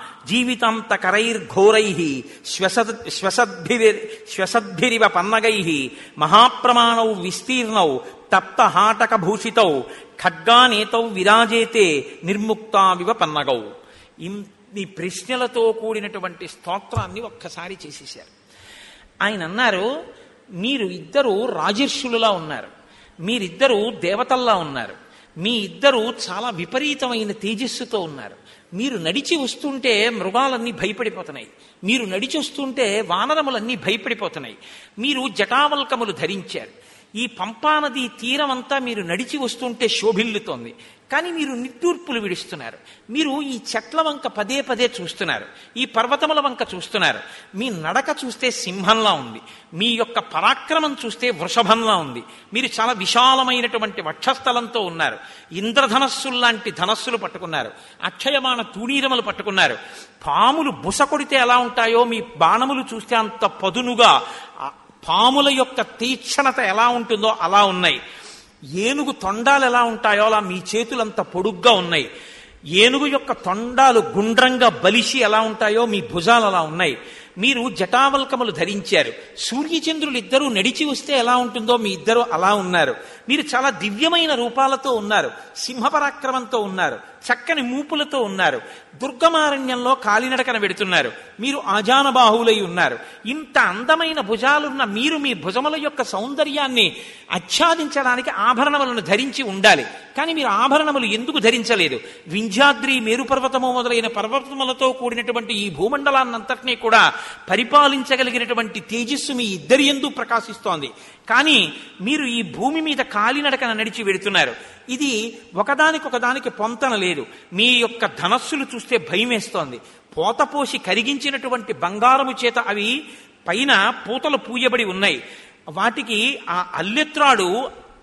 జీవితాంతకరైర్ఘోరై శ్వసద్ శ్వసద్భిరి శ్వసద్భిరివ పన్నగై మహాప్రమాణౌ విస్తీర్ణౌ తప్తహాటకభూషితౌ ఖడ్గానేతౌ విరాజేతే నిర్ముక్తావివ పన్నగౌ ఇన్ని ప్రశ్నలతో కూడినటువంటి స్తోత్రాన్ని ఒక్కసారి చేసేశారు ఆయన అన్నారు మీరు ఇద్దరు రాజర్షులులా ఉన్నారు మీరిద్దరూ దేవతల్లా ఉన్నారు మీ ఇద్దరు చాలా విపరీతమైన తేజస్సుతో ఉన్నారు మీరు నడిచి వస్తుంటే మృగాలన్నీ భయపడిపోతున్నాయి మీరు నడిచి వస్తుంటే వానరములన్నీ భయపడిపోతున్నాయి మీరు జటావల్కములు ధరించారు ఈ పంపానది తీరం అంతా మీరు నడిచి వస్తుంటే శోభిల్లుతోంది కానీ మీరు నిట్టూర్పులు విడుస్తున్నారు మీరు ఈ చెట్ల వంక పదే పదే చూస్తున్నారు ఈ పర్వతముల వంక చూస్తున్నారు మీ నడక చూస్తే సింహంలా ఉంది మీ యొక్క పరాక్రమం చూస్తే వృషభంలా ఉంది మీరు చాలా విశాలమైనటువంటి వక్షస్థలంతో ఉన్నారు ఇంద్రధనస్సుల్లాంటి ధనస్సులు పట్టుకున్నారు అక్షయమాన తూణీరములు పట్టుకున్నారు పాములు బుస కొడితే ఎలా ఉంటాయో మీ బాణములు చూస్తే అంత పదునుగా ఆ పాముల యొక్క తీక్షణత ఎలా ఉంటుందో అలా ఉన్నాయి ఏనుగు తొండాలు ఎలా ఉంటాయో అలా మీ చేతులంత పొడుగ్గా ఉన్నాయి ఏనుగు యొక్క తొండాలు గుండ్రంగా బలిసి ఎలా ఉంటాయో మీ భుజాలు అలా ఉన్నాయి మీరు జటావల్కములు ధరించారు సూర్యచంద్రులు ఇద్దరూ నడిచి వస్తే ఎలా ఉంటుందో మీ ఇద్దరు అలా ఉన్నారు మీరు చాలా దివ్యమైన రూపాలతో ఉన్నారు సింహపరాక్రమంతో ఉన్నారు చక్కని మూపులతో ఉన్నారు దుర్గమారణ్యంలో కాలినడకన పెడుతున్నారు మీరు ఆజానబాహువులై ఉన్నారు ఇంత అందమైన భుజాలున్న మీరు మీ భుజముల యొక్క సౌందర్యాన్ని ఆచ్ఛాదించడానికి ఆభరణములను ధరించి ఉండాలి కానీ మీరు ఆభరణములు ఎందుకు ధరించలేదు వింధ్యాద్రి మేరుపర్వతము మొదలైన పర్వతములతో కూడినటువంటి ఈ భూమండలాన్నంతటినీ కూడా పరిపాలించగలిగినటువంటి తేజస్సు మీ ఇద్దరి ఎందు ప్రకాశిస్తోంది కానీ మీరు ఈ భూమి మీద కాలినడకన నడిచి వెడుతున్నారు ఇది ఒకదానికొకదానికి పొంతన లేదు మీ యొక్క ధనస్సులు చూస్తే భయం వేస్తోంది పోతపోసి కరిగించినటువంటి బంగారము చేత అవి పైన పూతలు పూయబడి ఉన్నాయి వాటికి ఆ అల్లెత్రాడు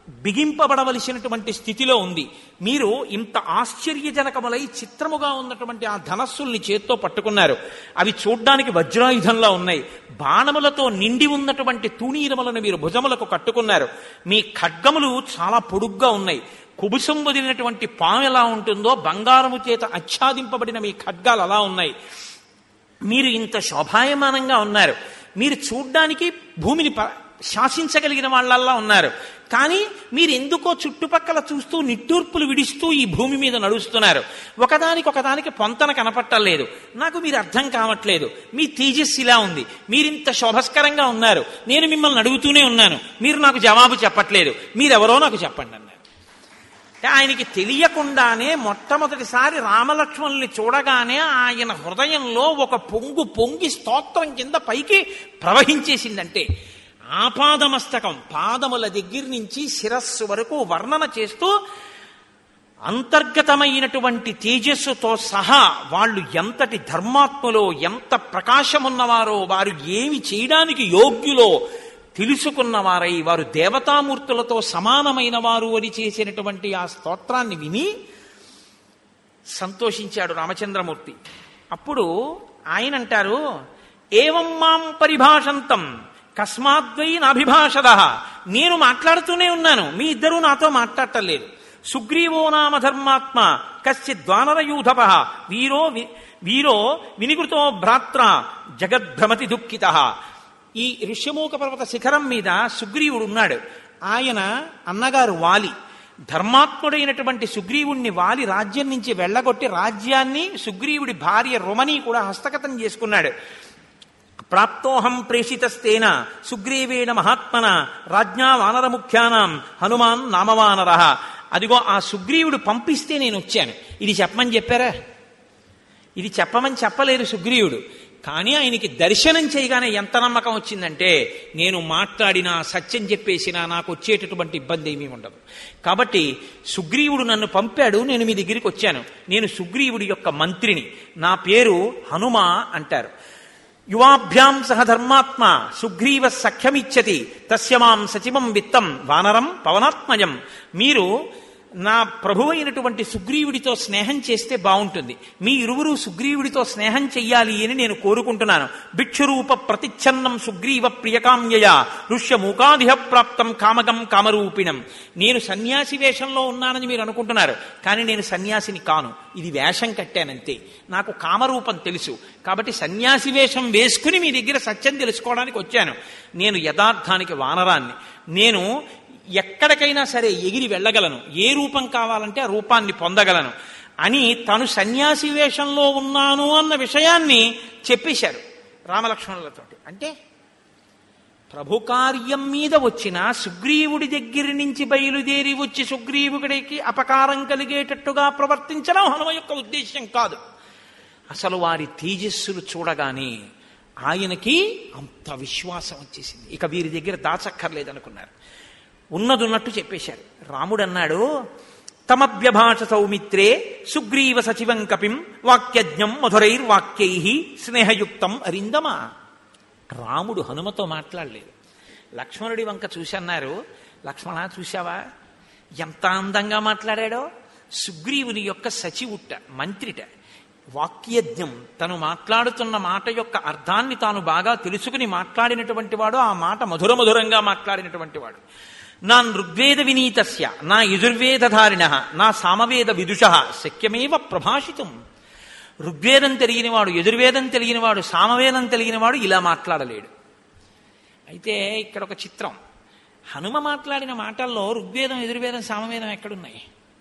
బిగింపబడవలసినటువంటి స్థితిలో ఉంది మీరు ఇంత ఆశ్చర్యజనకములై చిత్రముగా ఉన్నటువంటి ఆ ధనస్సుల్ని చేత్తో పట్టుకున్నారు అవి చూడ్డానికి వజ్రాయుధంలా ఉన్నాయి బాణములతో నిండి ఉన్నటువంటి తూణీరములను మీరు భుజములకు కట్టుకున్నారు మీ ఖడ్గములు చాలా పొడుగ్గా ఉన్నాయి కుబుసం వదిలినటువంటి పాము ఎలా ఉంటుందో బంగారము చేత ఆచ్ఛాదింపబడిన మీ ఖడ్గాలు అలా ఉన్నాయి మీరు ఇంత శోభాయమానంగా ఉన్నారు మీరు చూడ్డానికి భూమిని ప- శాసించగలిగిన వాళ్ళల్లా ఉన్నారు కానీ మీరు ఎందుకో చుట్టుపక్కల చూస్తూ నిట్టూర్పులు విడిస్తూ ఈ భూమి మీద నడుస్తున్నారు ఒకదానికి ఒకదానికి పొంతన కనపట్టలేదు నాకు మీరు అర్థం కావట్లేదు మీ తేజస్సు ఇలా ఉంది మీరింత శోభస్కరంగా ఉన్నారు నేను మిమ్మల్ని అడుగుతూనే ఉన్నాను మీరు నాకు జవాబు చెప్పట్లేదు మీరెవరో నాకు చెప్పండి అన్నారు అంటే ఆయనకి తెలియకుండానే మొట్టమొదటిసారి రామలక్ష్మణుల్ని చూడగానే ఆయన హృదయంలో ఒక పొంగు పొంగి స్తోత్రం కింద పైకి ప్రవహించేసిందంటే ఆపాదమస్తకం పాదముల దగ్గర నుంచి శిరస్సు వరకు వర్ణన చేస్తూ అంతర్గతమైనటువంటి తేజస్సుతో సహా వాళ్ళు ఎంతటి ధర్మాత్ములో ఎంత ప్రకాశమున్నవారో వారు ఏమి చేయడానికి యోగ్యులో తెలుసుకున్నవారై వారు దేవతామూర్తులతో సమానమైన వారు అని చేసినటువంటి ఆ స్తోత్రాన్ని విని సంతోషించాడు రామచంద్రమూర్తి అప్పుడు ఆయన అంటారు ఏవం మాం పరిభాషంతం కస్మాద్వై నాభిభాషద నేను మాట్లాడుతూనే ఉన్నాను మీ ఇద్దరూ నాతో మాట్లాడటలేదు సుగ్రీవో నామ ధర్మాత్మ కశ్చిత్ ద్వానరయూధప వీరో వి- వీరో వినికృతో భ్రాత్ర జగద్భ్రమతి దుఃఖిత ఈ ఋష్యమూక పర్వత శిఖరం మీద సుగ్రీవుడు ఉన్నాడు ఆయన అన్నగారు వాలి ధర్మాత్ముడైనటువంటి సుగ్రీవుణ్ణి వాలి రాజ్యం నుంచి వెళ్ళగొట్టి రాజ్యాన్ని సుగ్రీవుడి భార్య రుమని కూడా హస్తగతం చేసుకున్నాడు ప్రాప్తోహం ప్రేషితస్తేన సుగ్రీవేణ మహాత్మన రాజ్ఞా వానర ముఖ్యానాం హనుమాన్ నామవానర అదిగో ఆ సుగ్రీవుడు పంపిస్తే నేను వచ్చాను ఇది చెప్పమని చెప్పారా ఇది చెప్పమని చెప్పలేదు సుగ్రీవుడు కానీ ఆయనకి దర్శనం చేయగానే ఎంత నమ్మకం వచ్చిందంటే నేను మాట్లాడినా సత్యం చెప్పేసినా నాకు వచ్చేటటువంటి ఇబ్బంది ఏమీ ఉండదు కాబట్టి సుగ్రీవుడు నన్ను పంపాడు నేను మీ దగ్గరికి వచ్చాను నేను సుగ్రీవుడి యొక్క మంత్రిని నా పేరు హనుమ అంటారు యువాభ్యాం సహ ధర్మాత్మ సుగ్రీవ సఖ్యమిచ్చతి తస్య మాం సచివం విత్తం వానరం పవనాత్మజం మీరు నా ప్రభువైనటువంటి సుగ్రీవుడితో స్నేహం చేస్తే బాగుంటుంది మీ ఇరువురు సుగ్రీవుడితో స్నేహం చెయ్యాలి అని నేను కోరుకుంటున్నాను భిక్షురూప ప్రతిచ్ఛన్నం సుగ్రీవ ప్రియకామ్యయ ఋష్య మూకాదిహ ప్రాప్తం కామగం కామరూపిణం నేను సన్యాసి వేషంలో ఉన్నానని మీరు అనుకుంటున్నారు కానీ నేను సన్యాసిని కాను ఇది వేషం కట్టానంతే నాకు కామరూపం తెలుసు కాబట్టి సన్యాసి వేషం వేసుకుని మీ దగ్గర సత్యం తెలుసుకోవడానికి వచ్చాను నేను యథార్థానికి వానరాన్ని నేను ఎక్కడికైనా సరే ఎగిరి వెళ్ళగలను ఏ రూపం కావాలంటే ఆ రూపాన్ని పొందగలను అని తను సన్యాసి వేషంలో ఉన్నాను అన్న విషయాన్ని చెప్పేశారు రామలక్ష్మణులతోటి అంటే ప్రభు కార్యం మీద వచ్చిన సుగ్రీవుడి దగ్గర నుంచి బయలుదేరి వచ్చి సుగ్రీవుడికి అపకారం కలిగేటట్టుగా ప్రవర్తించడం హనుమ యొక్క ఉద్దేశ్యం కాదు అసలు వారి తేజస్సులు చూడగానే ఆయనకి అంత విశ్వాసం వచ్చేసింది ఇక వీరి దగ్గర దాచక్కర్లేదనుకున్నారు ఉన్నదున్నట్టు చెప్పేశారు రాముడు అన్నాడు తమభ్యభాష సౌమిత్రే సుగ్రీవ సచివం కపిం వాక్యజ్ఞం మధురైర్వాక్యై స్నేహయుక్తం అరిందమా రాముడు హనుమతో మాట్లాడలేదు లక్ష్మణుడి వంక చూసి అన్నారు లక్ష్మణ చూశావా ఎంత అందంగా మాట్లాడాడో సుగ్రీవుని యొక్క సచివుట్ట మంత్రిట వాక్యజ్ఞం తను మాట్లాడుతున్న మాట యొక్క అర్థాన్ని తాను బాగా తెలుసుకుని మాట్లాడినటువంటి వాడు ఆ మాట మధుర మధురంగా మాట్లాడినటువంటి వాడు నా ఋగ్వేద వినీతస్య నా యజుర్వేదధారిణ నా సామవేద విదుష శక్యమేవ ప్రభాషితం ఋగ్వేదం తెలియనివాడు యజుర్వేదం తెలియనివాడు సామవేదం తెలియనివాడు ఇలా మాట్లాడలేడు అయితే ఇక్కడ ఒక చిత్రం హనుమ మాట్లాడిన మాటల్లో ఋగ్వేదం యజుర్వేదం సామవేదం ఎక్కడున్నాయి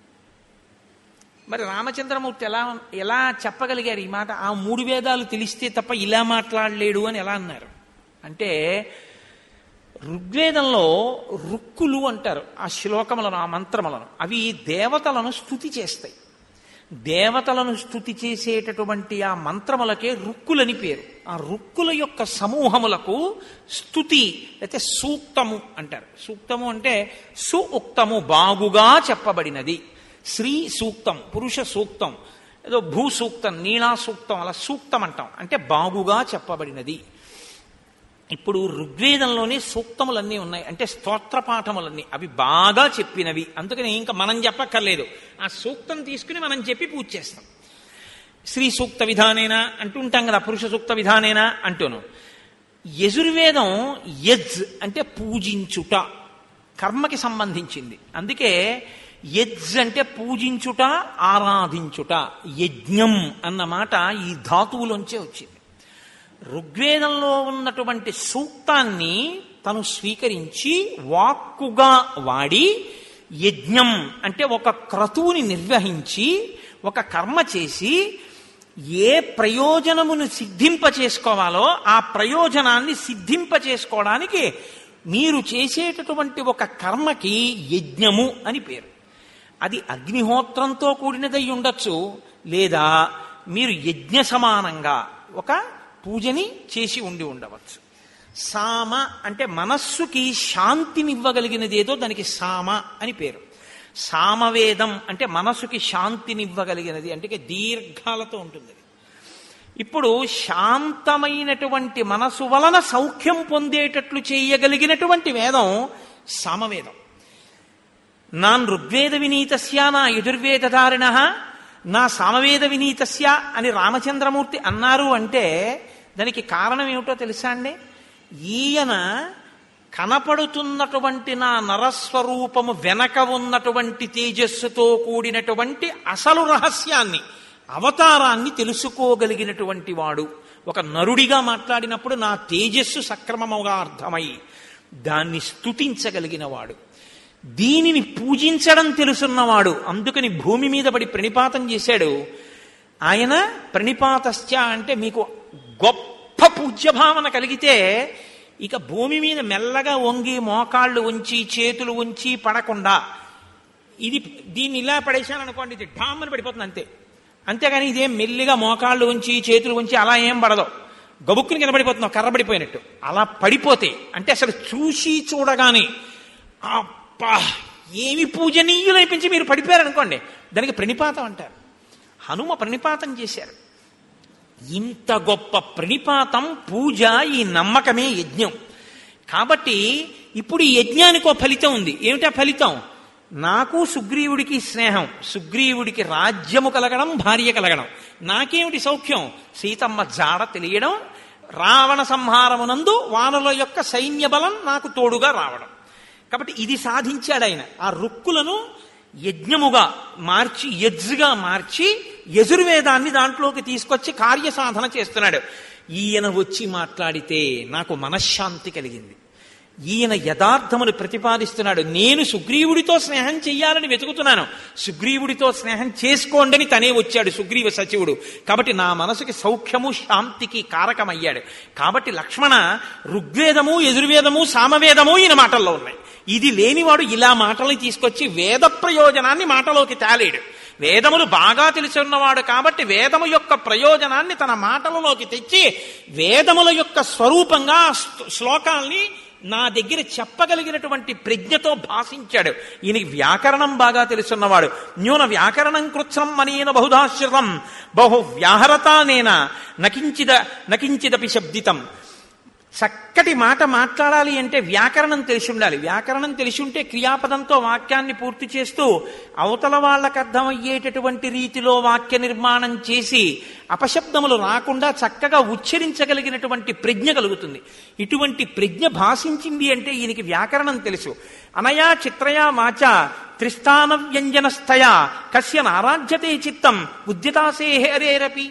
మరి రామచంద్రమూర్తి ఎలా ఎలా చెప్పగలిగారు ఈ మాట ఆ మూడు వేదాలు తెలిస్తే తప్ప ఇలా మాట్లాడలేడు అని ఎలా అన్నారు అంటే ఋగ్వేదంలో రుక్కులు అంటారు ఆ శ్లోకములను ఆ మంత్రములను అవి దేవతలను స్థుతి చేస్తాయి దేవతలను స్థుతి చేసేటటువంటి ఆ మంత్రములకే రుక్కులని పేరు ఆ రుక్కుల యొక్క సమూహములకు స్థుతి అయితే సూక్తము అంటారు సూక్తము అంటే సు ఉక్తము బాగుగా చెప్పబడినది శ్రీ సూక్తం పురుష సూక్తం ఏదో భూ సూక్తం నీళా సూక్తం అలా సూక్తం అంటాం అంటే బాగుగా చెప్పబడినది ఇప్పుడు ఋగ్వేదంలోనే సూక్తములన్నీ ఉన్నాయి అంటే స్తోత్ర పాఠములన్నీ అవి బాగా చెప్పినవి అందుకని ఇంకా మనం చెప్పక్కర్లేదు ఆ సూక్తం తీసుకుని మనం చెప్పి పూజ చేస్తాం స్త్రీ సూక్త విధానేనా అంటుంటాం కదా పురుష సూక్త విధానేనా అంటూను యజుర్వేదం యజ్ అంటే పూజించుట కర్మకి సంబంధించింది అందుకే యజ్ అంటే పూజించుట ఆరాధించుట యజ్ఞం అన్న మాట ఈ ధాతువులోంచే వచ్చింది ఋగ్వేదంలో ఉన్నటువంటి సూక్తాన్ని తను స్వీకరించి వాక్కుగా వాడి యజ్ఞం అంటే ఒక క్రతువుని నిర్వహించి ఒక కర్మ చేసి ఏ ప్రయోజనమును సిద్ధింప చేసుకోవాలో ఆ ప్రయోజనాన్ని సిద్ధింప చేసుకోవడానికి మీరు చేసేటటువంటి ఒక కర్మకి యజ్ఞము అని పేరు అది అగ్నిహోత్రంతో కూడినదై ఉండొచ్చు లేదా మీరు యజ్ఞ సమానంగా ఒక పూజని చేసి ఉండి ఉండవచ్చు సామ అంటే మనస్సుకి శాంతినివ్వగలిగినదేదో దానికి సామ అని పేరు సామవేదం అంటే మనసుకి శాంతినివ్వగలిగినది అంటే దీర్ఘాలతో ఉంటుంది అది. ఇప్పుడు శాంతమైనటువంటి మనసు వలన సౌఖ్యం పొందేటట్లు చేయగలిగినటువంటి వేదం సామవేదం నాన్ ఋగ్వేద వినీతస్య నా యజుర్వేదధారిణ నా సామవేద వినీతస్య అని రామచంద్రమూర్తి అన్నారు అంటే దానికి కారణం ఏమిటో తెలుసా అండి ఈయన కనపడుతున్నటువంటి నా నరస్వరూపము వెనక ఉన్నటువంటి తేజస్సుతో కూడినటువంటి అసలు రహస్యాన్ని అవతారాన్ని తెలుసుకోగలిగినటువంటి వాడు ఒక నరుడిగా మాట్లాడినప్పుడు నా తేజస్సు సక్రమముగా అర్థమై దాన్ని స్తుతించగలిగిన వాడు దీనిని పూజించడం తెలుసున్నవాడు అందుకని భూమి మీద పడి ప్రణిపాతం చేశాడు ఆయన ప్రణిపాతశ్చ అంటే మీకు గొప్ప పూజ్యభావన కలిగితే ఇక భూమి మీద మెల్లగా వంగి మోకాళ్ళు ఉంచి చేతులు ఉంచి పడకుండా ఇది దీన్ని ఇలా పడేశాను అనుకోండి ఇది ఢామ్మని పడిపోతుంది అంతే అంతేగాని ఇదేం మెల్లిగా మోకాళ్ళు ఉంచి చేతులు ఉంచి అలా ఏం పడదు గబుక్కుని కింద పడిపోతున్నావు కర్ర పడిపోయినట్టు అలా పడిపోతే అంటే అసలు చూసి చూడగానే అబ్బా ఏమి పూజనీయులైపించి మీరు పడిపోయారనుకోండి దానికి ప్రణిపాతం అంటారు హనుమ ప్రణిపాతం చేశారు ఇంత గొప్ప ప్రణిపాతం పూజ ఈ నమ్మకమే యజ్ఞం కాబట్టి ఇప్పుడు ఈ యజ్ఞానికి ఒక ఫలితం ఉంది ఏమిటా ఫలితం నాకు సుగ్రీవుడికి స్నేహం సుగ్రీవుడికి రాజ్యము కలగడం భార్య కలగడం నాకేమిటి సౌఖ్యం సీతమ్మ జాడ తెలియడం రావణ సంహారమునందు వానల యొక్క సైన్య బలం నాకు తోడుగా రావడం కాబట్టి ఇది సాధించాడు ఆయన ఆ రుక్కులను యజ్ఞముగా మార్చి యజ్గా మార్చి యజుర్వేదాన్ని దాంట్లోకి తీసుకొచ్చి కార్యసాధన చేస్తున్నాడు ఈయన వచ్చి మాట్లాడితే నాకు మనశ్శాంతి కలిగింది ఈయన యథార్థమును ప్రతిపాదిస్తున్నాడు నేను సుగ్రీవుడితో స్నేహం చెయ్యాలని వెతుకుతున్నాను సుగ్రీవుడితో స్నేహం చేసుకోండని తనే వచ్చాడు సుగ్రీవ సచివుడు కాబట్టి నా మనసుకి సౌఖ్యము శాంతికి కారకమయ్యాడు కాబట్టి లక్ష్మణ ఋగ్వేదము యజుర్వేదము సామవేదము ఈయన మాటల్లో ఉన్నాయి ఇది లేనివాడు ఇలా మాటల్ని తీసుకొచ్చి వేద ప్రయోజనాన్ని మాటలోకి తేలేడు వేదములు బాగా తెలుసున్నవాడు కాబట్టి వేదము యొక్క ప్రయోజనాన్ని తన మాటలలోకి తెచ్చి వేదముల యొక్క స్వరూపంగా ఆ శ్లోకాల్ని నా దగ్గర చెప్పగలిగినటువంటి ప్రజ్ఞతో భాషించాడు ఈయనకి వ్యాకరణం బాగా తెలుసున్నవాడు న్యూన వ్యాకరణం కృత్సం అనేన బహుధాశ్రితం బహు వ్యాహరతానేన నకించిద నకించిదపి శబ్దితం చక్కటి మాట మాట్లాడాలి అంటే వ్యాకరణం తెలిసి ఉండాలి వ్యాకరణం తెలిసి ఉంటే క్రియాపదంతో వాక్యాన్ని పూర్తి చేస్తూ అవతల వాళ్ళకు అర్థమయ్యేటటువంటి రీతిలో వాక్య నిర్మాణం చేసి అపశబ్దములు రాకుండా చక్కగా ఉచ్చరించగలిగినటువంటి ప్రజ్ఞ కలుగుతుంది ఇటువంటి ప్రజ్ఞ భాషించింది అంటే ఈయనకి వ్యాకరణం తెలుసు అనయా చిత్రయా వాచ త్రిస్థాన వ్యంజనస్థయా కస్య నారాజ్యతే చిత్తం ఉద్యతాసే హరేరపి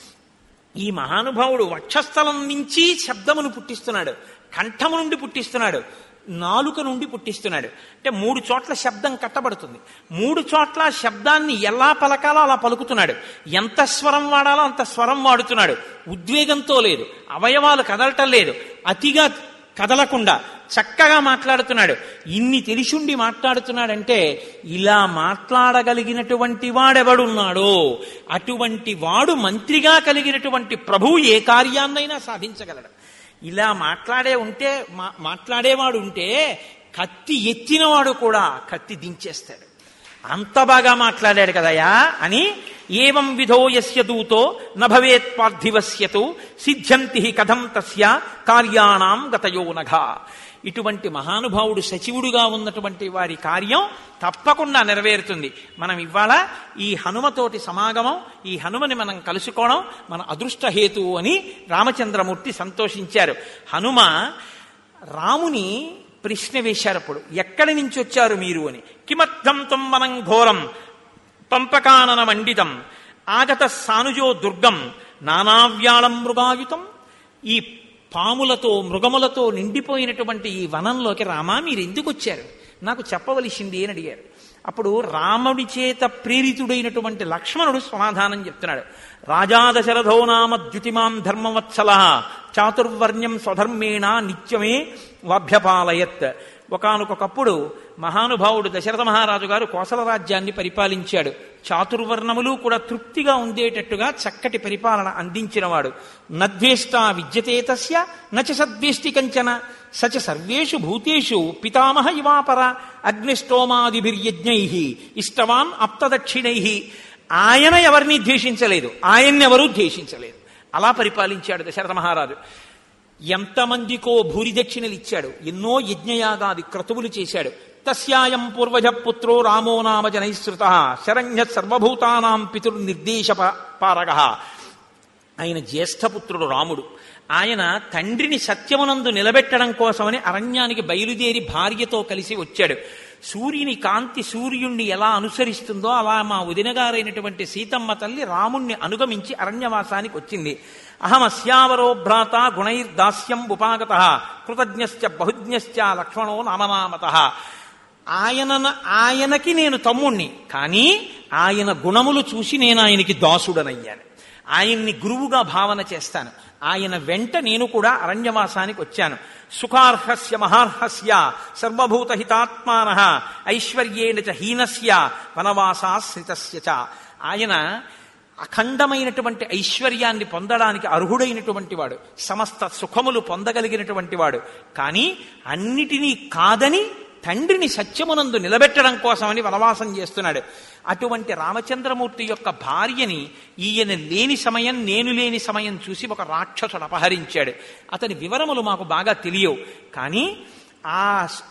ఈ మహానుభావుడు వక్షస్థలం నుంచి శబ్దమును పుట్టిస్తున్నాడు కంఠము నుండి పుట్టిస్తున్నాడు నాలుక నుండి పుట్టిస్తున్నాడు అంటే మూడు చోట్ల శబ్దం కట్టబడుతుంది మూడు చోట్ల శబ్దాన్ని ఎలా పలకాలో అలా పలుకుతున్నాడు ఎంత స్వరం వాడాలో అంత స్వరం వాడుతున్నాడు ఉద్వేగంతో లేదు అవయవాలు కదలటం లేదు అతిగా కదలకుండా చక్కగా మాట్లాడుతున్నాడు ఇన్ని తెలిసుండి మాట్లాడుతున్నాడంటే ఇలా మాట్లాడగలిగినటువంటి వాడెవడున్నాడో అటువంటి వాడు మంత్రిగా కలిగినటువంటి ప్రభువు ఏ కార్యాన్నైనా సాధించగలడు ఇలా మాట్లాడే ఉంటే మా- మాట్లాడేవాడు ఉంటే కత్తి ఎత్తినవాడు కూడా కత్తి దించేస్తాడు అంత బాగా మాట్లాడాడు కదయా అని ఏవం విధో యస్య దూతో నభవేత్ పార్థివస్యతు సిద్ధ్యంతి హి కథం తస్య కార్యాణం గతయో నఘ ఇటువంటి మహానుభావుడు సచివుడుగా ఉన్నటువంటి వారి కార్యం తప్పకుండా నెరవేరుతుంది మనం ఇవాళ ఈ హనుమతోటి సమాగమం ఈ హనుమని మనం కలుసుకోవడం మన అదృష్ట హేతువు అని రామచంద్రమూర్తి సంతోషించారు హనుమ రాముని ప్రశ్న వేశారు అప్పుడు ఎక్కడి నుంచి వచ్చారు మీరు అని కిమర్థం తం వనం ఘోరం పంపకానన మండితం ఆగత సానుజో దుర్గం నానావ్యాళం మృగాయుతం ఈ పాములతో మృగములతో నిండిపోయినటువంటి ఈ వనంలోకి రామా మీరు ఎందుకు వచ్చారు నాకు చెప్పవలసింది అని అడిగారు అప్పుడు రాముడి చేత ప్రేరితుడైనటువంటి లక్ష్మణుడు సమాధానం చెప్తున్నాడు రాజా దశరథో నామ ద్యుతిమాం ధర్మవత్సల చాతుర్వర్ణ్యం స్వధర్మేణ నిత్యమే వాభ్యపాలయత్ ఒకనకొకప్పుడు మహానుభావుడు దశరథ మహారాజు గారు కోసల రాజ్యాన్ని పరిపాలించాడు చాతుర్వర్ణములు కూడా తృప్తిగా ఉండేటట్టుగా చక్కటి పరిపాలన అందించినవాడు నద్వేష్ట విద్యతే తస్య నచ సద్వేష్టి కంచన సచ సర్వేషు భూతేషు పితామహ ఇవాపర అగ్నిష్టోమాదిభిర్యజ్ఞై ఇష్టవాన్ అప్తదక్షిణై ఆయన ఎవరిని ద్వేషించలేదు ఆయన్నెవరూ ద్వేషించలేదు అలా పరిపాలించాడు దశరథ మహారాజు ఎంతమందికో భూరి దక్షిణలు ఇచ్చాడు ఎన్నో యజ్ఞయాగాది క్రతువులు చేశాడు తస్యాయం పూర్వజ పుత్రో రామో నామ జనైశ్రుత శరణ్య సర్వభూతానాం పితుర్నిర్దేశ పారగ ఆయన జ్యేష్ఠపుత్రుడు రాముడు ఆయన తండ్రిని సత్యమునందు నిలబెట్టడం కోసమని అరణ్యానికి బయలుదేరి భార్యతో కలిసి వచ్చాడు సూర్యుని కాంతి సూర్యుణ్ణి ఎలా అనుసరిస్తుందో అలా మా వదినగారైనటువంటి సీతమ్మ తల్లి రాముణ్ణి అనుగమించి అరణ్యవాసానికి వచ్చింది అహమస్యావరో భ్రాత గుణైర్దాస్యం ఉపాగత కృతజ్ఞశ్చ బహుజ్ఞశ్చ లక్ష్మణో నామనామత ఆయన ఆయనకి నేను తమ్ముణ్ణి కానీ ఆయన గుణములు చూసి నేను ఆయనకి దాసుడనయ్యాను ఆయన్ని గురువుగా భావన చేస్తాను ఆయన వెంట నేను కూడా అరణ్యవాసానికి వచ్చాను సుఖార్హస్య మహార్హస్య సర్వభూత హితాత్మాన ఐశ్వర్యేణ చ హీనస్య వనవాసాశ్రితస్య చ ఆయన అఖండమైనటువంటి ఐశ్వర్యాన్ని పొందడానికి అర్హుడైనటువంటి వాడు సమస్త సుఖములు పొందగలిగినటువంటి వాడు కానీ అన్నిటినీ కాదని తండ్రిని సత్యమునందు నిలబెట్టడం కోసమని వనవాసం చేస్తున్నాడు అటువంటి రామచంద్రమూర్తి యొక్క భార్యని ఈయన లేని సమయం నేను లేని సమయం చూసి ఒక రాక్షసుడు అపహరించాడు అతని వివరములు మాకు బాగా తెలియవు కానీ ఆ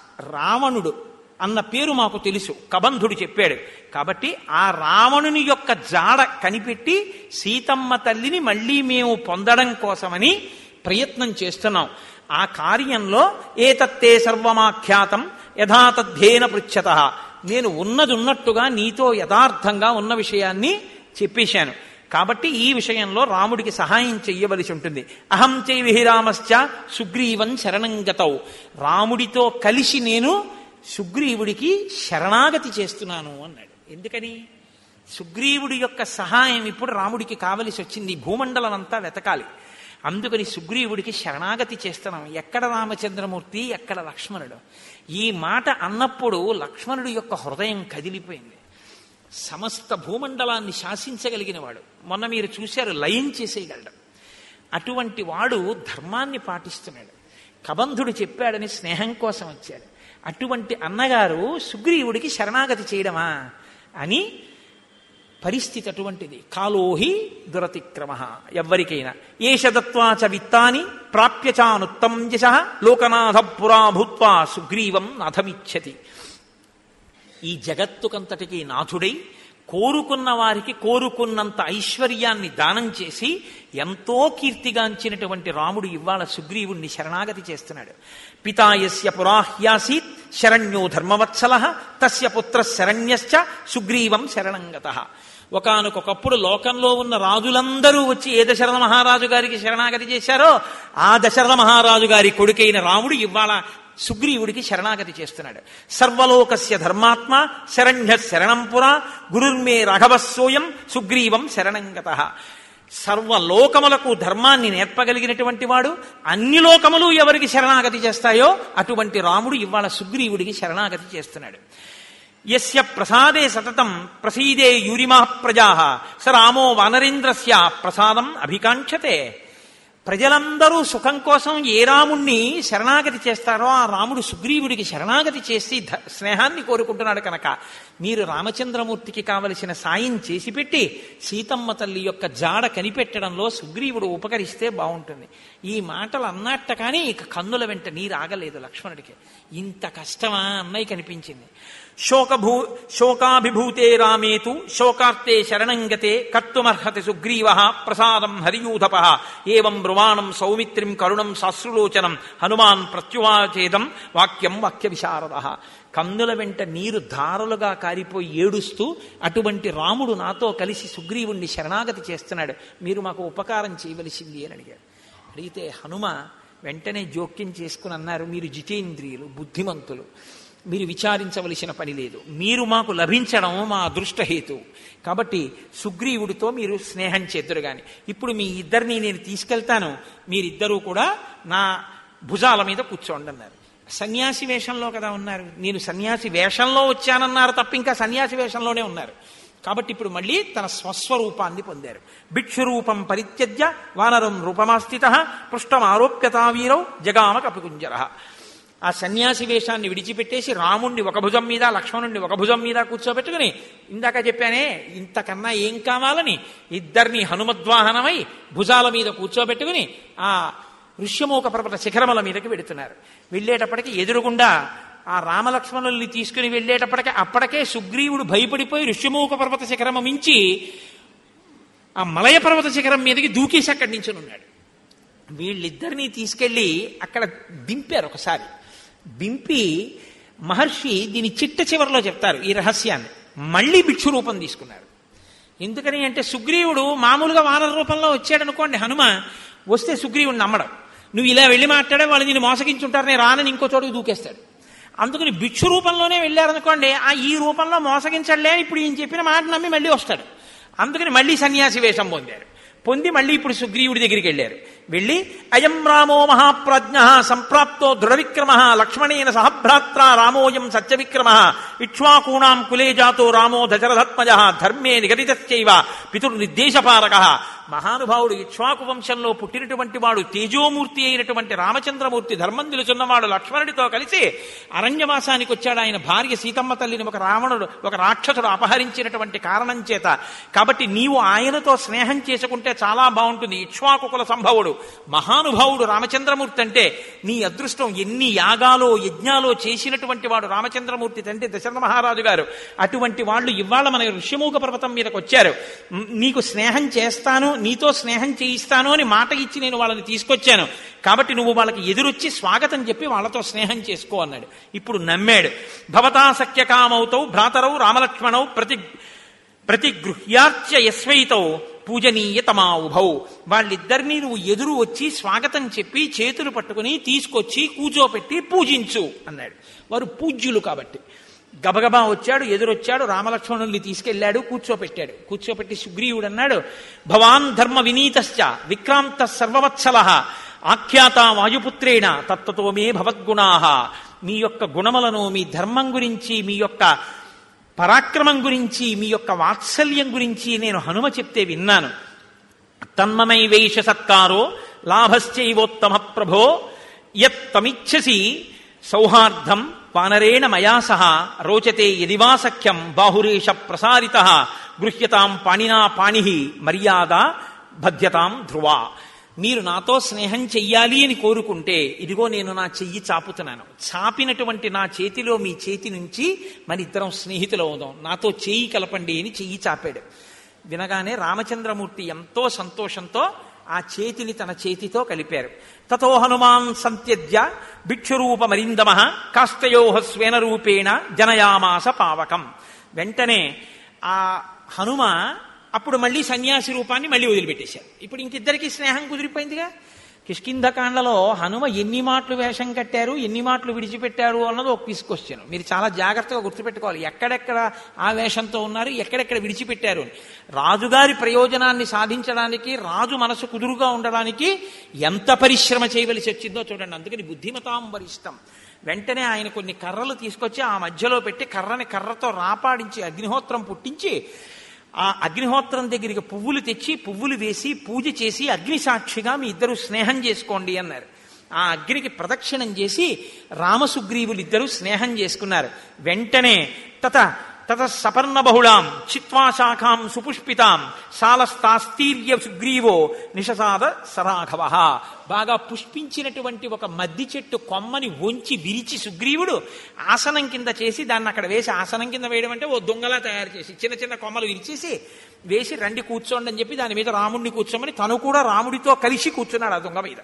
రావణుడు అన్న పేరు మాకు తెలుసు కబంధుడు చెప్పాడు కాబట్టి ఆ రావణుని యొక్క జాడ కనిపెట్టి సీతమ్మ తల్లిని మళ్ళీ మేము పొందడం కోసమని ప్రయత్నం చేస్తున్నాం ఆ కార్యంలో ఏతత్తే సర్వమాఖ్యాతం యథాతథ్యేన పృచ్ఛత నేను ఉన్నది ఉన్నట్టుగా నీతో యథార్థంగా ఉన్న విషయాన్ని చెప్పేశాను కాబట్టి ఈ విషయంలో రాముడికి సహాయం చెయ్యవలసి ఉంటుంది అహం చైవిహిరామశ్చ సుగ్రీవన్ శరణంగతౌ రాముడితో కలిసి నేను సుగ్రీవుడికి శరణాగతి చేస్తున్నాను అన్నాడు ఎందుకని సుగ్రీవుడి యొక్క సహాయం ఇప్పుడు రాముడికి కావలసి వచ్చింది భూమండలం అంతా వెతకాలి అందుకని సుగ్రీవుడికి శరణాగతి చేస్తున్నాం ఎక్కడ రామచంద్రమూర్తి ఎక్కడ లక్ష్మణుడు ఈ మాట అన్నప్పుడు లక్ష్మణుడి యొక్క హృదయం కదిలిపోయింది సమస్త భూమండలాన్ని శాసించగలిగిన వాడు మొన్న మీరు చూశారు లయం చేసేయగలడు అటువంటి వాడు ధర్మాన్ని పాటిస్తున్నాడు కబంధుడు చెప్పాడని స్నేహం కోసం వచ్చాడు అటువంటి అన్నగారు సుగ్రీవుడికి శరణాగతి చేయడమా అని పరిస్థితి అటువంటిది కాలోహి దురతిక్రమ ఎవ్వరికైనా ఏషదత్వాచ విత్తాని ప్రాప్యచానుత్తం యశ లోకనాథ పురా భూత్వా సుగ్రీవం నాథమిచ్చతి ఈ జగత్తుకంతటికి నాథుడై కోరుకున్న వారికి కోరుకున్నంత ఐశ్వర్యాన్ని దానం చేసి ఎంతో కీర్తిగాంచినటువంటి రాముడు ఇవాళ సుగ్రీవుణ్ణి శరణాగతి చేస్తున్నాడు పితాయస్య పురాహ్యాసీత్ శరణ్యో ధర్మవత్సల తస్య పుత్ర శరణ్యశ్చ సుగ్రీవం శరణంగత ఒకనకొకప్పుడు లోకంలో ఉన్న రాజులందరూ వచ్చి ఏ దశరథ మహారాజు గారికి శరణాగతి చేశారో ఆ దశరథ మహారాజు గారి కొడుకైన రాముడు ఇవాళ సుగ్రీవుడికి శరణాగతి చేస్తున్నాడు సర్వలోకస్య ధర్మాత్మ శరణ్య శరణంపుర గురుర్మే రాఘవస్సోయం సుగ్రీవం శరణంగత సర్వలోకములకు ధర్మాన్ని నేర్పగలిగినటువంటి వాడు అన్ని లోకములు ఎవరికి శరణాగతి చేస్తాయో అటువంటి రాముడు ఇవాళ సుగ్రీవుడికి శరణాగతి చేస్తున్నాడు యస్య ప్రసాదే సతతం ప్రసీదే యూరిమా ప్రజా స రామో వానరేంద్రస్య ప్రసాదం అభికాంక్షతే ప్రజలందరూ సుఖం కోసం ఏ రాముణ్ణి శరణాగతి చేస్తారో ఆ రాముడు సుగ్రీవుడికి శరణాగతి చేసి ధ- స్నేహాన్ని కోరుకుంటున్నాడు కనుక మీరు రామచంద్రమూర్తికి కావలసిన సాయం చేసి పెట్టి సీతమ్మ తల్లి యొక్క జాడ కనిపెట్టడంలో సుగ్రీవుడు ఉపకరిస్తే బాగుంటుంది ఈ మాటలు అన్నట్ట కానీ ఇక కన్నుల వెంట నీరు ఆగలేదు లక్ష్మణుడికి ఇంత కష్టమా అన్నయ్య కనిపించింది శోకభూ శోకాభిభూతే రామేతు శోకార్తే శరణంగతే కర్తుమర్హతి సుగ్రీవ ప్రసాదం హరియూధప ఏం బ్రువాణం సౌమిత్రిం కరుణం శాశ్రులోచనం హనుమాన్ ప్రత్యువాచేదం వాక్యం వాక్య విశారద కన్నుల వెంట నీరు ధారలుగా కారిపోయి ఏడుస్తూ అటువంటి రాముడు నాతో కలిసి సుగ్రీవుణ్ణి శరణాగతి చేస్తున్నాడు మీరు మాకు ఉపకారం చేయవలసింది అని అడిగాడు అడిగితే హనుమ వెంటనే జోక్యం చేసుకుని అన్నారు మీరు జితేంద్రియులు బుద్ధిమంతులు మీరు విచారించవలసిన పని లేదు మీరు మాకు లభించడం మా అదృష్టహేతు కాబట్టి సుగ్రీవుడితో మీరు స్నేహం చేద్దరు గాని ఇప్పుడు మీ ఇద్దరిని నేను తీసుకెళ్తాను మీరిద్దరూ కూడా నా భుజాల మీద కూర్చోండి అన్నారు సన్యాసి వేషంలో కదా ఉన్నారు నేను సన్యాసి వేషంలో వచ్చానన్నారు తప్ప ఇంకా సన్యాసి వేషంలోనే ఉన్నారు కాబట్టి ఇప్పుడు మళ్ళీ తన స్వస్వరూపాన్ని పొందారు భిక్షురూపం పరిత్యజ్య వానరం రూపమాస్థిత పృష్టం ఆరోప్యతా వీరౌ జగామ కపికుంజర ఆ సన్యాసి వేషాన్ని విడిచిపెట్టేసి రాముణ్ణి ఒక భుజం మీద లక్ష్మణుణ్ణి ఒక భుజం మీద కూర్చోబెట్టుకుని ఇందాక చెప్పానే ఇంతకన్నా ఏం కావాలని ఇద్దరిని హనుమద్వాహనమై భుజాల మీద కూర్చోబెట్టుకుని ఆ ఋష్యమూక పర్వత శిఖరముల మీదకి వెడుతున్నారు వెళ్ళేటప్పటికి ఎదురుగుండా ఆ రామలక్ష్మణుల్ని తీసుకుని వెళ్ళేటప్పటికే అప్పటికే సుగ్రీవుడు భయపడిపోయి ఋష్యమూక పర్వత శిఖరము మించి ఆ మలయ పర్వత శిఖరం మీదకి దూకేసి అక్కడి నుంచి ఉన్నాడు వీళ్ళిద్దరినీ తీసుకెళ్ళి అక్కడ దింపారు ఒకసారి దింపి మహర్షి దీని చిట్ట చివరిలో చెప్తారు ఈ రహస్యాన్ని మళ్ళీ భిక్షు రూపం తీసుకున్నారు ఎందుకని అంటే సుగ్రీవుడు మామూలుగా వానర రూపంలో వచ్చాడనుకోండి హనుమ వస్తే సుగ్రీవుడు నమ్మడం నువ్వు ఇలా వెళ్ళి మాట్లాడే వాళ్ళు నేను మోసగించుంటారు నేను రానని ఇంకో చోటుకు దూకేస్తాడు అందుకని భిక్షు రూపంలోనే వెళ్ళారనుకోండి ఆ ఈ రూపంలో మోసగించడలే ఇప్పుడు ఈయన చెప్పిన మాట నమ్మి మళ్ళీ వస్తాడు అందుకని మళ్ళీ సన్యాసి వేషం పొందారు పొంది మళ్ళీ ఇప్పుడు సుగ్రీవుడి దగ్గరికి వెళ్ళారు వెళ్ళి అయం రామో మహాప్రజ్ఞ సంప్రాప్తో దృఢవిక్రమ లక్ష్మణేన సహభ్రాత్ర రామోయం సత్యవిక్రమ ఇక్ష్వాకూణాం కులే జాతో రామో దశరథత్మజ ధర్మే నిగదితశ్చైవ పితుర్నిర్దేశపారక మహానుభావుడు ఇక్ష్వాకు వంశంలో పుట్టినటువంటి వాడు తేజోమూర్తి అయినటువంటి రామచంద్రమూర్తి ధర్మం తెలుసున్నవాడు లక్ష్మణుడితో కలిసి అరణ్యవాసానికి వచ్చాడు ఆయన భార్య సీతమ్మ తల్లిని ఒక రావణుడు ఒక రాక్షసుడు అపహరించినటువంటి కారణం చేత కాబట్టి నీవు ఆయనతో స్నేహం చేసుకుంటే చాలా బాగుంటుంది ఇక్ష్వాకుకుల సంభవుడు మహానుభావుడు రామచంద్రమూర్తి అంటే నీ అదృష్టం ఎన్ని యాగాలో యజ్ఞాలో చేసినటువంటి వాడు రామచంద్రమూర్తి తండ్రి దశరథ మహారాజు గారు అటువంటి వాళ్ళు ఇవాళ మన ఋష్యమూక పర్వతం మీదకి వచ్చారు మ్, నీకు స్నేహం చేస్తాను నీతో స్నేహం చేయిస్తాను అని మాట ఇచ్చి నేను వాళ్ళని తీసుకొచ్చాను కాబట్టి నువ్వు వాళ్ళకి ఎదురొచ్చి స్వాగతం చెప్పి వాళ్ళతో స్నేహం చేసుకో అన్నాడు ఇప్పుడు నమ్మాడు భవతా సఖ్యకామౌతౌ భ్రాతరౌ రామలక్ష్మణౌ ప్రతి ప్రతిగృహ్యార్చ్య యస్వైతో పూజనీయ తమా ఉభౌ వాళ్ళిద్దరినీ నువ్వు ఎదురు వచ్చి స్వాగతం చెప్పి చేతులు పట్టుకుని తీసుకొచ్చి కూర్చోపెట్టి పూజించు అన్నాడు వారు పూజ్యులు కాబట్టి గబగబా వచ్చాడు ఎదురొచ్చాడు రామలక్ష్మణుల్ని తీసుకెళ్లాడు కూర్చోపెట్టాడు కూర్చోపెట్టి సుగ్రీవుడు అన్నాడు భవాన్ ధర్మ వినీతశ్చ విక్రాంత సర్వవత్సల ఆఖ్యాత వాయుపుత్రేణ తత్వతో మే భవద్గుణా మీ యొక్క గుణములను మీ ధర్మం గురించి మీ యొక్క పరాక్రమం గురించి మీ యొక్క వాత్సల్యం గురించి నేను హనుమ చెప్తే విన్నాను తన్మమై వేష సత్కారో లాభశ్చైవోత్తమ ప్రభో యత్తమిచ్చసి సౌహార్దం వానరేణ మయా సహ రోచతే యదివా సఖ్యం బాహురేష ప్రసారిత గృహ్యతాం పాణినా పాణి మర్యాద భద్యతాం ధ్రువా మీరు నాతో స్నేహం చెయ్యాలి అని కోరుకుంటే ఇదిగో నేను నా చెయ్యి చాపుతున్నాను చాపినటువంటి నా చేతిలో మీ చేతి నుంచి మన ఇద్దరం స్నేహితులు అవుదాం నాతో చెయ్యి కలపండి అని చెయ్యి చాపాడు వినగానే రామచంద్రమూర్తి ఎంతో సంతోషంతో ఆ చేతిని తన చేతితో కలిపారు తతో హనుమాన్ సంత్యజ్య భిక్షురూపమరిందమ కాస్తయో స్వేన రూపేణ జనయామాస పావకం వెంటనే ఆ హనుమ అప్పుడు మళ్ళీ సన్యాసి రూపాన్ని మళ్ళీ వదిలిపెట్టేశారు ఇప్పుడు ఇంకిద్దరికి స్నేహం కుదిరిపోయిందిగా కిష్కింధకాండలో హనుమ ఎన్ని మాటలు వేషం కట్టారు ఎన్ని మాటలు విడిచిపెట్టారు అన్నది ఒక క్వశ్చన్ మీరు చాలా జాగ్రత్తగా గుర్తుపెట్టుకోవాలి ఎక్కడెక్కడ ఆ వేషంతో ఉన్నారు ఎక్కడెక్కడ విడిచిపెట్టారు అని రాజుగారి ప్రయోజనాన్ని సాధించడానికి రాజు మనసు కుదురుగా ఉండడానికి ఎంత పరిశ్రమ చేయవలసి వచ్చిందో చూడండి అందుకని బుద్ధిమతాం వరిష్టం వెంటనే ఆయన కొన్ని కర్రలు తీసుకొచ్చి ఆ మధ్యలో పెట్టి కర్రని కర్రతో రాపాడించి అగ్నిహోత్రం పుట్టించి ఆ అగ్నిహోత్రం దగ్గరికి పువ్వులు తెచ్చి పువ్వులు వేసి పూజ చేసి అగ్ని సాక్షిగా మీ ఇద్దరు స్నేహం చేసుకోండి అన్నారు ఆ అగ్నికి ప్రదక్షిణం చేసి రామసుగ్రీవులు ఇద్దరు స్నేహం చేసుకున్నారు వెంటనే తత తత సపర్ణ బహుళాం చిత్వా శాఖాం సుపుష్పితాం సాలస్తాస్తీర్య సుగ్రీవో నిషసాద సరాఘవ బాగా పుష్పించినటువంటి ఒక మద్ది చెట్టు కొమ్మని వంచి విరిచి సుగ్రీవుడు ఆసనం కింద చేసి దాన్ని అక్కడ వేసి ఆసనం కింద వేయడం అంటే ఓ దొంగలా తయారు చేసి చిన్న చిన్న కొమ్మలు విరిచేసి వేసి రండి కూర్చోండి అని చెప్పి దాని మీద రాముడిని కూర్చోమని తను కూడా రాముడితో కలిసి కూర్చున్నాడు ఆ దొంగ మీద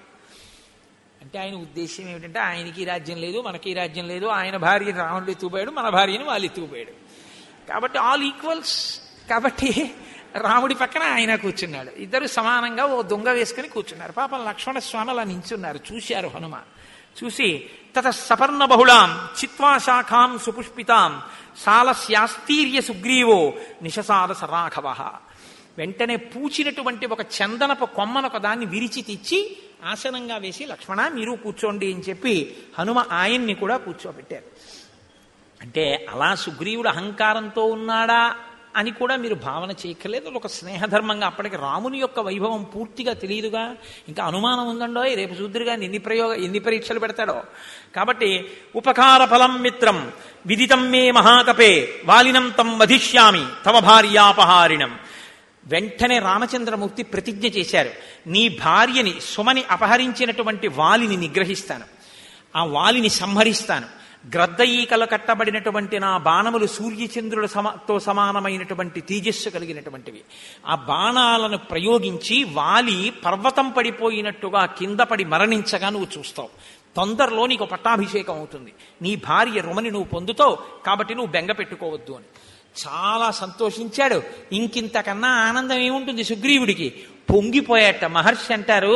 అంటే ఆయన ఉద్దేశం ఏమిటంటే ఆయనకి రాజ్యం లేదు మనకి రాజ్యం లేదు ఆయన భార్యని రావణుడు ఎత్తుకుపోయాడు మన భార్యని వాళ్ళు ఎత్తుకుపోయాడు కాబట్టి ఆల్ ఈక్వల్స్ కాబట్టి రాముడి పక్కన ఆయన కూర్చున్నాడు ఇద్దరు సమానంగా ఓ దొంగ వేసుకుని కూర్చున్నారు పాపం లక్ష్మణ స్వామి అలా నించున్నారు చూశారు హనుమ చూసి తత సపర్ణ బహుళాం చిత్వా శాఖాం సుపుష్పితాం సాలస్యాస్తీర్య సుగ్రీవో నిషసాద సరాఘవ వెంటనే పూచినటువంటి ఒక చందనపు కొమ్మను ఒక దాన్ని విరిచి తెచ్చి ఆసనంగా వేసి లక్ష్మణ మీరు కూర్చోండి అని చెప్పి హనుమ ఆయన్ని కూడా కూర్చోబెట్టారు అంటే అలా సుగ్రీవుడు అహంకారంతో ఉన్నాడా అని కూడా మీరు భావన చేయక్కర్లేదు అది ఒక స్నేహధర్మంగా అప్పటికి రాముని యొక్క వైభవం పూర్తిగా తెలియదుగా ఇంకా అనుమానం ఉందండో రేపు చూద్దురుగా ఎన్ని ప్రయోగ ఎన్ని పరీక్షలు పెడతాడో కాబట్టి ఉపకార ఫలం మిత్రం విదితం మే మహాకపే వాలినం తం వధిష్యామి తమ భార్యాపహారిణం వెంటనే రామచంద్రమూర్తి ప్రతిజ్ఞ చేశారు నీ భార్యని సుమని అపహరించినటువంటి వాలిని నిగ్రహిస్తాను ఆ వాలిని సంహరిస్తాను గ్రద్ద ఈకలు కట్టబడినటువంటి నా బాణములు సూర్యచంద్రుల సమతో సమానమైనటువంటి తేజస్సు కలిగినటువంటివి ఆ బాణాలను ప్రయోగించి వాలి పర్వతం పడిపోయినట్టుగా కింద పడి మరణించగా నువ్వు చూస్తావు తొందరలో నీకు పట్టాభిషేకం అవుతుంది నీ భార్య రుమని నువ్వు పొందుతావు కాబట్టి నువ్వు బెంగ పెట్టుకోవద్దు అని చాలా సంతోషించాడు ఇంకింతకన్నా ఆనందం ఏముంటుంది సుగ్రీవుడికి పొంగిపోయాట మహర్షి అంటారు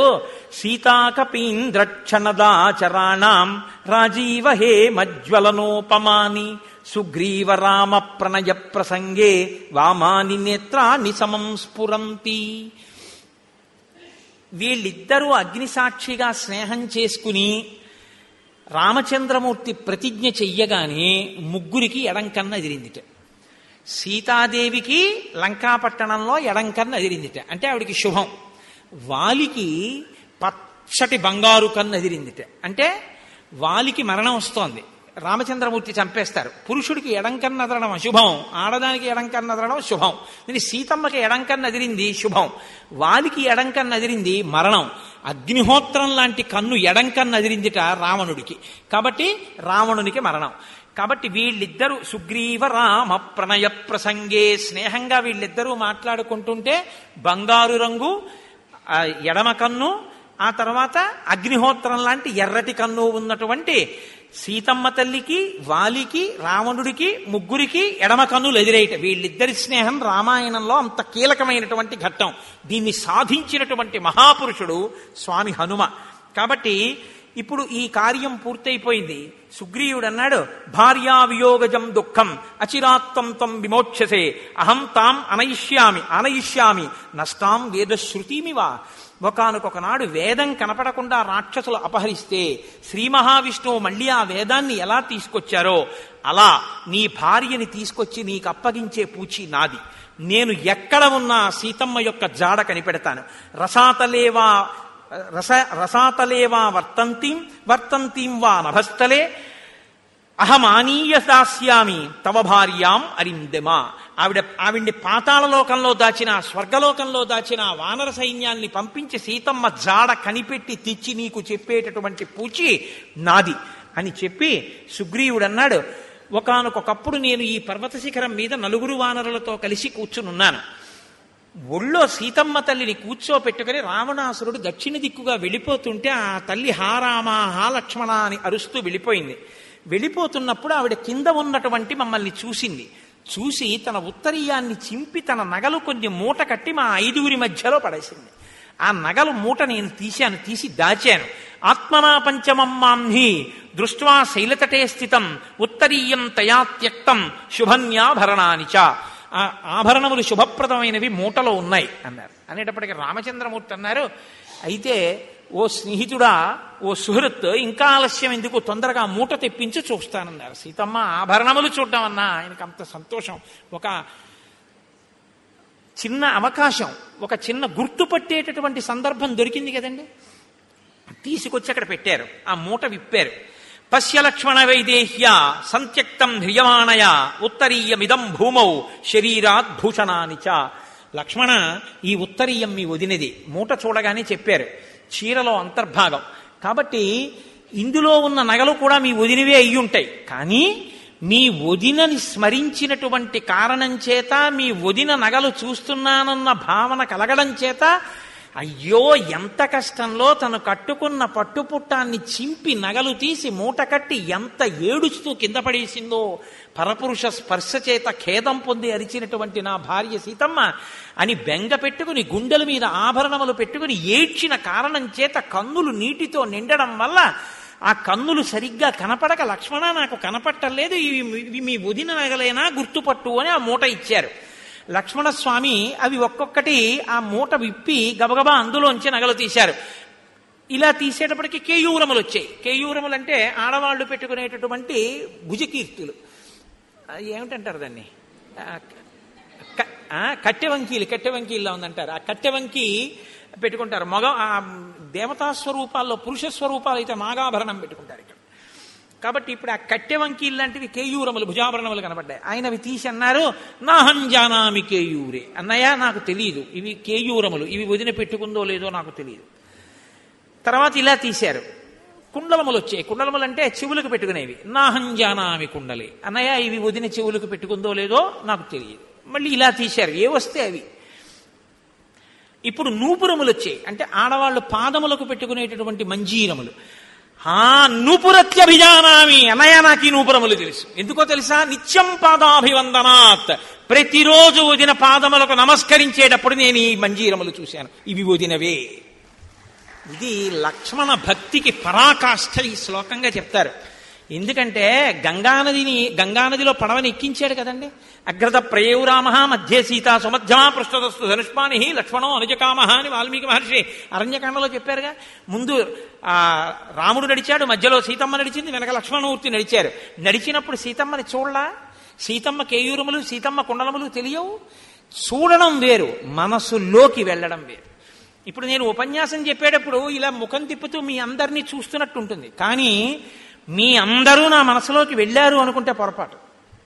సీతాకపీంద్రక్షణదాచరాణం రాజీవ హే మజ్వలనోపమాని సుగ్రీవ రామ ప్రణయ ప్రసంగే వామాని నేత్రాన్ని సమం స్ఫురంతి వీళ్ళిద్దరూ అగ్నిసాక్షిగా స్నేహం చేసుకుని రామచంద్రమూర్తి ప్రతిజ్ఞ చెయ్యగానే ముగ్గురికి ఎడంకన్న ఎదిరిందిట సీతాదేవికి లంకాపట్టణంలో ఎడంకన్న ఎదిరిందిట అంటే ఆవిడికి శుభం వాలికి పచ్చటి బంగారు కన్ను ఎదిరిందిట అంటే వాలికి మరణం వస్తోంది రామచంద్రమూర్తి చంపేస్తారు పురుషుడికి ఎడంకన్న అదరడం అశుభం ఆడదానికి ఎడంకన్న అదరడం శుభం దీని సీతమ్మకి ఎడంకన్న అదిరింది శుభం వాలికి ఎడంకన్న అదిరింది మరణం అగ్నిహోత్రం లాంటి కన్ను ఎడంకన్న అదిరిందిట రావణుడికి కాబట్టి రావణునికి మరణం కాబట్టి వీళ్ళిద్దరూ సుగ్రీవ రామ ప్రణయ ప్రసంగే స్నేహంగా వీళ్ళిద్దరూ మాట్లాడుకుంటుంటే బంగారు రంగు ఆ ఎడమ కన్ను ఆ తర్వాత అగ్నిహోత్రం లాంటి ఎర్రటి కన్ను ఉన్నటువంటి సీతమ్మ తల్లికి వాలికి రావణుడికి ముగ్గురికి ఎడమ కన్నులు ఎదురేయట వీళ్ళిద్దరి స్నేహం రామాయణంలో అంత కీలకమైనటువంటి ఘట్టం దీన్ని సాధించినటువంటి మహాపురుషుడు స్వామి హనుమ కాబట్టి ఇప్పుడు ఈ కార్యం పూర్తయిపోయింది సుగ్రీవుడు అన్నాడు భార్యా వియోగజం దుఃఖం అచిరాత్తం తం విమోక్షసే అహం తాం అనయిష్యామి అనయిష్యామి నష్టాం వేదశ్రుతిమివా ఒకనొకనాడు వేదం కనపడకుండా రాక్షసులు అపహరిస్తే శ్రీ మహావిష్ణువు మళ్ళీ ఆ వేదాన్ని ఎలా తీసుకొచ్చారో అలా నీ భార్యని తీసుకొచ్చి నీకు అప్పగించే పూచి నాది నేను ఎక్కడ ఉన్నా సీతమ్మ యొక్క జాడ కనిపెడతాను రసాతలేవా రస రసాతలేవా వర్తంతీం వర్తంతీం వా నభస్థలే అహమానీయ దాస్యామి తవ భార్యాం అరిందెమా ఆవిడ ఆవిడ్ని పాతాళలోకంలో దాచిన స్వర్గలోకంలో దాచిన వానర సైన్యాన్ని పంపించి సీతమ్మ జాడ కనిపెట్టి తెచ్చి నీకు చెప్పేటటువంటి పూచి నాది అని చెప్పి సుగ్రీవుడు అన్నాడు ఒకనకొకప్పుడు నేను ఈ పర్వత శిఖరం మీద నలుగురు వానరులతో కలిసి కూర్చునున్నాను ఒళ్ళో సీతమ్మ తల్లిని కూర్చోపెట్టుకుని రావణాసురుడు దక్షిణ దిక్కుగా వెళ్ళిపోతుంటే ఆ తల్లి హారామ హా లక్ష్మణ అని అరుస్తూ వెళ్ళిపోయింది వెళ్ళిపోతున్నప్పుడు ఆవిడ కింద ఉన్నటువంటి మమ్మల్ని చూసింది చూసి తన ఉత్తరీయాన్ని చింపి తన నగలు కొన్ని మూట కట్టి మా ఐదుగురి మధ్యలో పడేసింది ఆ నగలు మూట నేను తీశాను తీసి దాచాను ఆత్మనా పంచమమ్మాంహి దృష్ట్వా శైలతటే స్థితం ఉత్తరీయం తయా త్యక్తం శుభన్యాభరణాని చ ఆ ఆభరణములు శుభప్రదమైనవి మూటలో ఉన్నాయి అన్నారు అనేటప్పటికీ రామచంద్రమూర్తి అన్నారు అయితే ఓ స్నేహితుడా ఓ సుహృత్ ఇంకా ఆలస్యం ఎందుకు తొందరగా మూట తెప్పించి చూస్తానన్నారు సీతమ్మ ఆభరణములు చూడడం అన్నా ఆయనకు అంత సంతోషం ఒక చిన్న అవకాశం ఒక చిన్న గుర్తుపట్టేటటువంటి సందర్భం దొరికింది కదండి తీసుకొచ్చి అక్కడ పెట్టారు ఆ మూట విప్పారు పశ్య లక్ష్మణ వైదేహ్య సంత్యక్తం హ్రియమాణయ ఉత్తరీయమిదం భూమౌ శరీరాత్ భూషణాని చ లక్ష్మణ ఈ ఉత్తరీయం మీ వదినది మూట చూడగానే చెప్పారు చీరలో అంతర్భాగం కాబట్టి ఇందులో ఉన్న నగలు కూడా మీ వదినవే అయి ఉంటాయి కానీ మీ వదినని స్మరించినటువంటి కారణం చేత మీ వదిన నగలు చూస్తున్నానన్న భావన కలగడం చేత అయ్యో ఎంత కష్టంలో తను కట్టుకున్న పట్టుపుట్టాన్ని చింపి నగలు తీసి మూట కట్టి ఎంత ఏడుస్తూ కింద పడేసిందో పరపురుష స్పర్శ చేత ఖేదం పొంది అరిచినటువంటి నా భార్య సీతమ్మ అని బెంగ పెట్టుకుని గుండెల మీద ఆభరణములు పెట్టుకుని ఏడ్చిన కారణం చేత కన్నులు నీటితో నిండడం వల్ల ఆ కన్నులు సరిగ్గా కనపడక లక్ష్మణ నాకు కనపట్టలేదు ఇవి ఇవి మీ వదిన నగలేనా గుర్తుపట్టు అని ఆ మూట ఇచ్చారు లక్ష్మణస్వామి అవి ఒక్కొక్కటి ఆ మూట విప్పి గబగబా అందులోంచి నగలు తీశారు ఇలా తీసేటప్పటికి కేయూరములు వచ్చాయి కేయూరములు అంటే ఆడవాళ్లు పెట్టుకునేటటువంటి భుజకీర్తులు ఆ, ఏమిటంటారు దాన్ని ఆ, క- ఆ, కట్టె వంకీలు కట్టె వంకీల్లో ఉందంటారు ఆ కట్టె వంకి పెట్టుకుంటారు మగ ఆ దేవతా స్వరూపాల్లో పురుష స్వరూపాలు అయితే నాగాభరణం పెట్టుకుంటారు ఇక్కడ కాబట్టి ఇప్పుడు ఆ కట్టె వంకీలు లాంటివి కేయూరములు భుజాభరణములు కనబడ్డాయి ఆయన అవి తీసి అన్నారు నాహం జానామి కేయూరే అన్నయ్య నాకు తెలియదు ఇవి కేయూరములు ఇవి వదిన పెట్టుకుందో లేదో నాకు తెలియదు తర్వాత ఇలా తీశారు కుండలములు వచ్చాయి కుండలములు అంటే చెవులకు పెట్టుకునేవి నాహం జానామి కుండలి అన్నయ్య ఇవి వదిన చెవులకు పెట్టుకుందో లేదో నాకు తెలియదు మళ్ళీ ఇలా తీశారు ఏ వస్తే అవి ఇప్పుడు నూపురములు వచ్చాయి అంటే ఆడవాళ్ళు పాదములకు పెట్టుకునేటటువంటి మంజీరములు ఆ నూపురత్యభిజానామి అన్నయ్య నాకు ఈ నూపురములు తెలుసు ఎందుకో తెలుసా నిత్యం పాదాభివందనాత్ ప్రతిరోజు వదిన పాదములకు నమస్కరించేటప్పుడు నేను ఈ మంజీరములు చూశాను ఇవి వదినవే ఇది లక్ష్మణ భక్తికి పరాకాష్ఠ ఈ శ్లోకంగా చెప్తారు ఎందుకంటే గంగానదిని గంగానదిలో పడవని ఎక్కించాడు కదండి అగ్రత ప్రయేవురామ మధ్య సీత సుమధ్యమా పృష్ఠదస్తు ధనుష్పాణి లక్ష్మణో అనుజకామ అని వాల్మీకి మహర్షి అరణ్యకాండలో చెప్పారుగా ముందు ఆ రాముడు నడిచాడు మధ్యలో సీతమ్మ నడిచింది వెనక లక్ష్మణమూర్తి నడిచారు నడిచినప్పుడు సీతమ్మని చూడలా సీతమ్మ కేయూరములు సీతమ్మ కుండలములు తెలియవు చూడడం వేరు మనసులోకి వెళ్ళడం వేరు ఇప్పుడు నేను ఉపన్యాసం చెప్పేటప్పుడు ఇలా ముఖం తిప్పుతూ మీ అందరినీ చూస్తున్నట్టు ఉంటుంది కానీ మీ అందరూ నా మనసులోకి వెళ్ళారు అనుకుంటే పొరపాటు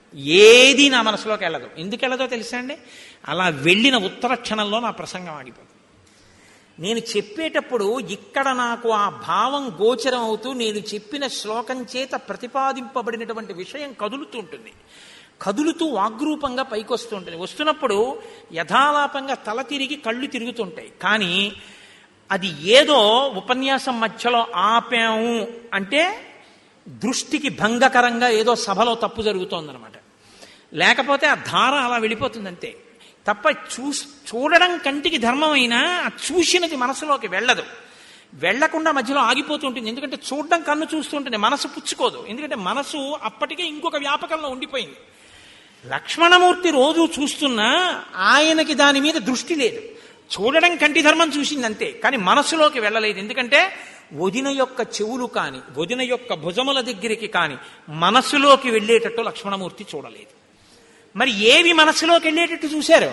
ఏది నా మనసులోకి వెళ్ళదు ఎందుకు వెళ్ళదో తెలుసా అండి అలా వెళ్ళిన ఉత్తర క్షణంలో నా ప్రసంగం ఆగిపోతుంది నేను చెప్పేటప్పుడు ఇక్కడ నాకు ఆ భావం గోచరం అవుతూ నేను చెప్పిన శ్లోకం చేత ప్రతిపాదింపబడినటువంటి విషయం కదులుతూ ఉంటుంది కదులుతూ వాగ్రూపంగా పైకి వస్తూ ఉంటుంది వస్తున్నప్పుడు యథాలాపంగా తల తిరిగి కళ్ళు తిరుగుతుంటాయి కానీ అది ఏదో ఉపన్యాసం మధ్యలో ఆపాము అంటే దృష్టికి భంగకరంగా ఏదో సభలో తప్పు జరుగుతోందనమాట లేకపోతే ఆ ధార అలా వెళ్ళిపోతుంది అంతే తప్ప చూ చూడడం కంటికి ధర్మమైనా ఆ చూసినది మనసులోకి వెళ్ళదు వెళ్లకుండా మధ్యలో ఆగిపోతుంటుంది ఎందుకంటే చూడడం కన్ను చూస్తుంటుంది మనసు పుచ్చుకోదు ఎందుకంటే మనసు అప్పటికే ఇంకొక వ్యాపకంలో ఉండిపోయింది లక్ష్మణమూర్తి రోజు చూస్తున్నా ఆయనకి దాని మీద దృష్టి లేదు చూడడం కంటి ధర్మం చూసింది అంతే కానీ మనసులోకి వెళ్ళలేదు ఎందుకంటే వదిన యొక్క చెవులు కాని వదిన యొక్క భుజముల దగ్గరికి కాని మనసులోకి వెళ్ళేటట్టు లక్ష్మణమూర్తి చూడలేదు మరి ఏవి మనసులోకి వెళ్ళేటట్టు చూశారు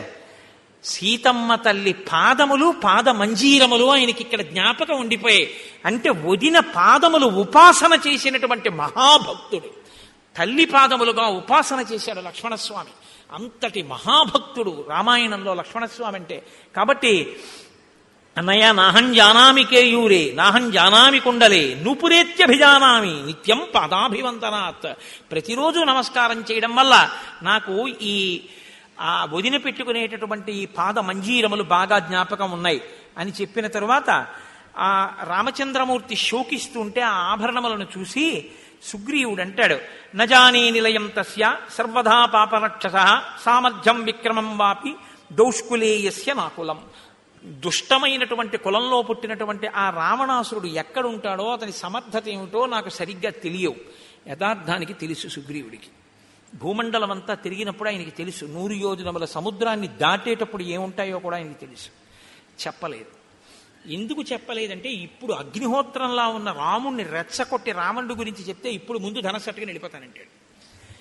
సీతమ్మ తల్లి పాదములు పాద మంజీరములు ఆయనకి ఇక్కడ జ్ఞాపకం ఉండిపోయాయి అంటే వదిన పాదములు ఉపాసన చేసినటువంటి మహాభక్తుడు తల్లి పాదములుగా ఉపాసన చేశాడు లక్ష్మణస్వామి అంతటి మహాభక్తుడు రామాయణంలో లక్ష్మణస్వామి అంటే కాబట్టి అన్నయ్య నాహం జానామి కేయూరే నాహం జానామి కుండలే నూపురేత్యభిజానామి నిత్యం పాదాభివందనాత్ ప్రతిరోజు నమస్కారం చేయడం వల్ల నాకు ఈ ఆ వదిన పెట్టుకునేటటువంటి ఈ పాద మంజీరములు బాగా జ్ఞాపకం ఉన్నాయి అని చెప్పిన తరువాత ఆ రామచంద్రమూర్తి శోకిస్తుంటే ఆ ఆభరణములను చూసి సుగ్రీవుడు అంటాడు నజానీ నిలయం తస్య సర్వదా పాపరక్షస సామర్థ్యం విక్రమం వాపి దౌష్కులేయస్య నాకులం దుష్టమైనటువంటి కులంలో పుట్టినటువంటి ఆ రావణాసురుడు ఎక్కడుంటాడో అతని సమర్థత ఏమిటో నాకు సరిగ్గా తెలియవు యథార్థానికి తెలుసు సుగ్రీవుడికి భూమండలం అంతా తిరిగినప్పుడు ఆయనకి తెలుసు నూరు యోజనముల సముద్రాన్ని దాటేటప్పుడు ఏముంటాయో కూడా ఆయనకి తెలుసు చెప్పలేదు ఎందుకు చెప్పలేదంటే ఇప్పుడు అగ్నిహోత్రంలా ఉన్న రాముణ్ణి రెచ్చగొట్టి రావణుడి గురించి చెప్తే ఇప్పుడు ముందు ధనసట్టుకుని వెళ్ళిపోతానంటాడు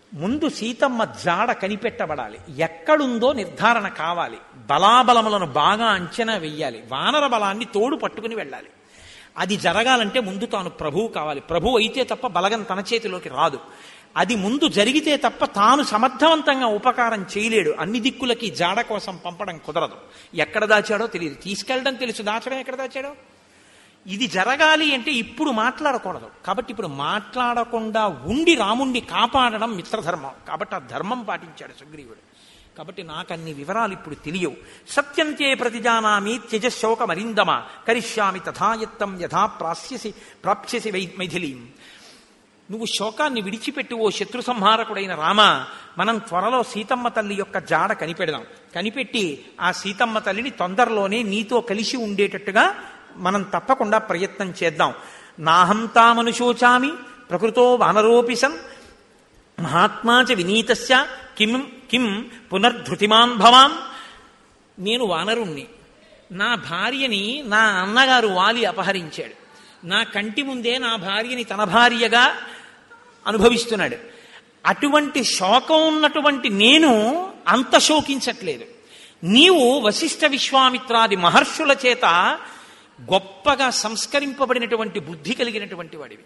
ముందు సీతమ్మ జాడ కనిపెట్టబడాలి ఎక్కడుందో నిర్ధారణ కావాలి బలాబలములను బాగా అంచనా వెయ్యాలి వానర బలాన్ని తోడు పట్టుకుని వెళ్ళాలి అది జరగాలంటే ముందు తాను ప్రభువు కావాలి ప్రభువు అయితే తప్ప బలగం తన చేతిలోకి రాదు అది ముందు జరిగితే తప్ప తాను సమర్థవంతంగా ఉపకారం చేయలేడు అన్ని దిక్కులకి జాడ కోసం పంపడం కుదరదు ఎక్కడ దాచాడో తెలియదు తీసుకెళ్ళడం తెలుసు దాచడం ఎక్కడ దాచాడో ఇది జరగాలి అంటే ఇప్పుడు మాట్లాడకూడదు కాబట్టి ఇప్పుడు మాట్లాడకుండా ఉండి రాముణ్ణి కాపాడడం మిత్రధర్మం కాబట్టి ఆ ధర్మం పాటించాడు సుగ్రీవుడు కాబట్టి నాకు అన్ని వివరాలు ఇప్పుడు తెలియవు సత్యంతే ప్రతిజానామి త్యజశోకమరిందమ కరిష్యామి తథాయత్తం యథా ప్రాస్యసి ప్రాప్స్యసి వై మైథిలీం నువ్వు శోకాన్ని విడిచిపెట్టి ఓ శత్రు సంహారకుడైన రామ మనం త్వరలో సీతమ్మ తల్లి యొక్క జాడ కనిపెడదాం కనిపెట్టి ఆ సీతమ్మ తల్లిని తొందరలోనే నీతో కలిసి ఉండేటట్టుగా మనం తప్పకుండా ప్రయత్నం చేద్దాం నాహం తామనుశోచామి ప్రకృతో వానరోపిసన్ మహాత్మా చ వినీతస్య కిం కిం పునర్ధృతిమాన్ భవాన్ నేను వానరుణ్ణి నా భార్యని నా అన్నగారు వాలి అపహరించాడు నా కంటి ముందే నా భార్యని తన భార్యగా అనుభవిస్తున్నాడు అటువంటి శోకం ఉన్నటువంటి నేను అంత శోకించట్లేదు నీవు వశిష్ఠ విశ్వామిత్రాది మహర్షుల చేత గొప్పగా సంస్కరింపబడినటువంటి బుద్ధి కలిగినటువంటి వాడివి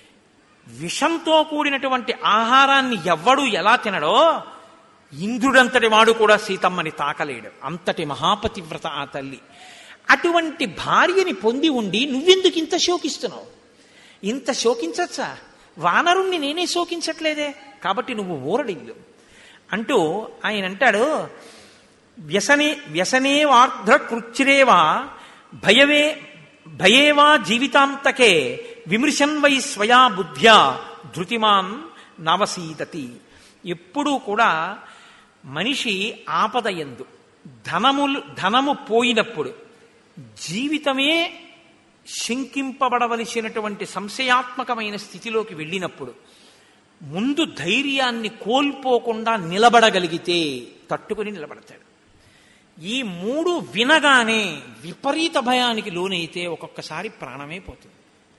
విషంతో కూడినటువంటి ఆహారాన్ని ఎవ్వడు ఎలా తినడో ఇంద్రుడంతటి వాడు కూడా సీతమ్మని తాకలేడు అంతటి మహాపతివ్రత ఆ తల్లి అటువంటి భార్యని పొంది ఉండి నువ్వెందుకు ఇంత శోకిస్తున్నావు ఇంత శోకించచ్చా వానరుణ్ణి నేనే శోకించట్లేదే కాబట్టి నువ్వు ఊరడిల్లు అంటూ ఆయన అంటాడు వ్యసనే వ్యసనే వార్ధ కృచ్చిరేవా భయవే భయేవా జీవితాంతకే విమృశన్ వై స్వయా బుద్ధ్యా ధృతిమాన్ నవసీదతి ఎప్పుడూ కూడా మనిషి ఆపద ఎందు ధనములు ధనము పోయినప్పుడు జీవితమే శంకింపబడవలసినటువంటి సంశయాత్మకమైన స్థితిలోకి వెళ్ళినప్పుడు ముందు ధైర్యాన్ని కోల్పోకుండా నిలబడగలిగితే తట్టుకుని నిలబడతాడు ఈ మూడు వినగానే విపరీత భయానికి లోనైతే ఒక్కొక్కసారి ప్రాణమే పోతుంది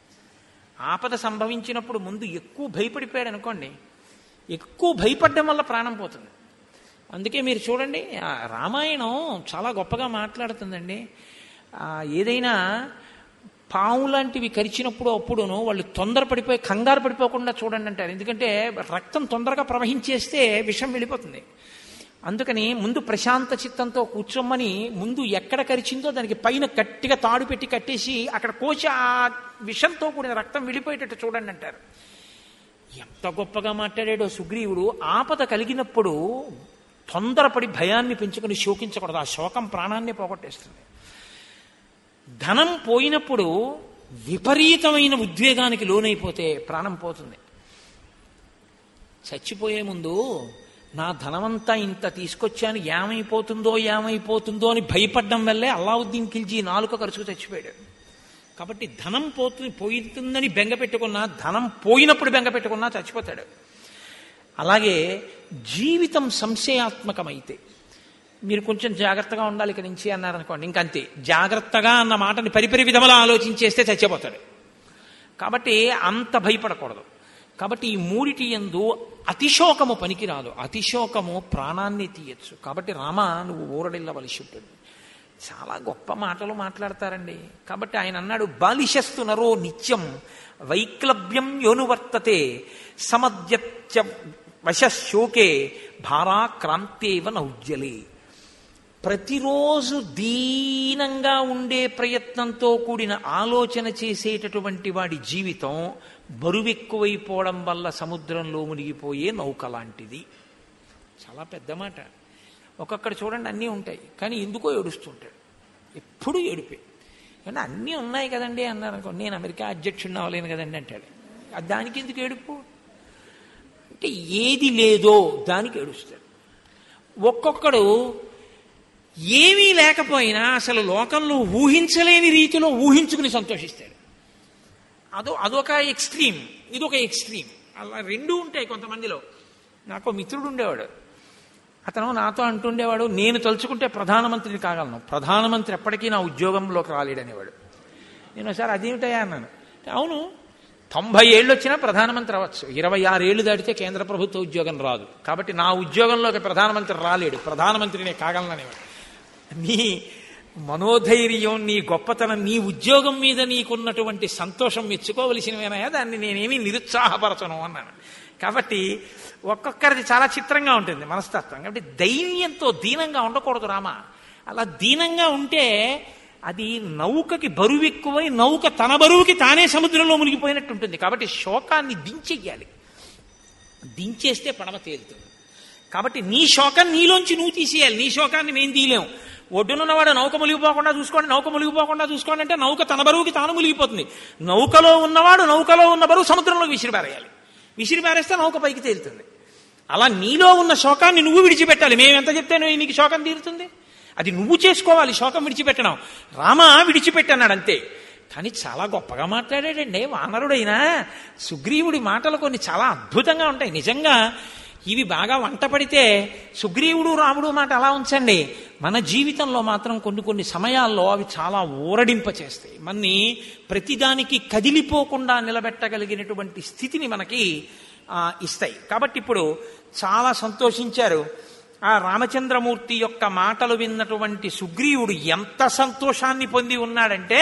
ఆపద సంభవించినప్పుడు ముందు ఎక్కువ భయపడిపోయాడు అనుకోండి ఎక్కువ భయపడడం వల్ల ప్రాణం పోతుంది అందుకే మీరు చూడండి ఆ రామాయణం చాలా గొప్పగా మాట్లాడుతుందండి ఆ, ఏదైనా పాము లాంటివి కరిచినప్పుడు అప్పుడును వాళ్ళు తొందరపడిపోయి కంగారు పడిపోకుండా చూడండి అంటారు ఎందుకంటే రక్తం తొందరగా ప్రవహించేస్తే విషం వెళ్ళిపోతుంది అందుకని ముందు ప్రశాంత చిత్తంతో కూర్చోమని ముందు ఎక్కడ కరిచిందో దానికి పైన గట్టిగా తాడు పెట్టి కట్టేసి అక్కడ కోసి ఆ విషంతో కూడిన రక్తం వెళ్ళిపోయేటట్టు చూడండి అంటారు ఎంత గొప్పగా మాట్లాడాడో సుగ్రీవుడు ఆపద కలిగినప్పుడు తొందరపడి భయాన్ని పెంచుకుని శోకించకూడదు ఆ శోకం ప్రాణాన్ని పోగొట్టేస్తుంది ధనం పోయినప్పుడు విపరీతమైన ఉద్వేగానికి లోనైపోతే ప్రాణం పోతుంది చచ్చిపోయే ముందు నా ధనమంతా ఇంత తీసుకొచ్చాను ఏమైపోతుందో ఏమైపోతుందో అని భయపడడం వల్లే అల్లావుద్దీన్ ఖిల్జీ నాలుక ఖర్చుకు చచ్చిపోయాడు కాబట్టి ధనం పోతు పోతుందని బెంగ పెట్టుకున్నా ధనం పోయినప్పుడు బెంగ పెట్టుకున్నా చచ్చిపోతాడు అలాగే జీవితం సంశయాత్మకమైతే మీరు కొంచెం జాగ్రత్తగా ఉండాలి ఇక్కడి నుంచి అన్నారనుకోండి ఇంకంతే జాగ్రత్తగా అన్న మాటని పరిపరి విధములా ఆలోచించేస్తే చచ్చిపోతాడు కాబట్టి అంత భయపడకూడదు కాబట్టి ఈ మూడిటి ఎందు అతిశోకము పనికిరాదు అతిశోకము ప్రాణాన్ని తీయచ్చు కాబట్టి రామ నువ్వు ఊరడిల్లవలసి ఉంటుంది చాలా గొప్ప మాటలు మాట్లాడతారండి కాబట్టి ఆయన అన్నాడు బాలిశస్తు నరో నిత్యం వైక్లభ్యం యోనువర్తతే సమద్యత్య వశశోకే భారాక్రాంతేవ నౌజ్జలే ప్రతిరోజు దీనంగా ఉండే ప్రయత్నంతో కూడిన ఆలోచన చేసేటటువంటి వాడి జీవితం బరువెక్కువైపోవడం వల్ల సముద్రంలో మునిగిపోయే నౌక లాంటిది చాలా పెద్ద మాట ఒక్కొక్కడ చూడండి అన్నీ ఉంటాయి కానీ ఎందుకో ఏడుస్తుంటాడు ఎప్పుడు ఏడిపే కానీ అన్నీ ఉన్నాయి కదండి అన్నారు అనుకో నేను అమెరికా అధ్యక్షుడిని అవ్వలేను కదండి అంటాడు అది దానికి ఎందుకు ఏడుపు అంటే ఏది లేదో దానికి ఏడుస్తాడు ఒక్కొక్కడు ఏమీ లేకపోయినా అసలు లోకంలో ఊహించలేని రీతిలో ఊహించుకుని సంతోషిస్తాడు అదో అదొక ఎక్స్ట్రీమ్ ఇదొక ఎక్స్ట్రీమ్ అలా రెండు ఉంటాయి కొంతమందిలో నాకు మిత్రుడు ఉండేవాడు అతను నాతో అంటుండేవాడు నేను తలుచుకుంటే ప్రధానమంత్రిని కాగలను ప్రధానమంత్రి ఎప్పటికీ నా ఉద్యోగంలోకి రాలేడనేవాడు నేను ఒకసారి అదేమిటయా అన్నాను అవును తొంభై ఏళ్ళు వచ్చినా ప్రధానమంత్రి అవ్వచ్చు ఇరవై ఆరు ఏళ్ళు దాటితే కేంద్ర ప్రభుత్వ ఉద్యోగం రాదు కాబట్టి నా ఉద్యోగంలోకి ప్రధానమంత్రి రాలేడు ప్రధానమంత్రినే కాగలననేవాడు నీ మనోధైర్యం నీ గొప్పతనం నీ ఉద్యోగం మీద నీకున్నటువంటి సంతోషం మెచ్చుకోవలసినవేనాయా దాన్ని నేనేమీ నిరుత్సాహపరచను అన్నాను కాబట్టి ఒక్కొక్కరిది చాలా చిత్రంగా ఉంటుంది మనస్తత్వం కాబట్టి దైన్యంతో దీనంగా ఉండకూడదు రామ అలా దీనంగా ఉంటే అది నౌకకి బరువు ఎక్కువై నౌక తన బరువుకి తానే సముద్రంలో మునిగిపోయినట్టు ఉంటుంది కాబట్టి శోకాన్ని దించెయ్యాలి దించేస్తే పడవ తేలుతుంది కాబట్టి నీ శోకం నీలోంచి నువ్వు తీసేయాలి నీ శోకాన్ని మేము తీయలేం ఒడ్డునున్నవాడు నౌక మునిగిపోకుండా చూసుకోండి నౌక మునిగిపోకుండా చూసుకోండి అంటే నౌక తన బరువుకి తాను మునిగిపోతుంది నౌకలో ఉన్నవాడు నౌకలో ఉన్న బరువు సముద్రంలో విసిరిపారేయాలి విసిరిపారేస్తే నౌక పైకి తేలుతుంది అలా నీలో ఉన్న శోకాన్ని నువ్వు విడిచిపెట్టాలి మేము ఎంత చెప్తే నీకు శోకం తీరుతుంది అది నువ్వు చేసుకోవాలి శోకం విడిచిపెట్టడం రామ విడిచిపెట్టన్నాడు అంతే కానీ చాలా గొప్పగా మాట్లాడాడండి వానరుడైనా సుగ్రీవుడి మాటలు కొన్ని చాలా అద్భుతంగా ఉంటాయి నిజంగా ఇవి బాగా వంట పడితే సుగ్రీవుడు రాముడు మాట అలా ఉంచండి మన జీవితంలో మాత్రం కొన్ని కొన్ని సమయాల్లో అవి చాలా ఊరడింప చేస్తాయి మన్ని ప్రతిదానికి కదిలిపోకుండా నిలబెట్టగలిగినటువంటి స్థితిని మనకి ఆ, ఇస్తాయి కాబట్టి ఇప్పుడు చాలా సంతోషించారు ఆ రామచంద్రమూర్తి యొక్క మాటలు విన్నటువంటి సుగ్రీవుడు ఎంత సంతోషాన్ని పొంది ఉన్నాడంటే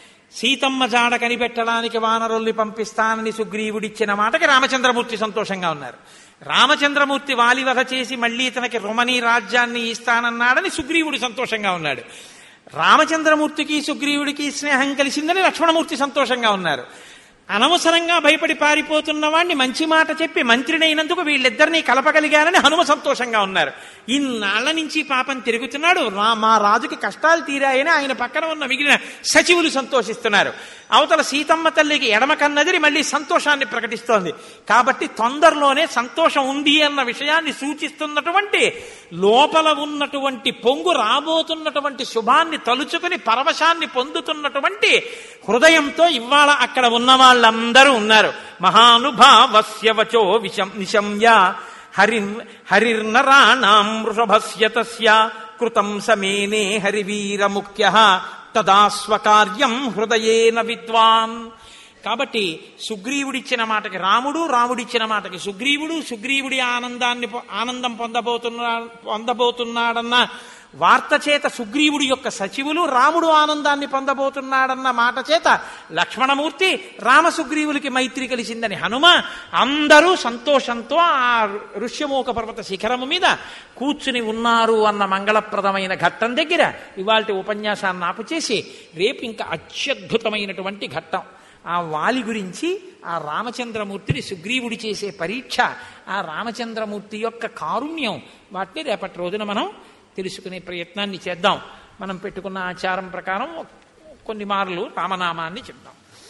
సీతమ్మ జాడ కనిపెట్టడానికి వానరుల్ని పంపిస్తానని సుగ్రీవుడిచ్చిన మాటకి రామచంద్రమూర్తి సంతోషంగా ఉన్నారు రామచంద్రమూర్తి వాలివధ చేసి మళ్ళీ తనకి రుమణి రాజ్యాన్ని ఇస్తానన్నాడని సుగ్రీవుడు సంతోషంగా ఉన్నాడు రామచంద్రమూర్తికి సుగ్రీవుడికి స్నేహం కలిసిందని లక్ష్మణమూర్తి సంతోషంగా ఉన్నారు అనవసరంగా భయపడి పారిపోతున్న వాడిని మంచి మాట చెప్పి మంత్రినైనందుకు వీళ్ళిద్దరినీ కలపగలిగారని హనుమ సంతోషంగా ఉన్నారు ఇన్నాళ్ల నుంచి పాపం తిరుగుతున్నాడు రా మా రాజుకి కష్టాలు తీరాయని ఆయన పక్కన ఉన్న మిగిలిన సచివులు సంతోషిస్తున్నారు అవతల సీతమ్మ తల్లికి ఎడమ కన్నదిరి మళ్ళీ సంతోషాన్ని ప్రకటిస్తోంది కాబట్టి తొందరలోనే సంతోషం ఉంది అన్న విషయాన్ని సూచిస్తున్నటువంటి లోపల ఉన్నటువంటి పొంగు రాబోతున్నటువంటి శుభాన్ని తలుచుకుని పరవశాన్ని పొందుతున్నటువంటి హృదయంతో ఇవాళ అక్కడ ఉన్న వాళ్ళందరూ ఉన్నారు మహానుభావస్య వచో విషం నిశమ్య హరిన్ హరిర్నరాణాం వృషభస్య తస్య కృతం సమేనే హరివీరముఖ్య తదా స్వకార్యం హృదయేన విద్వాన్ కాబట్టి సుగ్రీవుడిచ్చిన మాటకి రాముడు రాముడిచ్చిన మాటకి సుగ్రీవుడు సుగ్రీవుడి ఆనందాన్ని పొ- ఆనందం పొందబోతున్నా పొందబోతున్నాడన్న వార్త చేత సుగ్రీవుడి యొక్క సచివులు రాముడు ఆనందాన్ని పొందబోతున్నాడన్న మాట చేత లక్ష్మణమూర్తి రామ సుగ్రీవులకి మైత్రి కలిసిందని హనుమ అందరూ సంతోషంతో ఆ ఋష్యమూక పర్వత శిఖరము మీద కూర్చుని ఉన్నారు అన్న మంగళప్రదమైన ఘట్టం దగ్గర ఇవాళ ఉపన్యాసాన్ని ఆపు చేసి రేపు ఇంకా అత్యద్భుతమైనటువంటి ఘట్టం ఆ వాలి గురించి ఆ రామచంద్రమూర్తిని సుగ్రీవుడి చేసే పరీక్ష ఆ రామచంద్రమూర్తి యొక్క కారుణ్యం వాటిని రేపటి రోజున మనం తెలుసుకునే ప్రయత్నాన్ని చేద్దాం మనం పెట్టుకున్న ఆచారం ప్రకారం కొన్ని మార్లు రామనామాన్ని చెప్దాం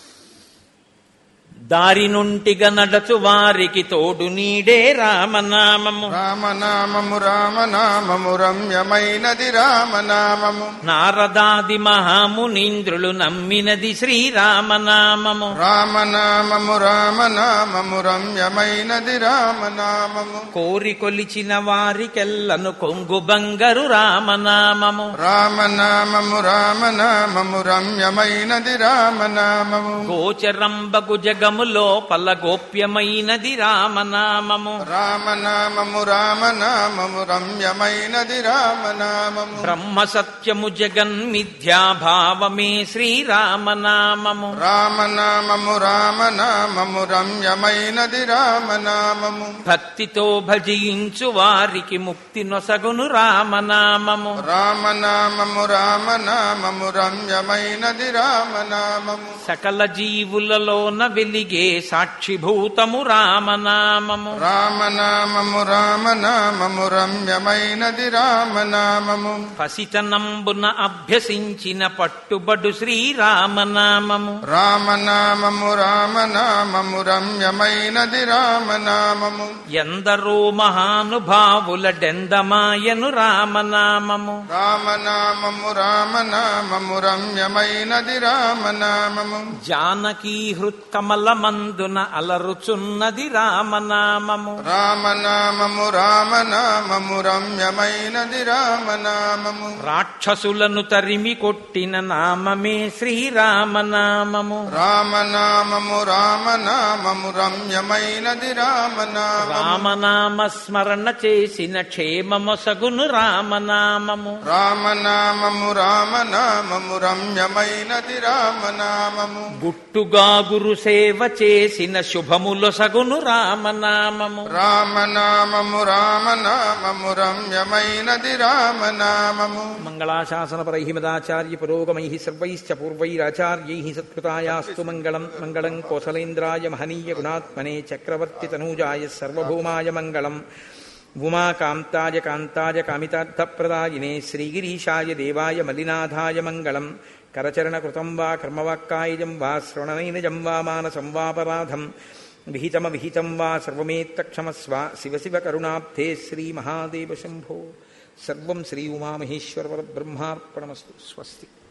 దారి నుంటిగా నడచు వారికి తోడు నీడే రామనామము రామనామము రామనామము రమ్యమైనది రామనామము నారదాది మహామునీంద్రులు నమ్మినది శ్రీరామనామము రామనామము రామనామము రమ్యమైనది రామనామము కోరి కొలిచిన వారికెల్లను కొంగు బంగరు రామనామము రామనామము రామనామము రమ్యమైనది రామనామము గోచరంబగు జగములో పల గోప్యమైనది రామనామము రామనామము రామనామము రమ్యమైనది రామనామము బ్రహ్మ సత్యము జగన్ మిథ్యాభావమే శ్రీరామనామము రామనామము రామనామము రమ్యమైనది రామనామము భక్తితో భజించు వారికి ముక్తి నొసగును రామనామము రామనామము రామనామము రమ్యమైనది రామనామము సకల జీవులలోన వెలిగే సాక్షిభూతము రామనామము రామనామము రామనామము రమ్యమైనది రామనామము పసితనంబున అభ్యసించిన పట్టుబడు శ్రీరామనామము రామనామము రామనామము రమ్యమైనది రామనామము ఎందరో మహానుభావుల డెందమాయను రామనామము రామనామము రామనామము రమ్యమైనది రామనామము జానకీ హృత్కమల మందున అలరుచున్నది రామనామము రామనామము రామనామము రమ్యమైనది రామనామము రాక్షసులను తరిమి కొట్టిన నామమే శ్రీరామనామము రామనామము రామనామము రమ్యమైనది రామనామము రామనామ స్మరణ చేసిన క్షేమమొసగును రామనామము రామనామము రామనామము రమ్యమైనది రామనామము గుట్టుగా గురు సేవ చేసిన శుభములొసగును రామనామము రామనామము రామనామము రమ్యమైనది రామనామము మంగళాశాసనపరై మదాచార్య పురోగమై సర్వైశ్చ పూర్వైరాచార్యై సత్కృతాయాస్తు మంగళం మంగళం కోసలేంద్రాయ మహనీయ గుణాత్మనే చక్రవర్తి తనూజాయ సర్వభౌమాయ మంగళం ఉమాకాంతాయ కాంతాయ కామితార్థప్రదాయినే శ్రీగిరీశాయ దేవాయ మలినాథాయ మంగళం కరచరణకృతం వా కర్మవాక్కాయజం వా శ్రవణనైనజం వా మానసం వాపరాధం విహితమ విహితం వా సర్వమేత్తక్షమస్వ శివ శివ కరుణాబ్ధే శ్రీ మహాదేవ శంభో సర్వం శ్రీ ఉమామహేశ్వర బ్రహ్మార్పణమస్తు స్వస్తి